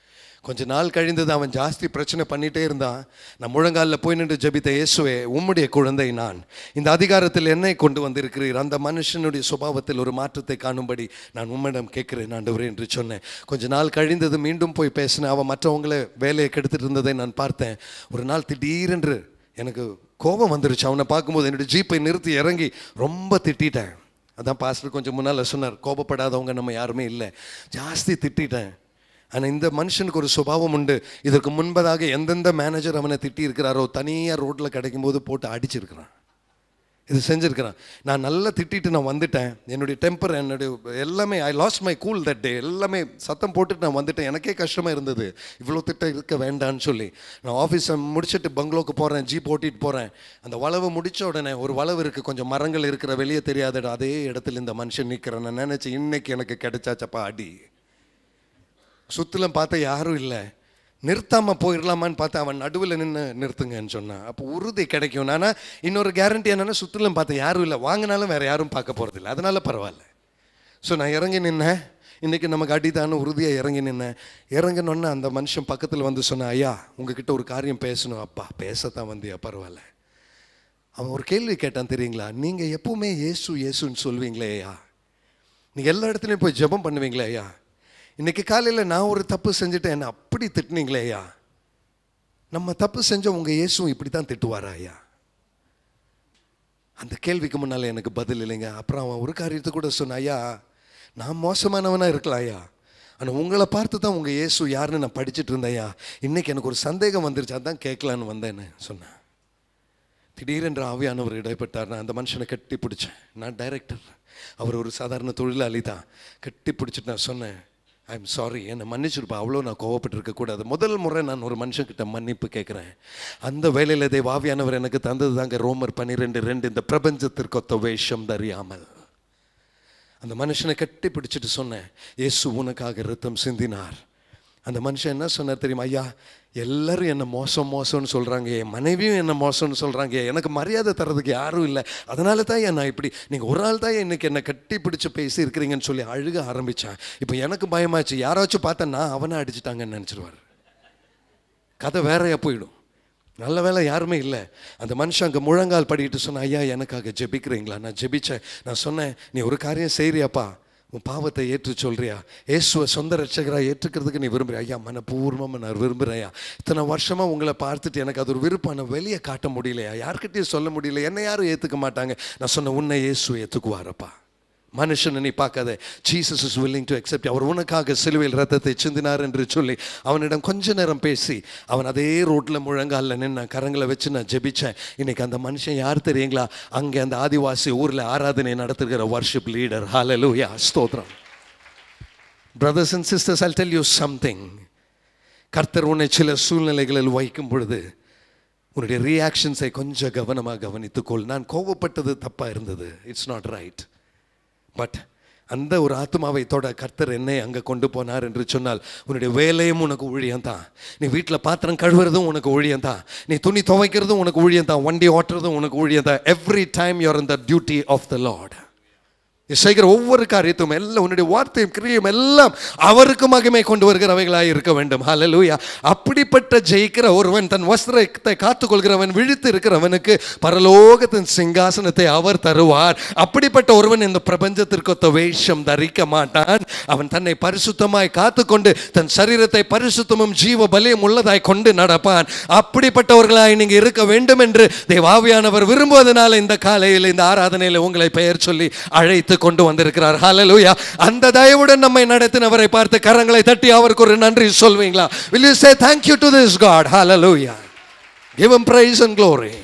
கொஞ்ச நாள் கழிந்தது அவன் ஜாஸ்தி பிரச்சனை பண்ணிட்டே இருந்தான் நான் முழங்காலில் போய் நின்று ஜெபித்த இயேசுவே உம்முடைய குழந்தை நான் இந்த அதிகாரத்தில் என்னை கொண்டு வந்திருக்கிறீர் அந்த மனுஷனுடைய சுபாவத்தில் ஒரு மாற்றத்தை காணும்படி நான் உம்மிடம் கேட்கிறேன் ஆண்டவரே என்று சொன்னேன் கொஞ்ச நாள் கழிந்தது மீண்டும் போய் பேசினேன் அவன் மற்றவங்களை வேலையை கெடுத்துட்டு இருந்ததை நான் பார்த்தேன் ஒரு நாள் திடீரென்று எனக்கு கோபம் வந்துருச்சு அவனை பார்க்கும்போது என்னுடைய ஜீப்பை நிறுத்தி இறங்கி ரொம்ப திட்டிட்டேன் அதான் பாஸ்டர் கொஞ்சம் முன்னால் சொன்னார் கோபப்படாதவங்க நம்ம யாருமே இல்லை ஜாஸ்தி திட்டிட்டேன் ஆனால் இந்த மனுஷனுக்கு ஒரு சுபாவம் உண்டு இதற்கு முன்பதாக எந்தெந்த மேனேஜர் அவனை திட்டி இருக்கிறாரோ தனியாக ரோட்டில் கிடைக்கும்போது போட்டு அடிச்சிருக்கிறான் இது செஞ்சுருக்கிறான் நான் நல்லா திட்டிட்டு நான் வந்துட்டேன் என்னுடைய டெம்பர் என்னுடைய எல்லாமே I lose my cool that day எல்லாமே சத்தம் போட்டுட்டு நான் வந்துட்டேன் எனக்கே கஷ்டமாக இருந்தது இவ்வளோ திட்டம் இருக்க வேண்டான்னு சொல்லி நான் ஆஃபீஸை முடிச்சுட்டு பங்களோக்கு போகிறேன் ஜீப் ஓட்டிட்டு போகிறேன் அந்த வளவு முடிச்ச உடனே ஒரு வளவு இருக்குது கொஞ்சம் மரங்கள் இருக்கிற வெளியே தெரியாத இடம் அதே இடத்துல இந்த மனுஷன் நிற்கிறேன் நான் நினச்சி இன்னைக்கு எனக்கு கிடைச்சாச்சப்பா அடி சுற்றிலும் பார்த்தா யாரும் இல்லை நிறுத்தாமல் போயிடலாமான்னு பார்த்தா அவன் நடுவில் நின்று நிறுத்துங்கன்னு சொன்னான் அப்போ உறுதி கிடைக்கும் ஆனால் இன்னொரு கேரண்டி என்னென்னா சுற்றிலும் பார்த்தா யாரும் இல்லை வாங்கினாலும் வேறு யாரும் பார்க்க போகிறதில்ல அதனால பரவாயில்ல ஸோ நான் இறங்கி நின்னேன் இன்றைக்கி நமக்கு அடிதான உறுதியாக இறங்கி நின்னேன் இறங்கினோன்னே அந்த மனுஷன் பக்கத்தில் வந்து சொன்னான் ஐயா உங்ககிட்ட ஒரு காரியம் பேசணும் அப்பா பேசத்தான் வந்தியா பரவாயில்ல அவன் ஒரு கேள்வி கேட்டான் தெரியுங்களா நீங்கள் எப்பவுமே இயேசு இயேசுன்னு சொல்வீங்களே ஐயா நீங்கள் எல்லா இடத்துலையும் போய் ஜெபம் பண்ணுவீங்களே ஐயா இன்னைக்கு காலையில் நான் ஒரு தப்பு செஞ்சுட்டேன் என்ன அப்படி திட்டுனீங்களே ஐயா நம்ம தப்பு செஞ்ச உங்கள் இயேசுவும் இப்படி தான் திட்டுவாரா ஐயா அந்த கேள்விக்கு முன்னால் எனக்கு பதில் இல்லைங்க அப்புறம் அவன் ஒரு காரியத்தை கூட சொன்ன ஐயா நான் மோசமானவனாக இருக்கலாம் ஐயா ஆனால் உங்களை பார்த்து தான் உங்கள் இயேசு யாருன்னு நான் படிச்சுட்டு இருந்தேன் ஐயா இன்னைக்கு எனக்கு ஒரு சந்தேகம் வந்துருச்சு அதான் கேட்கலான்னு வந்தேன்னு சொன்னேன் திடீரென்று ஆவியானவர் இடைப்பட்டார் நான் அந்த மனுஷனை கட்டி பிடிச்சேன் நான் டைரக்டர் அவர் ஒரு சாதாரண தொழிலாளி தான் கட்டி பிடிச்சிட்டு நான் சொன்னேன் ஐ எம் சாரி என்னை மன்னிச்சிருப்பா அவ்வளோ நான் கோவப்பட்டிருக்க கூடாது முதல் முறை நான் ஒரு மனுஷன்கிட்ட மன்னிப்பு கேட்குறேன் அந்த வேலையில் தேவ ஆவியானவர் எனக்கு தந்தது தாங்க ரோமர் பன்னிரெண்டு ரெண்டு இந்த பிரபஞ்சத்திற்கொத்த வேஷம் தறியாமல் அந்த மனுஷனை கட்டி பிடிச்சிட்டு சொன்னேன் இயேசு உனக்காக ரத்தம் சிந்தினார் அந்த மனுஷன் என்ன சொன்னார் தெரியுமா ஐயா எல்லாரும் என்ன மோசம் மோசம்னு சொல்கிறாங்க என் மனைவியும் என்ன மோசம்னு சொல்கிறாங்க எனக்கு மரியாதை தரதுக்கு யாரும் இல்லை அதனால தான் ஏன் நான் இப்படி நீங்கள் ஒரு ஆள் தான் இன்னைக்கு என்னை கட்டி பிடிச்சி பேசி இருக்கிறீங்கன்னு சொல்லி அழுக ஆரம்பித்தேன் இப்போ எனக்கு பயமாச்சு யாராச்சும் பார்த்தா நான் அவனை அடிச்சிட்டாங்கன்னு நினச்சிருவார் கதை வேறையா போயிடும் நல்ல வேலை யாருமே இல்லை அந்த மனுஷன் அங்கே முழங்கால் படிக்கிட்டு சொன்ன ஐயா எனக்காக ஜெபிக்கிறீங்களா நான் ஜெபிச்சேன் நான் சொன்னேன் நீ ஒரு காரியம் செய்றியாப்பா உன் பாவத்தை ஏற்று சொல்றியா இயேசுவை சொந்த ரட்சகரா ஏற்றுக்கிறதுக்கு நீ விரும்புறியா ஐயா மனப்பூர்வமாக நான் விரும்புகிறேயா இத்தனை வருஷமா உங்களை பார்த்துட்டு எனக்கு அது ஒரு விருப்பம் நான் வெளியே காட்ட முடியலையா யார்கிட்டயும் சொல்ல முடியல என்ன யாரும் ஏற்றுக்க மாட்டாங்க நான் சொன்ன உன்னை இயேசு ஏற்றுக்குவாரப்பா மனுஷனை நீ பார்க்காத Jesus is willing to accept அவர் உனக்காக சிலுவையில் ரத்தத்தை சிந்தினார் என்று சொல்லி அவனிடம் கொஞ்ச நேரம் பேசி அவன் அதே ரோட்டில் முழங்காலில் நின்று கரங்களை வச்சு நான் ஜெபிச்சேன் இன்னைக்கு அந்த மனுஷன் யார் தெரியுங்களா அங்கே அந்த ஆதிவாசி ஊரில் ஆராதனை நடத்துகிற வர்ஷிப் லீடர் ஹalleluya ஸ்தோத்திரம் brothers and sisters I'll tell you something கர்த்தர் உன்னை சில சூழ்நிலைகளில் வைக்கும் பொழுது உன்னுடைய ரியாக்ஷன்ஸை கொஞ்சம் கவனமாக கவனித்துக்கொள் நான் கோவப்பட்டது தப்பாக இருந்தது இட்ஸ் நாட் ரைட் பட் அந்த ஒரு ஆத்மாவை தொட கர்த்தர் என்னை அங்கே கொண்டு போனார் என்று சொன்னால் உன்னுடைய வேலையும் உனக்கு ஊழியம் தான் நீ வீட்டில் பாத்திரம் கழுவுறதும் உனக்கு ஊழியம் தான் நீ துணி துவைக்கிறதும் உனக்கு ஊழியம் தான் வண்டி ஓட்டுறதும் உனக்கு ஊழியம் தான் every time you're in the duty of the Lord நீ செய்கிற ஒவ்வொரு காரியத்தும் எல்லாம் உன்னுடைய வார்த்தையும் கிரியும் எல்லாம் அவருக்கு மகிமை கொண்டு வருகிறவைகளாய் இருக்க வேண்டும் ஹalleluya அப்படிப்பட்ட ஜெயிக்கிற ஒருவன் தன் வஸ்திரத்தை காத்துக்கொள்கிறவன் விழித்து இருக்கிறவனுக்கு பரலோகத்தின் சிங்காசனத்தை அவர் தருவார் அப்படிப்பட்ட ஒருவன் இந்த பிரபஞ்சத்திற்கொத்த வேஷம் தரிக்க மாட்டான் அவன் தன்னை பரிசுத்தமாய் காத்துக்கொண்டு தன் சரீரத்தை பரிசுத்தமும் ஜீவ பலியும் உள்ளதாய் கொண்டு நடப்பான் அப்படிப்பட்டவர்களாய் நீங்க இருக்க வேண்டும் என்று தேவாவியானவர் விரும்புவதனால இந்த காலையில் இந்த ஆராதனையில் உங்களை பெயர் சொல்லி அழைத்து கொண்டு வந்திருக்கிறார் ஹalleluya அந்த தயவுடன் நம்மை நடத்தினவரை பார்த்து கரங்களை தட்டி அவருக்கு ஒரு நன்றி சொல்வீங்களா will you say thank you to this god hallelujah give him praise and glory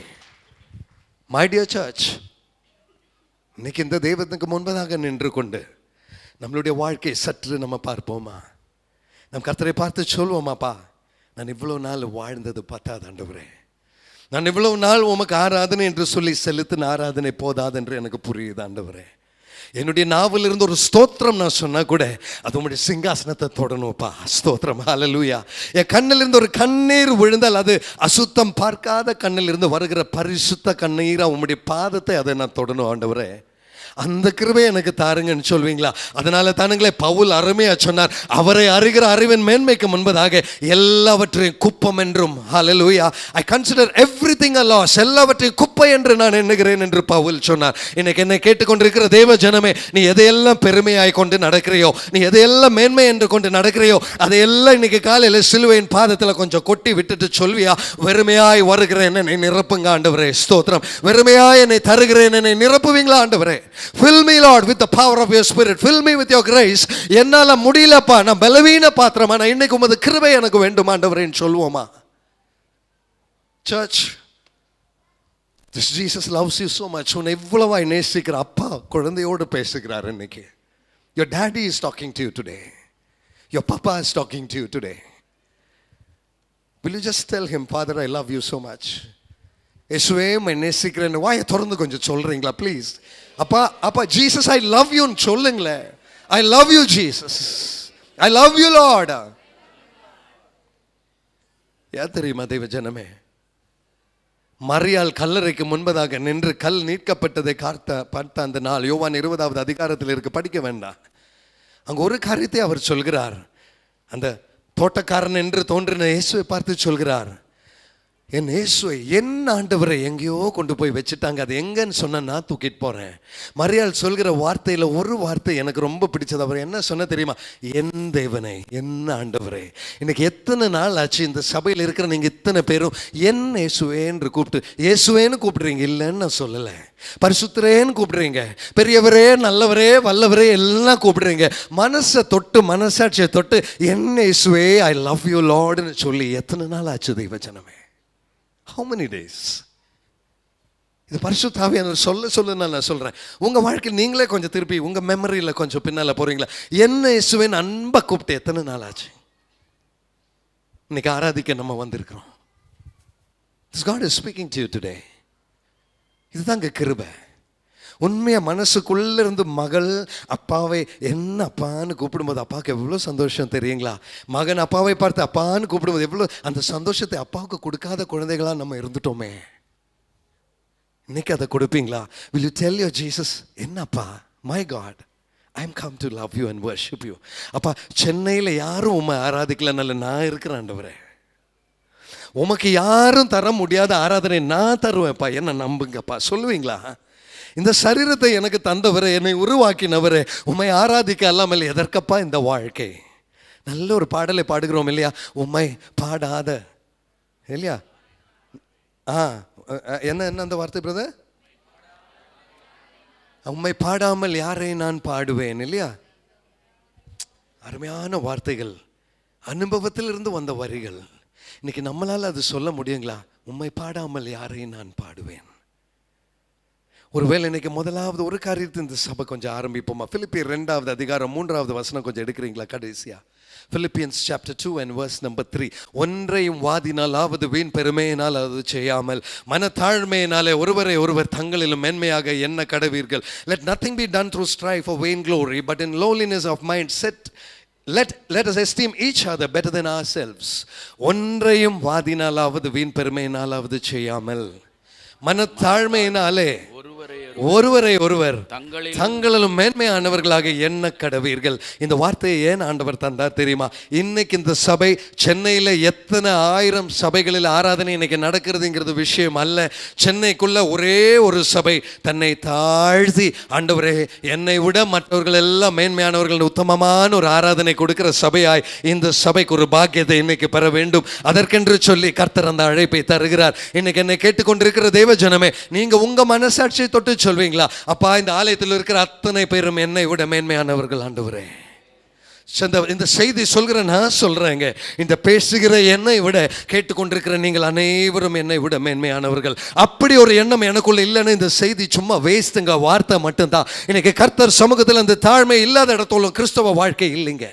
my dear church இன்னைக்கு இந்த தெய்வத்துக்கு முன்பதாக நின்று கொண்டு நம்மளுடைய வாழ்க்கை சற்று நம்ம பார்ப்போமா நம் கர்த்தரை பார்த்து சொல்வோமாப்பா நான் இவ்வளோ நாள் வாழ்ந்தது பத்தாது ஆண்டவரே நான் இவ்வளவு நாள் உமக்கு ஆராதனை என்று சொல்லி செலுத்தின ஆராதனை போதாது என்று எனக்கு புரியுது ஆண்டவரே என்னுடைய நாவில் இருந்து ஒரு ஸ்தோத்திரம் நான் சொன்னா கூட அது உங்களுடைய சிங்காசனத்தை தொடணும்ப்பா ஸ்தோத்திரம் ஹalleluya என் கண்ணில் இருந்து ஒரு கண்ணீர் விழுந்தால் அது அசுத்தம் பார்க்காத கண்ணில் இருந்து வருகிற பரிசுத்த கண்ணீரா உம்முடைய பாதத்தை அதை நான் தொடணும் ஆண்டவரே அந்த கிருபை எனக்கு தாருங்கன்னு சொல்வீங்களா அதனால தானுங்களே பவுல் அருமையா சொன்னார் அவரை அறிகிற அறிவின் மேன்மைக்கு முன்பதாக எல்லாவற்றையும் குப்பம் என்றும் ஹalleluya I consider everything a loss எல்லாவற்றையும் குப்பை என்று நான் எண்ணுகிறேன் என்று பவுல் சொன்னார் இன்னைக்கு என்னை கேட்டுக்கொண்டிருக்கிற தேவ ஜனமே நீ எதையெல்லாம் பெருமையாய் கொண்டு நடக்கிறையோ நீ எதையெல்லாம் மேன்மை என்று கொண்டு நடக்கிறையோ அதையெல்லாம் இன்னைக்கு காலையில் சிலுவையின் பாதத்தில் கொஞ்சம் கொட்டி விட்டுட்டு சொல்வியா வெறுமையாய் வருகிறேன் என்னை நிரப்புங்க ஆண்டவரே ஸ்தோத்திரம் வெறுமையாய் என்னை தருகிறேன் என்னை நிரப்புவீங்களா ஆண்டவரே fill me lord with the power of your spirit fill me with your grace என்னால முடியலப்பா நான் பலவீன பாத்திரமா நான் இன்னைக்கு உமது கிருபை எனக்கு வேண்டும் ஆண்டவரேன்னு சொல்லுவோமா church this Jesus loves you so much உன்னை இவ்வளவாய் நேசிக்கிற அப்பா குழந்தையோடு பேசுகிறார் இன்னைக்கு your daddy is talking to you today your papa is talking to you today will you just tell him father I love you so much இயேசுவே உம்மை நேசிக்கிறேன்னு வாயை திறந்து கொஞ்சம் சொல்றீங்களா ப்ளீஸ் அப்பா அப்பா ஜீசஸ் ஐ லவ் யூன்னு சொல்லுங்களேன் I love you Jesus I love you Lord ஏன் தெரியுமா தெய்வ ஜனமே மரியாள் கல்லறைக்கு முன்பதாக நின்று கல் நீட்கப்பட்டதை பார்த்த பார்த்த அந்த நாள் யோவான் இருபதாவது அதிகாரத்தில் இருக்கு படிக்க வேண்டாம் அங்க ஒரு காரியத்தை அவர் சொல்கிறார் அந்த தோட்டக்காரன் என்று தோன்றின இயேசுவை பார்த்து சொல்கிறார் என் இயேசுவை என் ஆண்டவரை எங்கேயோ கொண்டு போய் வச்சுட்டாங்க அது எங்கன்னு சொன்னா நான் தூக்கிட்டு போறேன் மரியாள் சொல்கிற வார்த்தையில ஒரு வார்த்தை எனக்கு ரொம்ப பிடிச்சது அவர் என்ன சொன்ன தெரியுமா என் தேவனை என் ஆண்டவரே இன்னைக்கு எத்தனை நாள் ஆச்சு இந்த சபையில் இருக்கிற நீங்க இத்தனை பேரும் என் இயேசுவேன்னு கூப்பிட்டு இயேசுவேன்னு கூப்பிடுறீங்க இல்லைன்னு நான் சொல்லலை பரிசுத்தரேன்னு கூப்பிடுறீங்க பெரியவரே நல்லவரே வல்லவரே எல்லாம் கூப்பிடுறீங்க மனசை தொட்டு மனசாட்சியை தொட்டு என் இயேசுவே ஐ லவ் யூ லார்டுன்னு சொல்லி எத்தனை நாள் ஆச்சு தெய்வ ஜனமே ஹவு மெனி டேஸ் இது பரிசுத்தாவியானவர் சொல்ல சொல்ல நான் சொல்றேன் உங்க வாழ்க்கையில் நீங்களே கொஞ்சம் திருப்பி உங்க மெமரியில் கொஞ்சம் பின்னால போறீங்களா என்ன இயேசுவேன் அன்பை கூப்பிட்டு எத்தனை நாள் ஆச்சு இன்னைக்கு ஆராதிக்க நம்ம வந்திருக்கிறோம் This God is speaking to you today. இதுதாங்க கிருபை உண்மையா மனசுக்குள்ள இருந்து மகள் அப்பாவை என்ன அப்பான்னு கூப்பிடும்போது அப்பாவுக்கு எவ்வளோ சந்தோஷம் தெரியுங்களா மகன் அப்பாவை பார்த்து அப்பான்னு கூப்பிடும்போது எவ்வளோ அந்த சந்தோஷத்தை அப்பாவுக்கு கொடுக்காத குழந்தைகளா நம்ம இருந்துட்டோமே இன்னைக்கு அதை கொடுப்பீங்களா will you tell you Jesus என்னப்பா my God I am come to love you and worship you அப்பா சென்னையில் யாரும் உண்மை ஆராதிக்கலனால நான் இருக்கிறேன் ஆண்டவரே உமக்கு யாரும் தர முடியாத ஆராதனை நான் தருவேன்ப்பா என்ன நம்புங்கப்பா சொல்லுவீங்களா இந்த சரீரத்தை எனக்கு தந்தவரே என்னை உருவாக்கினவரே உம்மை ஆராதிக்க அல்லாமல் எதற்கப்பா இந்த வாழ்க்கை நல்ல ஒரு பாடலை பாடுகிறோம் இல்லையா உம்மை பாடாத இல்லையா ஆ அ- என்ன என்ன அந்த வார்த்தை பிரதர் உம்மை பாடாமல் யாரை நான் பாடுவேன் இல்லையா அருமையான வார்த்தைகள் அனுபவத்திலிருந்து வந்த வரிகள் இன்னைக்கு நம்மளால அது சொல்ல முடியுங்களா உம்மை பாடாமல் யாரை நான் பாடுவேன் ஒருவேளை இன்னைக்கு முதலாவது ஒரு காரியத்தை இந்த சபை கொஞ்சம் ஆரம்பிப்போமா பிலிப்பியர் ரெண்டாவது அதிகாரம் மூன்றாவது வசனம் கொஞ்சம் எடுக்கிறீங்களா கடைசியா Philippians chapter two and verse number three ஒன்றையும் வாதினாலாவது வீண் பெருமையினால் அது செய்யாமல் மனத்தாழ்மையினாலே ஒருவரை ஒருவர் தங்களிலும் மென்மையாக என்ன கடவீர்கள் let nothing be done through strive for vain glory but in lowliness of mind set let let us esteem each other better than ourselves ஒன்றையும் வாதினாலாவது வீண் பெருமையினாலாவது செய்யாமல் மனத்தாழ்மையினாலே ஒருவரை ஒருவர் தங்களில் தங்களிலும் மேன்மையானவர்களாக என்ன கடவீர்கள் இந்த வார்த்தையை ஏன் ஆண்டவர் தந்தார் தெரியுமா இன்னைக்கு இந்த சபை சென்னையில் எத்தனை ஆயிரம் சபைகளில் ஆராதனை இன்னைக்கு நடக்கிறதுங்கிறது விஷயம் அல்ல சென்னைக்குள்ள ஒரே ஒரு சபை தன்னை தாழ்த்தி ஆண்டவரே என்னை விட மற்றவர்கள் எல்லாம் மேன்மையானவர்கள் உத்தமமான ஒரு ஆராதனை கொடுக்கிற சபையாய் இந்த சபைக்கு ஒரு பாக்கியத்தை இன்னைக்கு பெற வேண்டும் அதற்கென்று சொல்லி கர்த்தர் அந்த அழைப்பை தருகிறார் இன்னைக்கு என்னை கேட்டுக்கொண்டிருக்கிற தேவ ஜனமே நீங்க உங்க மனசாட்சியை தொட்டு சொல்வீங்களா அப்பா இந்த ஆலயத்தில் இருக்கிற அத்தனை பேரும் என்னை விட மேன்மையானவர்கள் ஆண்டவரே இந்த இந்த செய்தி சொல்கிற நான் சொல்றேங்க இந்த பேசுகிற என்னை விட கேட்டுக்கொண்டிருக்கிற நீங்கள் அனைவரும் என்னை விட மேன்மையானவர்கள் அப்படி ஒரு எண்ணம் எனக்குள்ள இல்லைன்னு இந்த செய்தி சும்மா வேஸ்ட்டுங்க வார்த்தை மட்டும்தான் இன்னைக்கு கர்த்தர் சமூகத்தில் அந்த தாழ்மை இல்லாத இடத்துல கிறிஸ்தவ வாழ்க்கை இல்லைங்க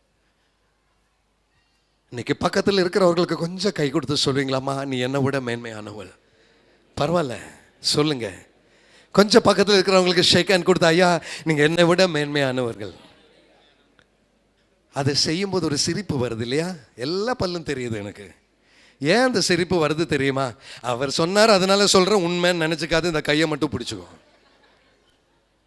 இன்னைக்கு பக்கத்தில் இருக்கிறவர்களுக்கு கொஞ்சம் கை கொடுத்து சொல்வீங்களாம்மா நீ என்னை விட மேன்மையானவள் பரவாயில்ல சொல்லுங்க கொஞ்சம் பக்கத்தில் இருக்கிறவங்களுக்கு ஷேக் ஹேண்ட் கொடுத்து ஐயா நீங்க என்னை விட மேன்மையானவர்கள் அதை செய்யும்போது ஒரு சிரிப்பு வருது இல்லையா எல்லா பல்லும் தெரியுது எனக்கு ஏன் அந்த சிரிப்பு வருது தெரியுமா அவர் சொன்னார் அதனால சொல்றேன் உண்மைன்னு நினைச்சுக்காது இந்த கையை மட்டும் பிடிச்சுக்கோ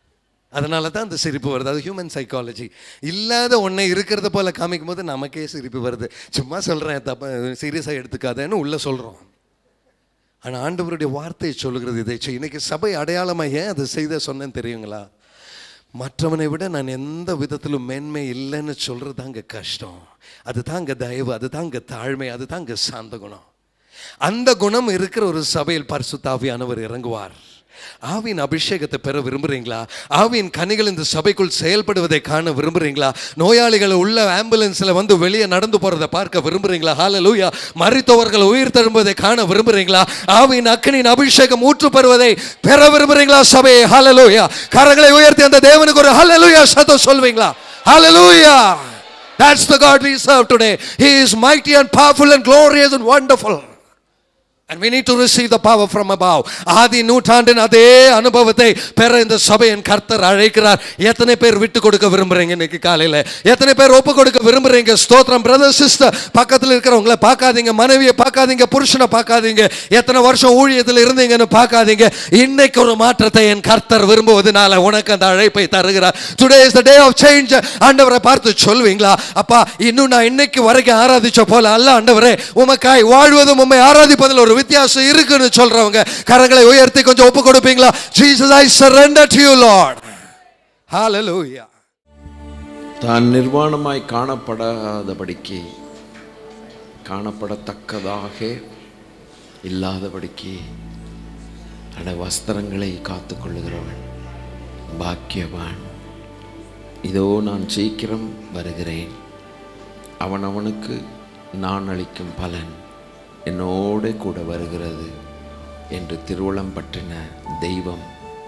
அதனால தான் அந்த சிரிப்பு வருது அது ஹியூமன் சைக்காலஜி இல்லாத ஒன்றை இருக்கிறத போல காமிக்கும் போது நமக்கே சிரிப்பு வருது சும்மா சொல்கிறேன் தப்ப சீரியஸாக எடுத்துக்காதேன்னு உள்ளே சொல்கிறோம் ஆனால் ஆண்டவருடைய வார்த்தை சொல்லுகிறது இதை செய். இன்னைக்கு சபை அடையாளமாக ஏன் அதை செய்த சொன்னேன்னு தெரியுங்களா மற்றவனை விட நான் எந்த விதத்திலும் மேன்மை இல்லைன்னு சொல்கிறது தாங்க கஷ்டம் அது தாங்க தயவு அது தாங்க தாழ்மை அது தாங்க சாந்த குணம் அந்த குணம் இருக்கிற ஒரு சபையில் பரிசுத்தாவியானவர் இறங்குவார் ஆவியின் அபிஷேகத்தை பெற விரும்புறீங்களா ஆவியின் கனிகள் இந்த சபைக்குள் செயல்படுவதை காண விரும்புறீங்களா நோயாளிகளை உள்ள ஆம்புலன்ஸ்ல வந்து வெளியே நடந்து போறதை பார்க்க விரும்புறீங்களா ஹalleluya மரித்தவர்கள் உயிர் தழும்புவதை காண விரும்புறீங்களா ஆவியின் அக்கனின் அபிஷேகம் ஊற்று பெறுவதை பெற விரும்புறீங்களா சபையை ஹalleluya கரங்களை உயர்த்தி அந்த தேவனுக்கு ஒரு ஹalleluya சத்தம் சொல்வீங்களா ஹalleluya That's the God we serve today. He is mighty and powerful and glorious and wonderful. And we need to receive the power from above. ஆதி நூற்றாண்டின் அதே அனுபவத்தை பெற இந்த சபையின் கர்த்தர் அழைக்கிறார் எத்தனை பேர் விட்டு கொடுக்க விரும்புறீங்க இன்னைக்கு காலையில எத்தனை பேர் ஒப்பு கொடுக்க விரும்புறீங்க ஸ்தோத்திரம் பிரதர் சிஸ்டர் பக்கத்தில் இருக்கிறவங்கள பார்க்காதீங்க மனைவியை பார்க்காதீங்க புருஷனை பார்க்காதீங்க எத்தனை வருஷம் ஊழியத்தில் இருந்தீங்கன்னு பார்க்காதீங்க இன்னைக்கு ஒரு மாற்றத்தை என் கர்த்தர் விரும்புவதனால உனக்கு அந்த அழைப்பை தருகிறார் today is the day of change ஆண்டவரை பார்த்து சொல்வீங்களா அப்பா இன்னும் நான் இன்னைக்கு வரைக்கும் ஆராதிச்ச போல அல்ல ஆண்டவரே உமக்காய் வாழ்வதும் உம்மை ஆராதிப்பதில் ஒரு வித்தியாசம் இருக்குன்னு சொல்றவங்க கரங்களை உயர்த்தி கொஞ்சம் ஒப்பு கொடுப்பீங்களா Jesus I surrender to you Lord ஹalleluya தான் நிர்வாணமாய் காணப்படாதபடிக்கு காணப்படத்தக்கதாக இல்லாதபடிக்கு அட வஸ்திரங்களை காத்து கொள்ளுகிறவன் பாக்கியவான் இதோ நான் சீக்கிரம் வருகிறேன் அவன் அவனுக்கு நான் அளிக்கும் பலன் என்னோடு கூட வருகிறது என்று திருவுளம் பற்றின தெய்வம்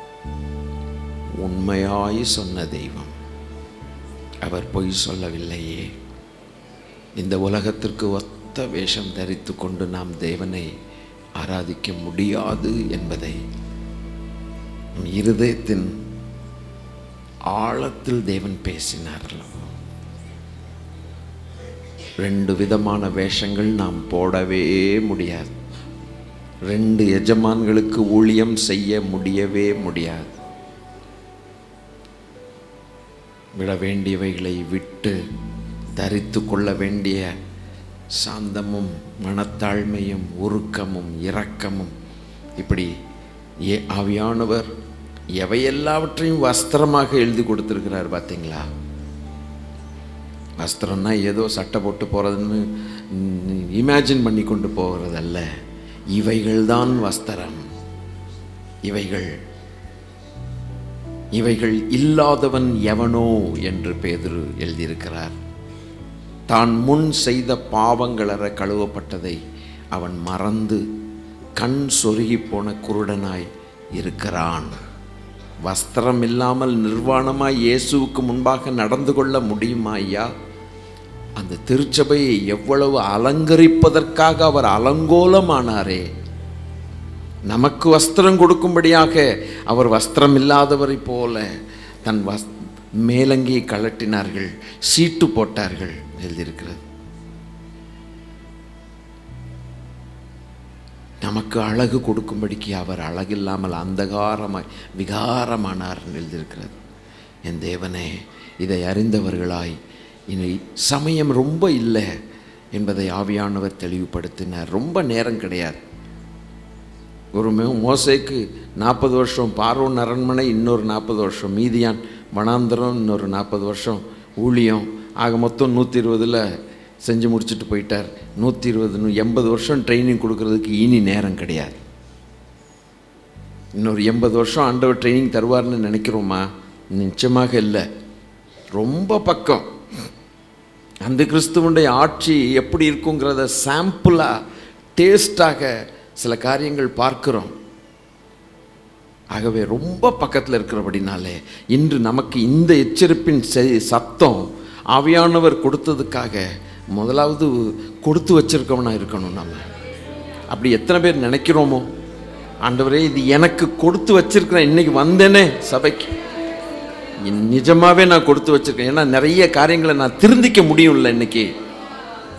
உண்மையாய் சொன்ன தெய்வம் அவர் பொய் சொல்லவில்லையே இந்த உலகத்திற்கு ஒத்த வேஷம் தரித்து கொண்டு நாம் தேவனை ஆராதிக்க முடியாது என்பதை நம் இருதயத்தின் ஆழத்தில் தேவன் பேசினார் அல்லவா? ரெண்டு விதமான வேஷங்கள் நாம் போடவே முடியாது ரெண்டு எஜமான்களுக்கு ஊழியம் செய்ய முடியவே முடியாது விட வேண்டியவைகளை விட்டு தரித்து கொள்ள வேண்டிய சாந்தமும் மனத்தாழ்மையும் உருக்கமும் இரக்கமும் இப்படி ஏ ஆவியானவர் எவையெல்லாவற்றையும் வஸ்திரமாக எழுதி கொடுத்துருக்கிறார் பார்த்தீங்களா வஸ்திரம்னா ஏதோ சட்டை போட்டு போகிறதுன்னு இமேஜின் பண்ணி கொண்டு போகிறதல்ல இவைகள்தான் வஸ்திரம் இவைகள் இவைகள் இல்லாதவன் எவனோ என்று பேதுரு எழுதியிருக்கிறார் தான் முன் செய்த பாவங்களற கழுவப்பட்டதை அவன் மறந்து கண் சொருகி போன குருடனாய் இருக்கிறான் வஸ்திரம் இல்லாமல் நிர்வாணமாய் இயேசுவுக்கு முன்பாக நடந்து கொள்ள முடியுமா ஐயா அந்த திருச்சபையை எவ்வளவு அலங்கரிப்பதற்காக அவர் அலங்கோலமானாரே நமக்கு வஸ்திரம் கொடுக்கும்படியாக அவர் வஸ்திரம் இல்லாதவரை போல தன் வஸ் மேலங்கியை கழட்டினார்கள் சீட்டு போட்டார்கள் எழுதியிருக்கிறது நமக்கு அழகு கொடுக்கும்படிக்கு அவர் அழகில்லாமல் அந்தகாரமாய் விகாரமானார் எழுதியிருக்கிறது என் தேவனே இதை அறிந்தவர்களாய் இனி சமயம் ரொம்ப இல்லை என்பதை ஆவியானவர் தெளிவுபடுத்தினார் ரொம்ப நேரம் கிடையாது ஒரு மோ- மோசேக்கு நாற்பது வருஷம் பார்வோன் அரண்மனை இன்னொரு நாற்பது வருஷம் மீதியான் வனாந்தரம் இன்னொரு நாற்பது வருஷம் ஊழியம் ஆக மொத்தம் நூற்றி இருபதில் செஞ்சு முடிச்சுட்டு போயிட்டார் நூற்றி இருபது எண்பது வருஷம் ட்ரைனிங் கொடுக்கறதுக்கு இனி நேரம் கிடையாது இன்னொரு எண்பது வருஷம் ஆண்டவர் ட்ரைனிங் தருவார்னு நினைக்கிறோமா நிச்சயமாக இல்லை ரொம்ப பக்கம் அந்த கிறிஸ்துவனுடைய ஆட்சி எப்படி இருக்குங்கிறத சாம்பிளாக டேஸ்டாக சில காரியங்கள் பார்க்கிறோம் ஆகவே ரொம்ப பக்கத்தில் இருக்கிறபடினாலே இன்று நமக்கு இந்த எச்சரிப்பின் செ- சத்தம் ஆவியானவர் கொடுத்ததுக்காக முதலாவது கொடுத்து வச்சிருக்கவனா இருக்கணும் நம்ம அப்படி எத்தனை பேர் நினைக்கிறோமோ ஆண்டவரே இது எனக்கு கொடுத்து வச்சிருக்கிறேன் இன்னைக்கு வந்தேனே சபைக்கு இன் நிஜமாவே நான் கொடுத்து வச்சிருக்கேன் ஏன்னா நிறைய காரியங்களை நான் திருந்திக்க முடியும்ல இன்னைக்கு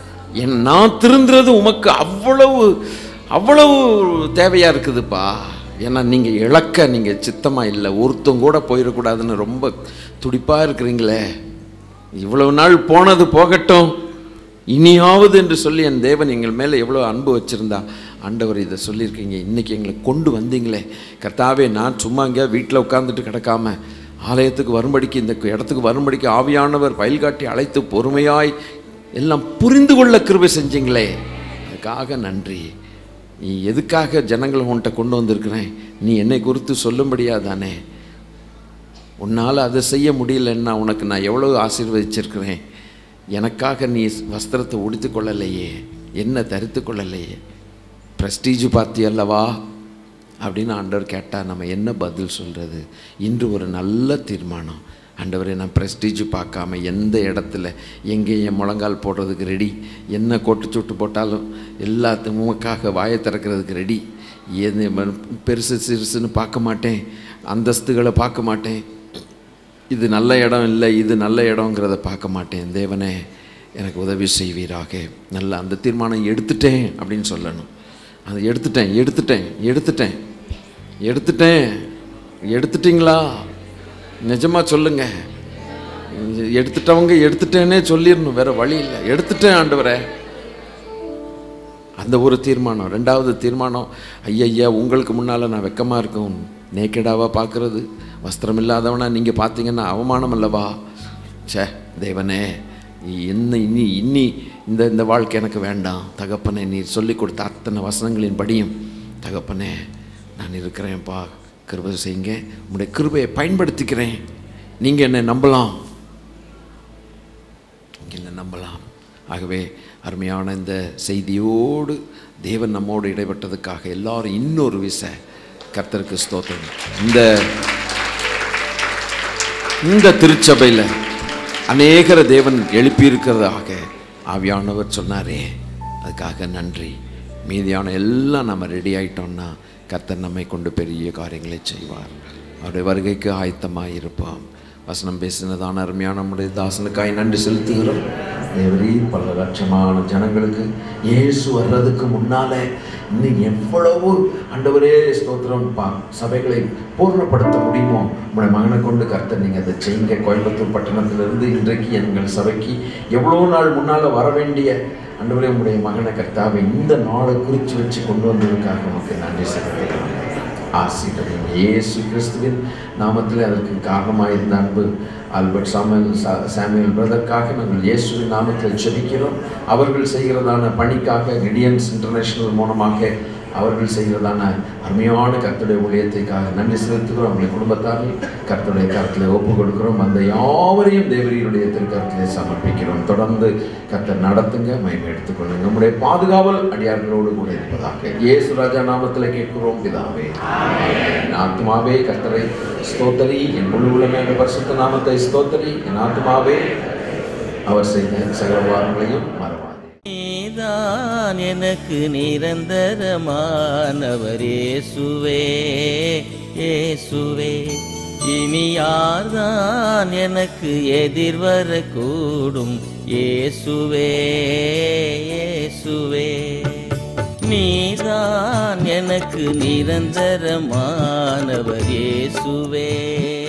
என் நான் திருந்துறது உமக்கு அவ்வளவு அவ்வளவு தேவையா இருக்குதுப்பா ஏன்னா நீங்கள் இழக்க நீங்கள் சித்தமாக இல்லை ஒருத்தம் கூட போயிடக்கூடாதுன்னு ரொம்ப துடிப்பாக இருக்கிறீங்களே இவ்வளவு நாள் போனது போகட்டும் இனியாவது என்று சொல்லி என் தேவன் எங்கள் மேலே எவ்வளோ அன்பு வச்சுருந்தா ஆண்டவர் இதை சொல்லியிருக்கீங்க இன்றைக்கி எங்களை கொண்டு வந்தீங்களே கர்த்தாவே நான் சும்மா இங்கே வீட்டில் உட்காந்துட்டு கிடக்காம ஆலயத்துக்கு வரும்படிக்கு இந்த இடத்துக்கு வரும்படிக்கு ஆவியானவர் வயல்காட்டி அழைத்து பொறுமையாய் எல்லாம் புரிந்து கொள்ள கிருபை செஞ்சீங்களே அதுக்காக நன்றி நீ எதுக்காக ஜனங்களை உன்கிட்ட கொண்டு வந்திருக்கிறேன் நீ என்னை குறித்து சொல்லும்படியா தானே உன்னால் அதை செய்ய முடியலன்னா உனக்கு நான் எவ்வளோ ஆசீர்வதிச்சிருக்கிறேன் எனக்காக நீ வஸ்திரத்தை உடுத்து கொள்ளலையே என்ன தரித்து கொள்ளலையே ப்ரெஸ்டீஜ் பார்த்தி அல்லவா அப்படின்னு ஆண்டவர் கேட்டால் நம்ம என்ன பதில் சொல்கிறது இன்று ஒரு நல்ல தீர்மானம் ஆண்டவரே நான் ப்ரெஸ்டீஜ் பார்க்காம எந்த இடத்துல எங்கே என் முழங்கால் போடுறதுக்கு ரெடி என்ன கோட்டு சுட்டு போட்டாலும் எல்லாத்துக்கும் உமக்காக வாயை திறக்கிறதுக்கு ரெடி எது பெருசு சிறுசுன்னு பார்க்க மாட்டேன் அந்தஸ்துகளை பார்க்க மாட்டேன் இது நல்ல இடம் இல்லை இது நல்ல இடங்கிறத பார்க்க மாட்டேன் தேவனே எனக்கு உதவி செய்வீராக நல்ல அந்த தீர்மானம் எடுத்துட்டேன் அப்படின்னு சொல்லணும் அதை எடுத்துட்டேன் எடுத்துட்டேன் எடுத்துட்டேன் எடுத்துட்டேன் எடுத்துட்டிங்களா நிஜமாக சொல்லுங்க எடுத்துட்டவங்க எடுத்துட்டேனே சொல்லிடணும் வேற வழி இல்லை எடுத்துட்டேன் ஆண்டவரே அந்த ஒரு தீர்மானம் ரெண்டாவது தீர்மானம் ஐயய்யா உங்களுக்கு முன்னால் நான் வெக்கமாக இருக்கும் நேக்கடாவாக பார்க்குறது வஸ்திரம் இல்லாதவனா நீங்கள் பார்த்தீங்கன்னா அவமானம் அல்லவா ச்சே தேவனே என்ன இனி இன்னி இந்த இந்த வாழ்க்கை எனக்கு வேண்டாம் தகப்பனே நீர் சொல்லி கொடுத்த அத்தனை வசனங்களின் படியும் தகப்பனே நான் இருக்கிறேன்ப்பா கிருபை செய்யுங்க உங்களுடைய கிருபையை பயன்படுத்திக்கிறேன் நீங்கள் என்னை நம்பலாம் என்னை நம்பலாம் ஆகவே அருமையான இந்த செய்தியோடு தேவன் நம்மோடு இடைப்பட்டதுக்காக எல்லாரும் இன்னொரு விச கர்த்தருக்கு ஸ்தோத்திரம் இந்த இந்த திருச்சபையில் அநேகர தேவன் எழுப்பியிருக்கிறதாக ஆவியானவர் சொன்னாரே அதுக்காக நன்றி மீதியான எல்லாம் நம்ம ரெடி ஆயிட்டோம்னா கர்த்தர் நம்மை கொண்டு பெரிய காரியங்களை செய்வார் அவருடைய வருகைக்கு ஆயத்தமாக இருப்போம் வசனம் பேசினதான அருமையான நம்முடைய தாசனுக்காய் நன்றி செலுத்துகிறோம் தேவரீ பல லட்சமான ஜனங்களுக்கு இயேசு வர்றதுக்கு முன்னாலே இன்னும் எவ்வளவு ஆண்டவரே ஸ்தோத்திரம் பா சபைகளை பூர்ணப்படுத்த முடியுமோ உங்களுடைய மகனை கொண்டு கர்த்தர் நீங்கள் அதை செய்யுங்க கோயம்புத்தூர் பட்டணத்திலிருந்து இன்றைக்கு எங்கள் சபைக்கு எவ்வளோ நாள் முன்னால் வர வேண்டிய ஆண்டவரே உங்களுடைய மகனை கர்த்தாவை இந்த நாளை குறித்து வச்சு கொண்டு வந்ததுக்காக நமக்கு நன்றி செலுத்துகிறோம் ஆசீர்வதிங்க இயேசு கிறிஸ்துவின் நாமத்தில் அதற்கு காரணமாக இருந்த அன்பு ஆல்பர்ட் சாமுவேல் சா- சாமுவேல் பிரதற்காக நாங்கள் இயேசுவின் நாமத்தில் ஜெபிக்கிறோம் அவர்கள் செய்கிறதான பணிக்காக கிடியன்ஸ் இன்டர்நேஷனல் மூலமாக அவர்கள் செய்கிறதான அருமையான கர்த்தருடைய ஊழியத்தைக்காக நன்றி செலுத்துகிறோம் அவங்களுடைய குடும்பத்தார்கள் கர்த்தருடைய கருத்தில் ஒப்பு கொடுக்கிறோம் அந்த யாவரையும் தேவரியுடைய திருக்கரத்திலே சமர்ப்பிக்கிறோம் தொடர்ந்து கர்த்தர் நடத்துங்க மகிமை எடுத்துக்கொள்ளுங்க நம்முடைய பாதுகாவல் அடியார்களோடு கூட இருப்பதாக இயேசு ராஜா நாமத்தில் கேட்கிறோம் பிதாவே என் ஆத்மாவே கர்த்தரை ஸ்தோத்தரி என் முழு உலக பரிசுத்த நாமத்தை ஸ்தோத்தரி என் ஆத்மாவே அவர் செய்த சகல வாரங்களையும் மறவாதே நீதான் எனக்கு நிரந்தரமானவர் இயேசுவே இயேசுவே இனி யார்தான் எனக்கு எதிர் வரக்கூடும் இயேசுவே இயேசுவே நீதான் எனக்கு நிரந்தரமானவர் இயேசுவே